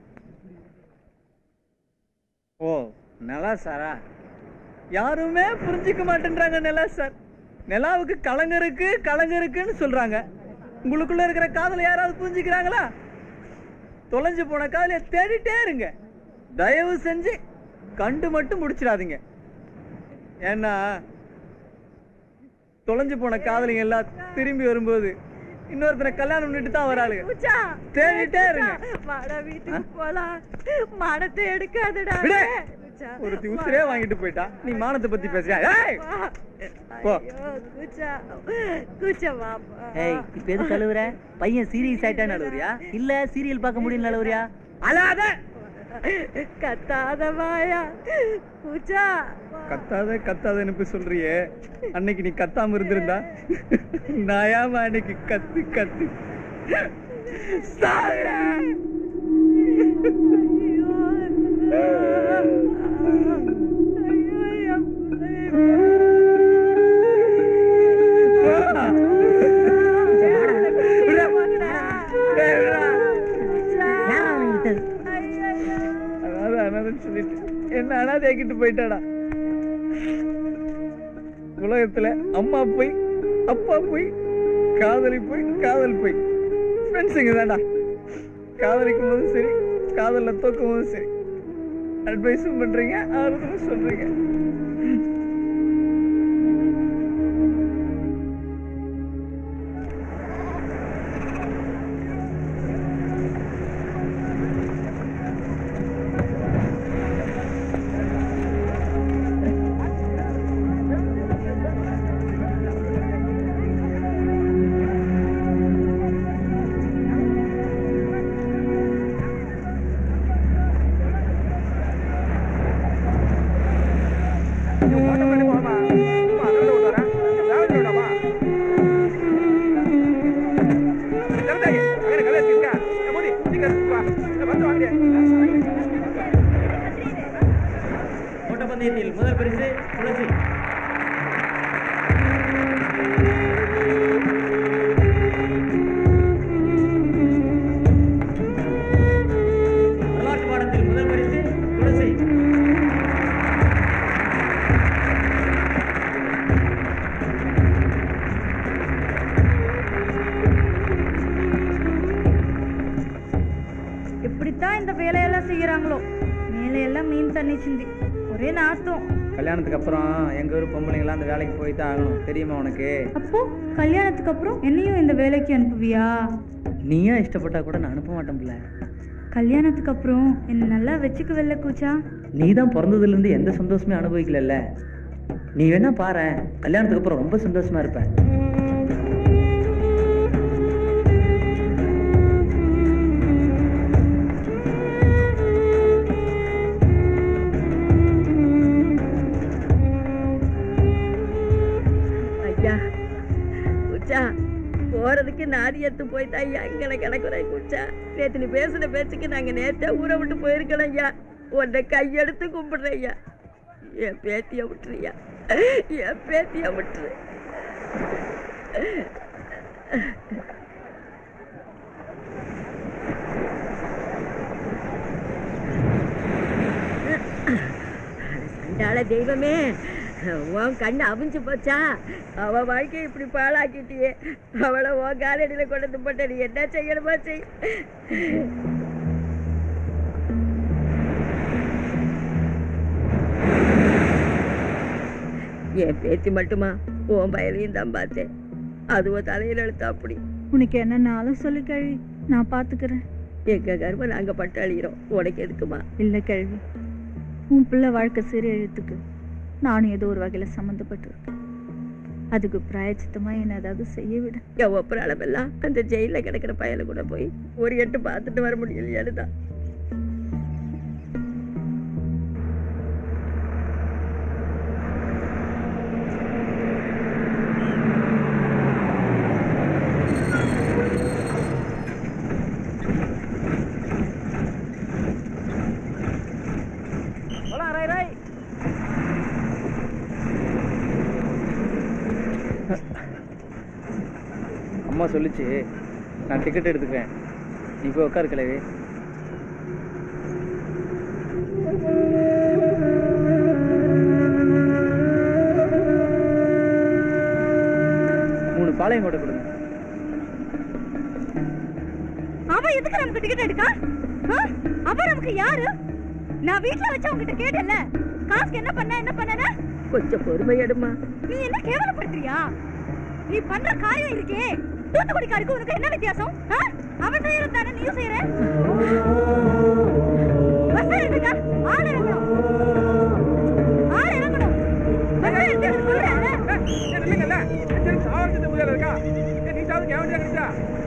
ஓ நல்லா சாரா யாருமே புரிஞ்சுக்க மாட்டேன்றாங்க நிலா சார் நிலாவுக்கு கலங்க இருக்கு கலங்க இருக்குன்னு சொல்றாங்க உங்களுக்குள்ள இருக்கிற காதலை யாராவது புரிஞ்சுக்கிறாங்களா தொலைஞ்சு போன காதலைய தேடிட்டே இருங்க தயவு செஞ்சு கண்டு மட்டும் முடிச்சிடாதீங்க ஏன்னா தொலைஞ்சு போன காதலிங்க எல்லாம் திரும்பி வரும்போது இன்னொருத்தனை கல்யாணம் பண்ணிட்டு தான் வராளுங்க தேடிட்டே இருங்க வாடா வீட்டுக்கு போலாம் மானத்தை எடுக்காதடா விடு. ஒரு உசுரே வாங்கிட்டு போயிட்டா நீ மானத்தை பத்தி பேசுறியா ஏய் போ. குச்சா குச்சா வாப்பா ஏய் இப்ப எது கழுவுற பையன் சீரியஸ் ஆயிட்டான்னு அழுவுறியா இல்ல சீரியல் பார்க்க முடியும் அழுவுறியா அழாத கத்தாத வாயா குச்சா கத்தாத கத்தாதன்னு போய் சொல்றியே அன்னைக்கு நீ கத்தாம இருந்திருந்தா நான் ஏமா அன்னைக்கு கத்து கத்து சாகுறேன். அதாவது அனாதைன்னு சொல்லிட்டு என்ன அனாதையாக்கிட்டு போயிட்டாடா உலகத்துல அம்மா போய் அப்பா போய் காதலி போய் காதல் போய் ஃப்ரெண்ட்ஸுங்க தான்டா காதலிக்கும் போதும் சரி காதல்ல தோக்கும் போதும் சரி அட்வைஸும் பண்றீங்க ஆறுதலும் சொல்றீங்க ஓட்டப்பந்தயத்தில் முதல் பரிசு துளசி வரலாற்று பாடத்தில் முதல் பரிசு துளசி எப்படித்தான் இந்த வேலையெல்லாம் செய்யறாங்களோ மேலே எல்லாம் மீன் தண்ணி சிந்தி ஒரே நாத்தம் கல்யாணத்துக்கு அப்புறம் எங்க ஊர் பொம்பளைங்களாம் அந்த வேலைக்கு போய் தான் ஆகணும் தெரியுமா உனக்கு அப்போ கல்யாணத்துக்கு அப்புறம் என்னையும் இந்த வேலைக்கு அனுப்புவியா நீயா இஷ்டப்பட்டா கூட நான் அனுப்ப மாட்டேன் பிள்ளை கல்யாணத்துக்கு அப்புறம் என்ன நல்லா வச்சுக்குவல்ல கூச்சா நீ தான் பிறந்ததுல இருந்து எந்த சந்தோஷமே அனுபவிக்கலல்ல நீ வேணா பாரு கல்யாணத்துக்கு அப்புறம் ரொம்ப சந்தோஷமா இருப்ப ஐயா குச்சா போறதுக்கு நாதியத்து போயிட்டா ஐயா இங்கே கிடக்குறேன் குச்சா நேத்து நீ பேசுன பேச்சுக்கு நாங்க நேத்தே ஊரை விட்டு போயிருக்கணும் ஐயா உன்னை கையெடுத்து கும்பிடுறேன் ஐயா என் பேத்திய விட்டுறியா என் பேத்திய விட்டுரு அண்டாள தெய்வமே உன் கண்ணு அவிஞ்சு போச்சா அவ வாழ்க்கையை இப்படி பாழாக்கிட்டியே அவளை உன் காலடியில கொண்டு வந்து போட்ட நீ என்ன செய்யணுமா செய் என் பேத்தி மட்டுமா உன் பயலையும் தான் பார்த்தேன் அதுவும் தலையில எழுத்தா அப்படி உனக்கு என்னன்னாலும் சொல்லு கழுவி நான் பாத்துக்கிறேன் எங்க கர்ப்பம் நாங்க பட்டு அழிகிறோம் உனக்கு எதுக்குமா இல்ல கழுவி உன் பிள்ளை வாழ்க்கை சிறு எழுத்துக்கு நானும் ஏதோ ஒரு வகையில சம்மந்தப்பட்டிருக்கேன் அதுக்கு பிராயச்சித்தமா என்ன ஏதாவது செய்ய விட என் ஒப்புற அளவெல்லாம் அந்த ஜெயில கிடக்கிற பயலை கூட போய் ஒரு எட்டு பார்த்துட்டு வர முடியலையான்னு தான் போலாம் ரை ரை அம்மா சொல்லுச்சு நான் டிக்கெட் எடுத்துக்கிறேன் நீ போய் உட்காரு கிழவி மூணு பாளையம் கூட கொடுங்க அவ எதுக்கு நமக்கு டிக்கெட் எடுக்கா ஆ? அவ நமக்கு யாரு நான் வீட்ல வச்சு உங்ககிட்ட கேட்டல காசுக்கு என்ன பண்ண என்ன பண்ணன கொஞ்சம் பொறுமை எடுமா நீ என்ன கேவலப்படுத்துறியா நீ பண்ற காரியம் இருக்கே தூத்துக்குடிக்காருக்கு உனக்கு என்ன வித்தியாசம் ஆ? அவன் செய்யறது தானே நீயும் செய்யற பஸ் எடுங்க ஆள் இறங்கணும் ஆள் இறங்கணும் பஸ் எடுத்து சொல்றேன் இல்லைங்கல்ல சரி சாவரத்து முதல்ல இருக்கா நீ சாவது கேவண்டியா கிடைச்சா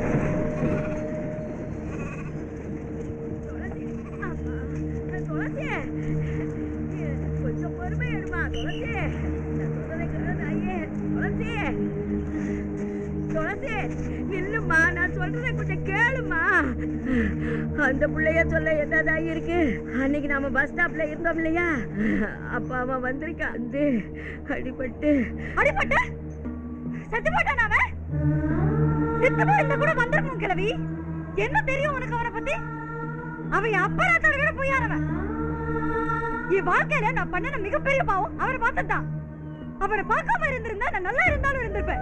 துளசி கொஞ்சம் பொறுமை எடுமா துளசி நான் சொல்றதை கேளு தாயே. துளசி துளசி இல்லம்மா நான் சொல்றதை கொஞ்சம் கேளுமா அந்த பிள்ளைய சொல்ல என்னதான் இருக்கு அன்னைக்கு நாம பஸ் ஸ்டாப்ல இருந்தோம் இல்லையா அப்ப அவன் வந்திருக்கான் வந்து அடிபட்டு அடிபட்டு செத்து போட்டான் அவன் செத்து போயிருந்தா கூட வந்திருக்கணும் கிழவி என்ன தெரியும் உனக்கு அவனை பத்தி அவன் என் அப்பராத்தோட விட போயானவன் என் வாழ்க்கையில நான் பண்ணின மிகப்பெரிய பாவம் அவரை பார்த்ததுதான் அவரை பார்க்காம இருந்திருந்தா நான் நல்லா இருந்தாலும் இருந்திருப்பேன்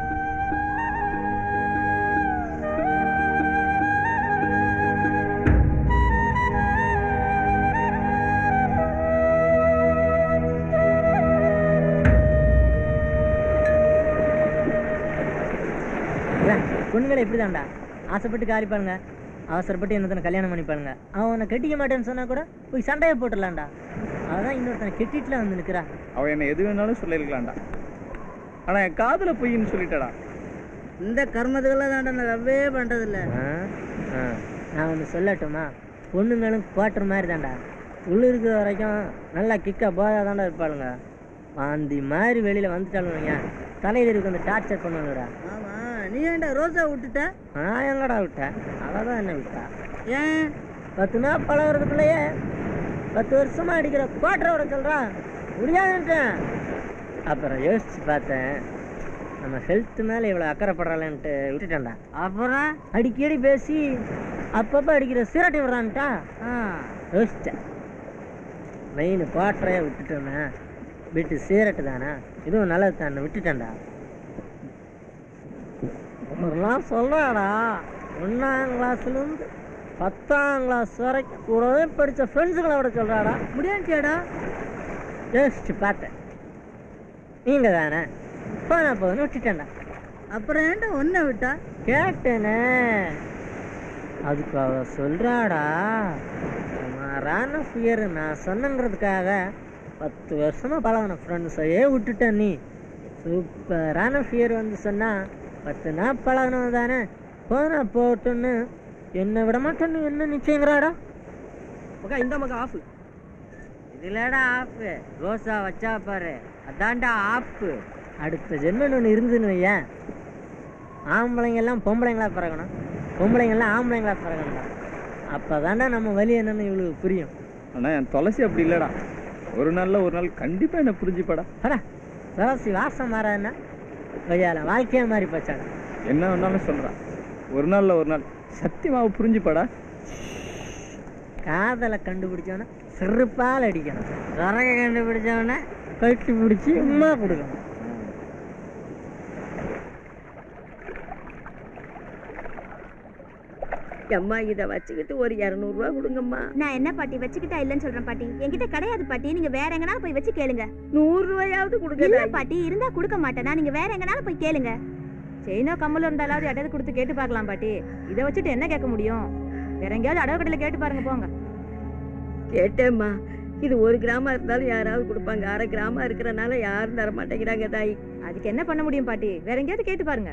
பொண்ணுங்களை இப்படிதான்டா ஆசைப்பட்டு காரிப்பானுங்க அவசரப்பட்டு இன்னொருத்தனை கல்யாணம் பண்ணிப்பானுங்க அவன் உன்னை கட்டிக்க மாட்டேன்னு சொன்னா கூட போய் சண்டையை போட்டுடலாம்டா அதான் இன்னொருத்தனை கெட்டிட்டுல வந்து நிக்கிறா அவன் என்ன எது வேணாலும் சொல்லிருக்கலாம்டா ஆனா என் காதுல பொய்ன்னு சொல்லிட்டடா இந்த கர்மத்துக்கெல்லாம் தாண்டா நான் லவ்வே பண்றதில்ல நான் ஒன்று சொல்லட்டுமா பொண்ணுங்களும் குவாட்டர் மாதிரி தான்டா உள்ள இருக்கிற வரைக்கும் நல்லா கிக்கா போதா தாண்டா இருப்பாளுங்க வாந்தி மாதிரி வெளியில வந்துட்டாளுங்க தலையில இருக்கு வந்து டார்ச்சர் பண்ணுவாங்கடா ஆமா நீ ஏன்டா ரோசா விட்டுட்ட நான் எங்கடா விட்டேன் அவதான் என்ன விட்டா ஏன் பத்து நாள் பழகிறதுக்குள்ளேயே பத்து வருஷமா அடிக்கிற குவாட்டரோட சொல்றா முடியாதுன்ட்டேன் அப்புறம் யோசிச்சு பார்த்தேன் நம்ம ஹெல்த் மேல இவ்வளவு அக்கறைப்படுறாளேன்ட்டு விட்டுட்டேன்டா அப்புறம் அடிக்கடி பேசி அப்பப்ப அடிக்கிற சிரட்டி விடுறான்ட்டா யோசிச்சேன் மெயின் குவாட்டரையே விட்டுட்டோமே விட்டு சீரட்டு தானே இதுவும் நல்லது தானே விட்டுட்டேன்டா ஒருலாம் சொல்றாடா ஒன்னாம் கிளாஸ்ல இருந்து பத்தாம் கிளாஸ் வரைக்கும் கூடவே படிச்ச ஃப்ரெண்ட்ஸுகளை விட சொல்றாடா முடியாட்டியாடா யோசிச்சு பார்த்தேன் நீங்க தானே போனா போதுன்னு விட்டுட்டேன்டா அப்புறம் ஏன்டா ஒன்ன விட்டா கேட்டேனே அதுக்கு அவ சொல்றாடா சுமாரான ஃபியர் நான் சொன்னங்கிறதுக்காக பத்து வருஷமா பழகின ஃப்ரெண்ட்ஸையே விட்டுட்டேன் நீ சூப்பரான ஃபியர் வந்து சொன்னா பத்து நாள் பழகினவன் தானே போனா போட்டுன்னு என்ன விட மாட்டேன்னு என்ன நிச்சயங்கிறாடா மகா இந்த மகா ஆஃப் இதுலடா ஆஃப் ரோசா வச்சா பாரு அதான்டா ஆஃப் அடுத்த ஜென்மன் ஒன்று இருந்துன்னு வையேன் ஆம்பளைங்க எல்லாம் பொம்பளைங்களா பிறக்கணும் பொம்பளைங்க எல்லாம் ஆம்பளைங்களா பிறக்கணும்டா அப்பதான்டா நம்ம வலி என்னன்னு இவளுக்கு புரியும் ஆனா என் துளசி அப்படி இல்லடா ஒரு நாள்ல ஒரு நாள் கண்டிப்பா என்ன புரிஞ்சுப்படா அடா துளசி வாசம் மாறா என்ன கொய்யால வாழ்க்கையே மாறி போச்சாடா என்ன வேணாலும் சொல்றான் ஒரு நாள்ல ஒரு நாள் சத்தியமாவை புரிஞ்சுப்படா காதலை கண்டுபிடிச்சவன செருப்பால் அடிக்கணும் விறக கண்டுபிடிச்சவன கட்டி பிடிச்சி உமா கொடுக்கணும் அம்மா இதை வச்சுக்கிட்டு ஒரு இரநூறுவா கொடுங்கம்மா நான் என்ன பாட்டி வச்சுக்கிட்டா இல்லைன்னு சொல்றேன் பாட்டி என்கிட்ட கிடையாது பாட்டி நீங்க வேற எங்கனாலும் போய் வச்சு கேளுங்க நூறு ரூபாயாவது கொடுங்க இல்ல பாட்டி இருந்தா கொடுக்க மாட்டேனா நீங்க வேற எங்கனாலும் போய் கேளுங்க செயினோ கம்மலும் இருந்தாலாவது அடையாவது கொடுத்து கேட்டு பார்க்கலாம் பாட்டி இதை வச்சுட்டு என்ன கேட்க முடியும் வேற எங்கேயாவது அடவு கடையில் கேட்டு பாருங்க போங்க கேட்டேம்மா இது ஒரு கிராமம் இருந்தாலும் யாராவது கொடுப்பாங்க அரை கிராமம் இருக்கிறனால யாரும் தர மாட்டேங்கிறாங்க தாய் அதுக்கு என்ன பண்ண முடியும் பாட்டி வேற எங்கேயாவது கேட்டு பாருங்க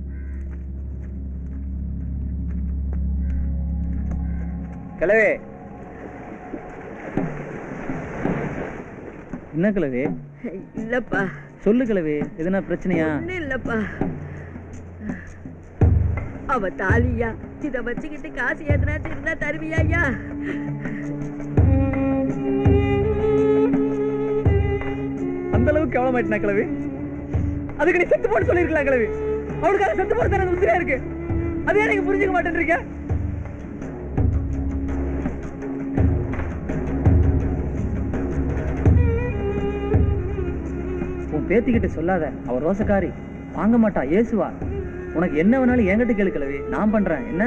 கிழவே என்ன கிழவே இல்லப்பா சொல்லு கிழவே எதுனா பிரச்சனையா ஒண்ணும் இல்லப்பா அவ தாலியா இத வச்சுக்கிட்டு காசு எதனாச்சும் இருந்தா தருவியா ஐயா அந்த அளவுக்கு கவலமாயிட்டா கிழவி அதுக்கு நீ செத்து போட்டு சொல்லிருக்கலாம் கிழவி அவளுக்காக செத்து போட்டு தரது உறுதியா இருக்கு அதே நீங்க புரிஞ்சுக்க மாட்டேன்றீங்க உன் பேத்திக்கிட்ட சொல்லாத அவ ரோசக்காரி வாங்க மாட்டா ஏசுவா உனக்கு என்ன வேணாலும் என்கிட்ட கேளு கிழவி நான் பண்றேன் என்ன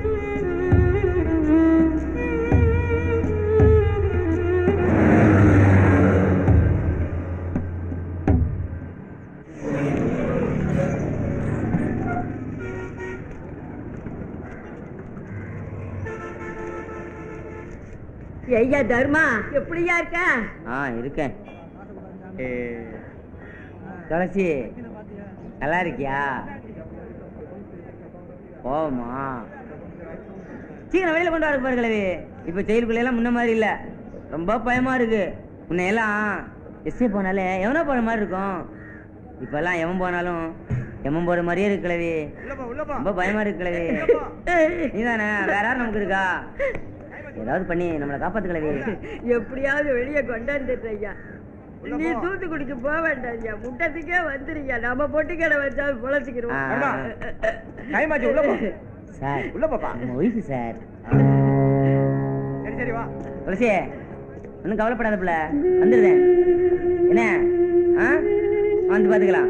ஐயா தர்மா எப்படியா இருக்க ஆ இருக்கேன் துளசி நல்லா இருக்கியா போமா சீக்கிரம் வெளியில கொண்டு வர பாரு கிழவி இப்ப ஜெயிலுக்குள்ள எல்லாம் முன்ன மாதிரி இல்ல ரொம்ப பயமா இருக்கு முன்ன எல்லாம் எஸ்ஏ போனாலே எவனோ போற மாதிரி இருக்கும் இப்ப எல்லாம் எவன் போனாலும் எவன் போற மாதிரியே இருக்கு கிழவி ரொம்ப பயமா இருக்கு கிழவி நீதானே வேற யாரும் நமக்கு இருக்கா ஏதாவது பண்ணி நம்மளை காப்பாத்து கிழவி எப்படியாவது வெளியே கொண்டாந்துட்டு ஐயா நீ தூத்துக்குடிக்கு போக வேண்டாம் ஐயா முட்டத்துக்கே வந்துருங்க நம்ம பொட்டி கடை வச்சாலும் பொழைச்சிக்கிறோம் டைம் ஆச்சு உள்ள போ சார் உள்ள போப்பா நம்ம ஒய்ஃபு சார் சரி சரி வா துளசி ஒன்றும் கவலைப்படாத பிள்ளை வந்துடுதேன் என்ன ஆ வந்து பார்த்துக்கலாம்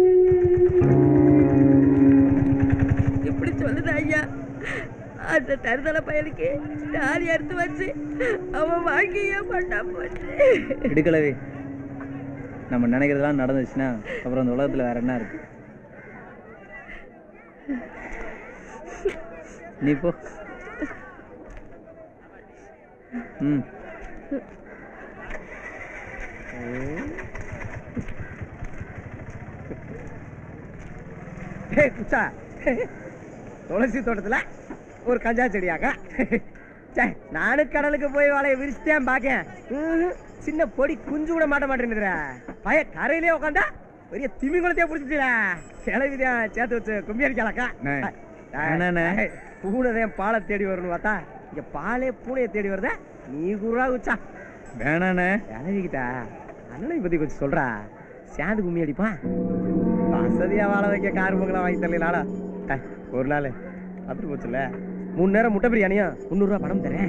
இப்படி சொல்லுது ஐயா அந்த தருதல பயலுக்கு தாலி எடுத்து வச்சு அவன் வாழ்க்கையே பண்ணா போச்சு இடுக்கலவே நம்ம நினைக்கிறதெல்லாம் நடந்துச்சுன்னா அப்புறம் அந்த உலகத்துல வேற என்ன இருக்கு நீ போ ம் ஏய் குச்சா துளசி தோட்டத்துல ஒரு கஞ்சா செடியாக்கா சே நானும் கடலுக்கு போய் வலைய விரிச்சுட்டேன் பாக்கேன் ம்ஹும். சின்ன பொடி குஞ்சு கூட மாட்ட மாட்டேன்னுதுற பய கரையிலே உட்காந்தா பெரிய திமிங்குளத்தையே பிடிச்சிச்சுல கிளவிதான் சேர்த்து வச்சு கும்பி அடிக்கலாக்கா அண்ணே. அண்ணே. பூனைதான் பாலை தேடி வரணும் பார்த்தா இங்க பாலே பூனையை தேடி வருதா நீ குருவா குச்சா வேணாண்ணே கிளவிக்கிட்டா அண்ணனை பத்தி கொஞ்சம் சொல்றா சேந்து கும்மி அடிப்பான் வசதியா வாழ வைக்க கார் பொங்கலாம் வாங்கி தரலாடா ஒரு நாள் அப்படி போச்சுல்ல மூணு நேரம் முட்டை பிரியாணியும் முந்நூறுரூவா பணம் தரேன்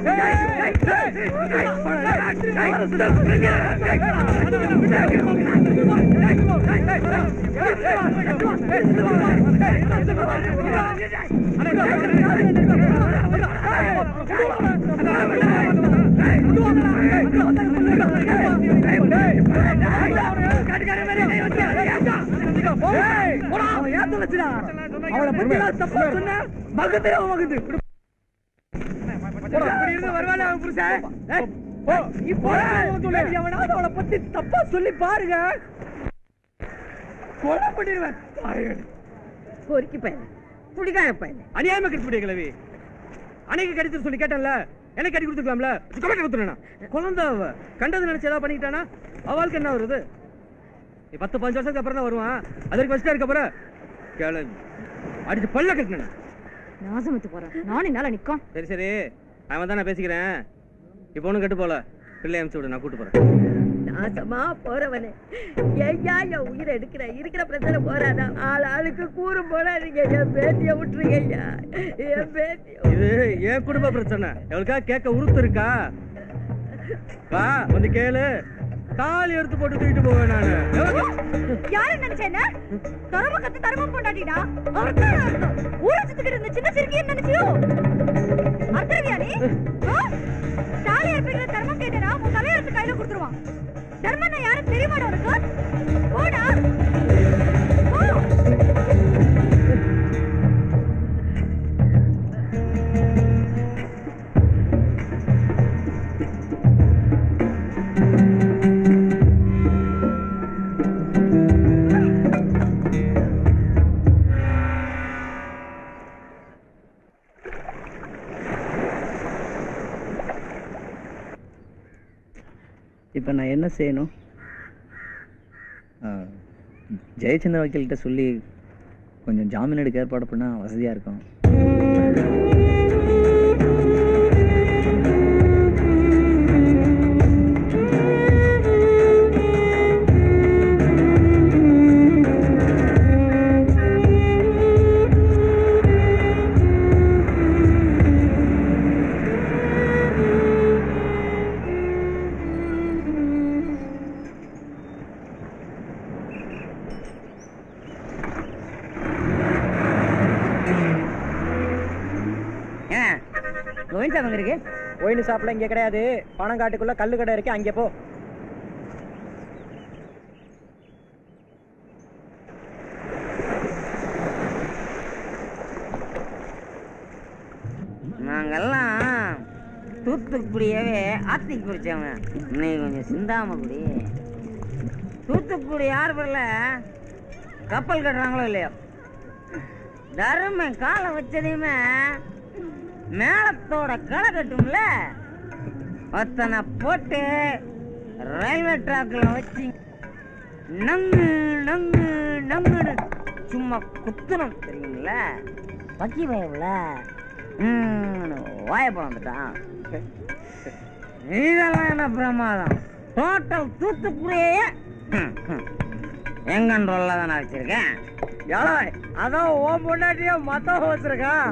அவளை பத்தி நான் தப்பா சொன்னேன் மகத்து மகத்து வருவானே அவன் புருஷன் ஏய், போ, நீ போடா. எவனாவது அவளை பத்தி தப்பா சொல்லி பாருங்க கொலை பண்ணிடுவேன் தாயடி. பொறுக்கி பையன் குடிக்கார பையன் அநியாயமா கடிச்சு கிளவி அன்னைக்கு கடிச்சு சொல்லி கேட்டேன்ல எனக்கு கடி கொடுத்துக்கலாம்ல கொலை கொடுத்துனா குழந்தை அவ கண்டது நினைச்சு ஏதாவது பண்ணிக்கிட்டானா அவளுக்கு என்ன வருது நீ பத்து பதினஞ்சு வருஷத்துக்கு அப்புறம் தான் வருவான் அதற்கு வச்சுட்டா இருக்க போற கிளவி அடிச்சு பல்ல கட்டின நாசமத்து போறேன் நானும் என்னால நிக்கும் சரி சரி அவன் தான் நான் பேசிக்கிறேன் இப்போ ஒன்றும் கெட்டு போல பிள்ளை அனுப்பிச்சு விடு நான் கூட்டு போறேன் நாசமா போறவனே ஐயா என் உயிரை எடுக்கிற இருக்கிற பிரச்சனை போறாதா ஆள் ஆளுக்கு கூறு போடாதீங்க என் பேத்திய விட்டுருங்க ஐயா என் பேத்திய இது என் குடும்ப பிரச்சனை எவளுக்கா கேட்க உருத்து இருக்கா வா வந்து கேளு தாலி எடுத்து போட்டு தூக்கிட்டு போவேன் நானு யாரு நினைச்சேன் தரம கத்து தரம போட்டாடிடா அர்த்தம் அர்த்தம் ஊரை சுத்திக்கிட்டு இருந்த சின்ன சிறுக்கி என்ன நினைச்சியோ அர்த்தவியா நீ ஆ? தாலி இருப்பீங்க தர்மம் கேட்டனா உன் தலையெழுத்து கையில கொடுத்துருவான் தர்மம்னா யாரும் தெரியுமாடா உனக்கு போடா போ இப்போ நான் என்ன செய்யணும் ஆ, ஜெயச்சந்திர வக்கீல்கிட்ட சொல்லி கொஞ்சம் ஜாமீன் எடுக்க ஏற்பாடு பண்ணால் வசதியாக இருக்கும் ஏன் கோவிந்த் அவங்க இருக்கு ஒயின் ஷாப்ல இங்க கிடையாது பணங்காட்டுக்குள்ள கல்லு கடை இருக்கு அங்கே போ நாங்கெல்லாம் தூத்துக்குடியவே ஆத்திக்கு பிடிச்சவங்க இன்னைக்கு கொஞ்சம் சிந்தாம குடி தூத்துக்குடி ஆர்பர்ல கப்பல் கட்டுறாங்களோ இல்லையோ தருமை காலை வச்சதையுமே மேளத்தோட களை கட்டும்ல ஒத்தனை போட்டு ரயில்வே ட்ராக்ல வச்சு நங்கு நங்கு நங்குன்னு சும்மா குத்துனம் தெரியுங்கள பக்கி பயம்ல வாயப்படம் வந்துட்டான் இதெல்லாம் என்ன பிரமாதம் டோட்டல் தூத்துக்குடியே எங்க கண்ட்ரோல்ல தான் நான் வச்சிருக்கேன் ஏழை அதான் ஓம் பொண்டாட்டிய மத்தம் வச்சிருக்கான்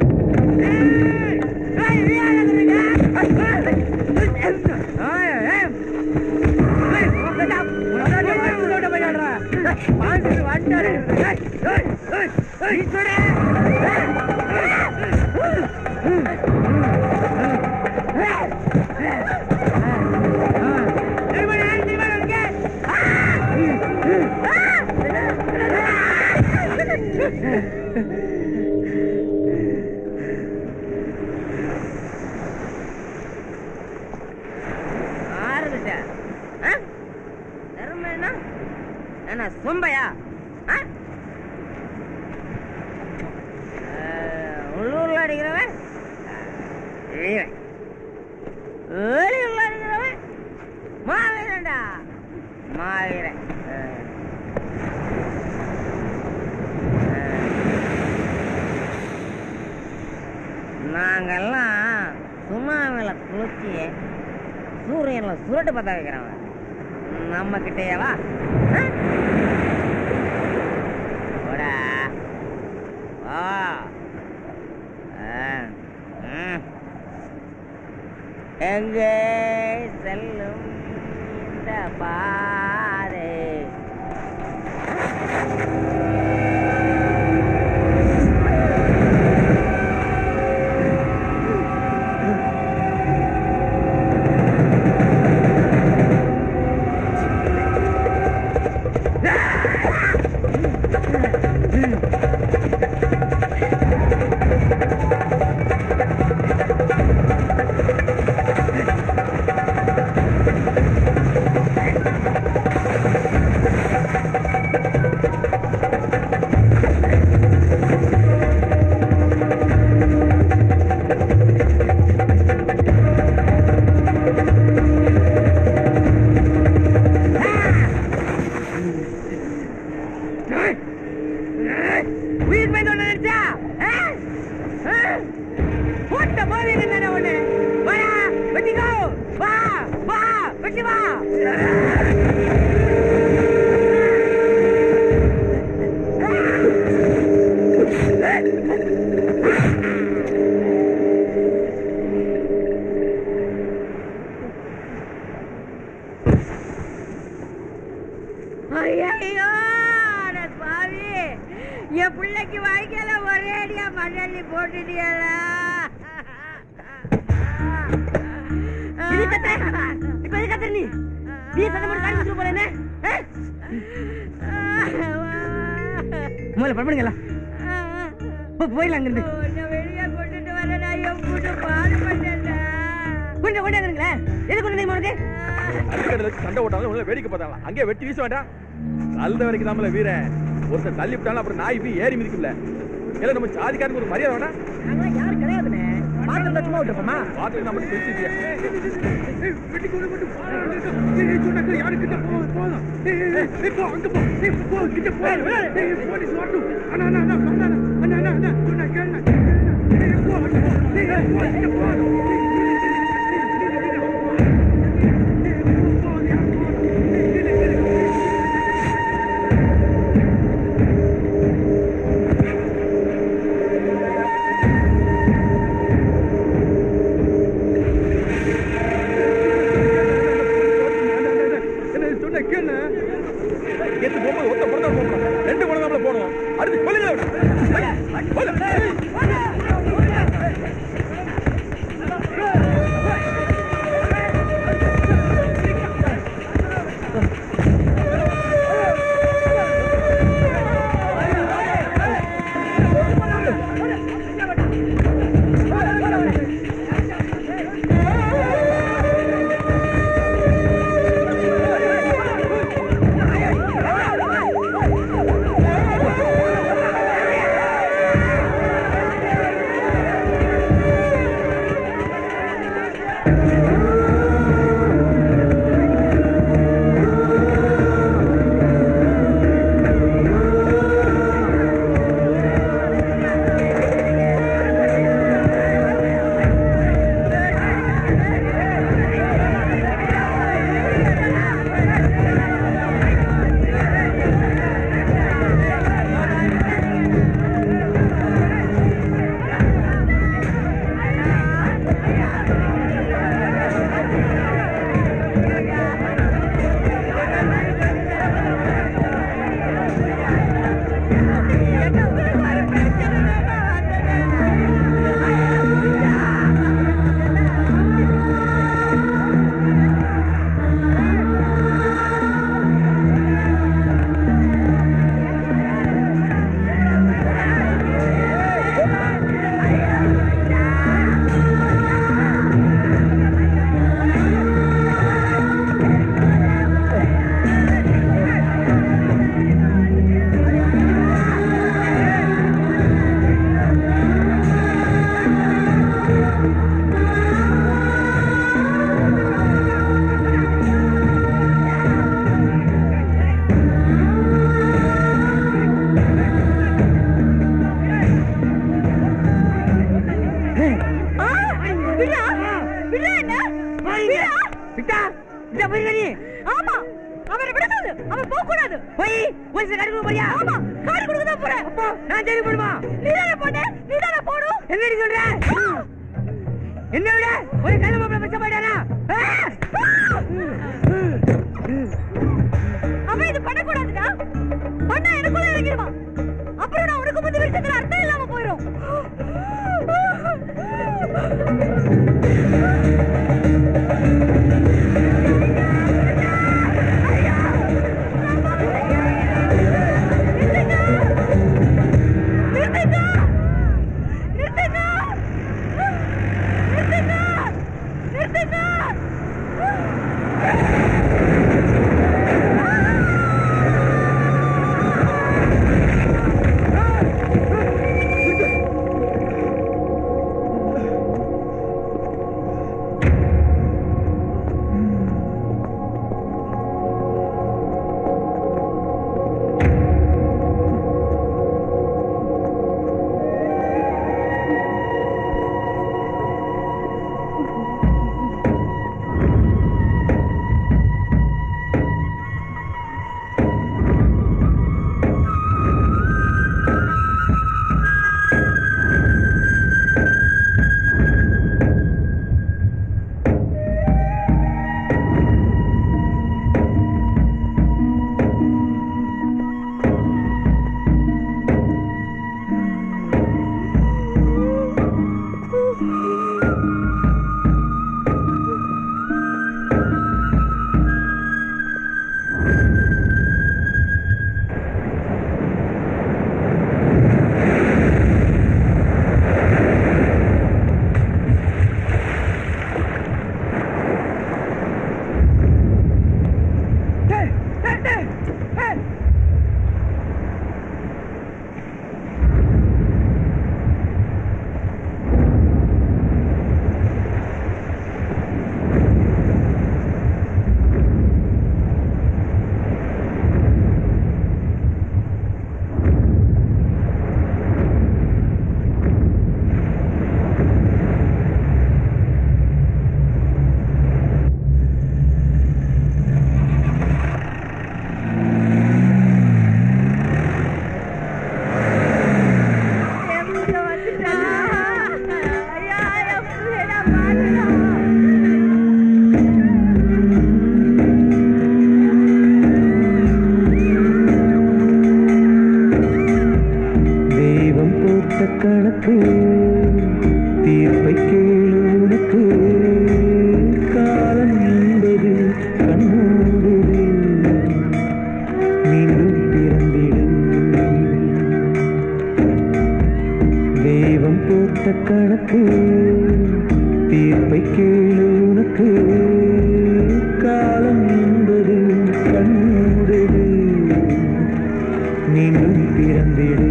ஆறுகிட்ட தருமேனா என்ன சொம்பையா ஆ? அஹ், உள்ளூர்ல அடிக்கிறவன் வீரன் வெளியூர்ல அடிக்கிறவன் மாவீரன்டா மாவீரன் அஹ். நாங்கெல்லாம் சுனாமில குளிச்சு சூரியன்ல சுருட்டு பத்த வைக்கிறவன் நம்ம கிட்டேவா போடா வா ஆ, ம். எங்கே செல்லும் இந்த பாதை உயிர் பயந்து ஒண்ணு நினைச்சா ஆ? ஆ? போட்ட போது என்ன ஒண்ணு வாடா வெட்டிக்கோ வா வா வெட்டி வா ஐயோ அட பாவி என் பிள்ளைக்கு வாய்க்கால ஒரே அடியா மண்ணள்ளி போட்டுட்டியலா இது கத்துற? இப்ப எது கத்துற நீ நீ சொன்ன மாதிரி காரி குடிச்சு போறேன்னு முதல்ல படுப்படுங்களா போயிடலாம் அங்கிருந்து உன்னை வெளியே கொண்டுட்டு வர நான் என் கூட்டு பாடுபட்டேன்டா கொஞ்சம் கொண்டாந்துங்களேன் எது கொண்டு நீ உனக்கு அடிக்கடல வச்சு சண்டை ஓட்டாலும் உள்ள வேடிக்கை பார்த்தாங்க அங்கேயே வெட்டி வீச வேண்டாம் கல்த வரைக்கும் தாமல வீரன் ஒருத்தர் தள்ளி விட்டாலும் அப்புறம் நாய் போய் ஏறி மிதிக்கும்ல இல்ல நம்ம சாதிக்காரங்க ஒரு மரியாதை வேணா நாங்களாம் யாரும் கிடையாதுண்ணே பார்த்து சும்மா விட்டுருப்போமா பாத்து நம்ம பேசிட்டியா சொன்ன கேளு எத்து போகும்போது ஒத்த பொண்ணு போகணும் ரெண்டு பொண்ணு தான் போகணும் அடுத்து கொல்லுங்க விட்டா விட்டா போயிருக்க நீ ஆமா அவரை விடக்கூடாது அவர் போக கூடாது போய் போலீஸ் காரி கொடுக்க போறியா ஆமா காடி கொடுக்க தான் போறேன் அப்போ நான் சரி போடுமா நீதானே போட்ட நீதானே போடும் என்னடி சொல்ற என்ன விட ஒரு கல்ல மாப்பிள்ள பச்சை போயிட்டானா அவன் இது பண்ணக்கூடாதுடா பண்ணா எனக்குள்ள இறங்கிடுவான் அப்புறம் நான் உனக்கு முந்தி விஷயத்துல அர்த்தம் இல்லாம போயிடும் தெய்வம் போட்ட கணக்கு தீர்ப்பை கேளு உனக்கு காலம் என்பது கண்ணூடுது மீண்டும் பிறந்திடு தெய்வம் போட்ட கணக்கு தீர்ப்பை கேளு உனக்கு காலம் என்பது கண்ணூடுது மீண்டும் பிறந்திடு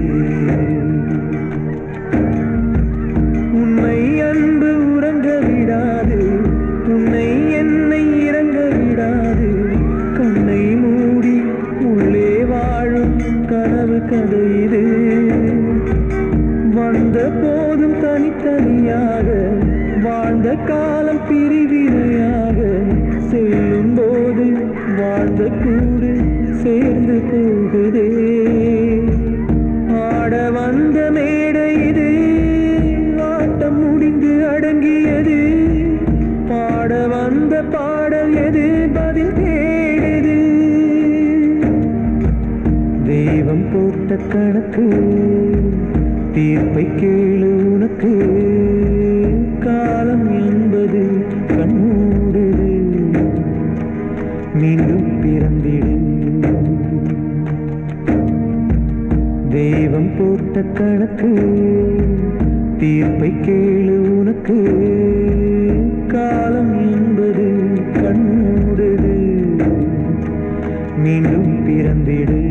உன்னை அன்பு உறங்க விடாது உன்னை என்னை இறங்க விடாது கண்ணை மூடி உள்ளே வாழும் கனவு கதை இது வந்த போதும் தனித்தனியாக வாழ்ந்த காலம் பிரிவினையாக செல்லும் போது வாழ்ந்த கூடு சேர்ந்து போகுதே ஆட வந்த மேடை இது ஆட்டம் முடிந்து அடங்கியது பாட வந்த பாடல் எது பதில் தேடுது தெய்வம் போட்ட கணக்கு தீர்ப்பை கேளு உனக்கு காலம் என்பது கண்ணூடுது மீண்டும் பிறந்திடு தெய்வம் போட்ட கணக்கு தீர்ப்பை கேளு உனக்கு காலம் என்பது கண்ணூடுது மீண்டும் பிறந்திடு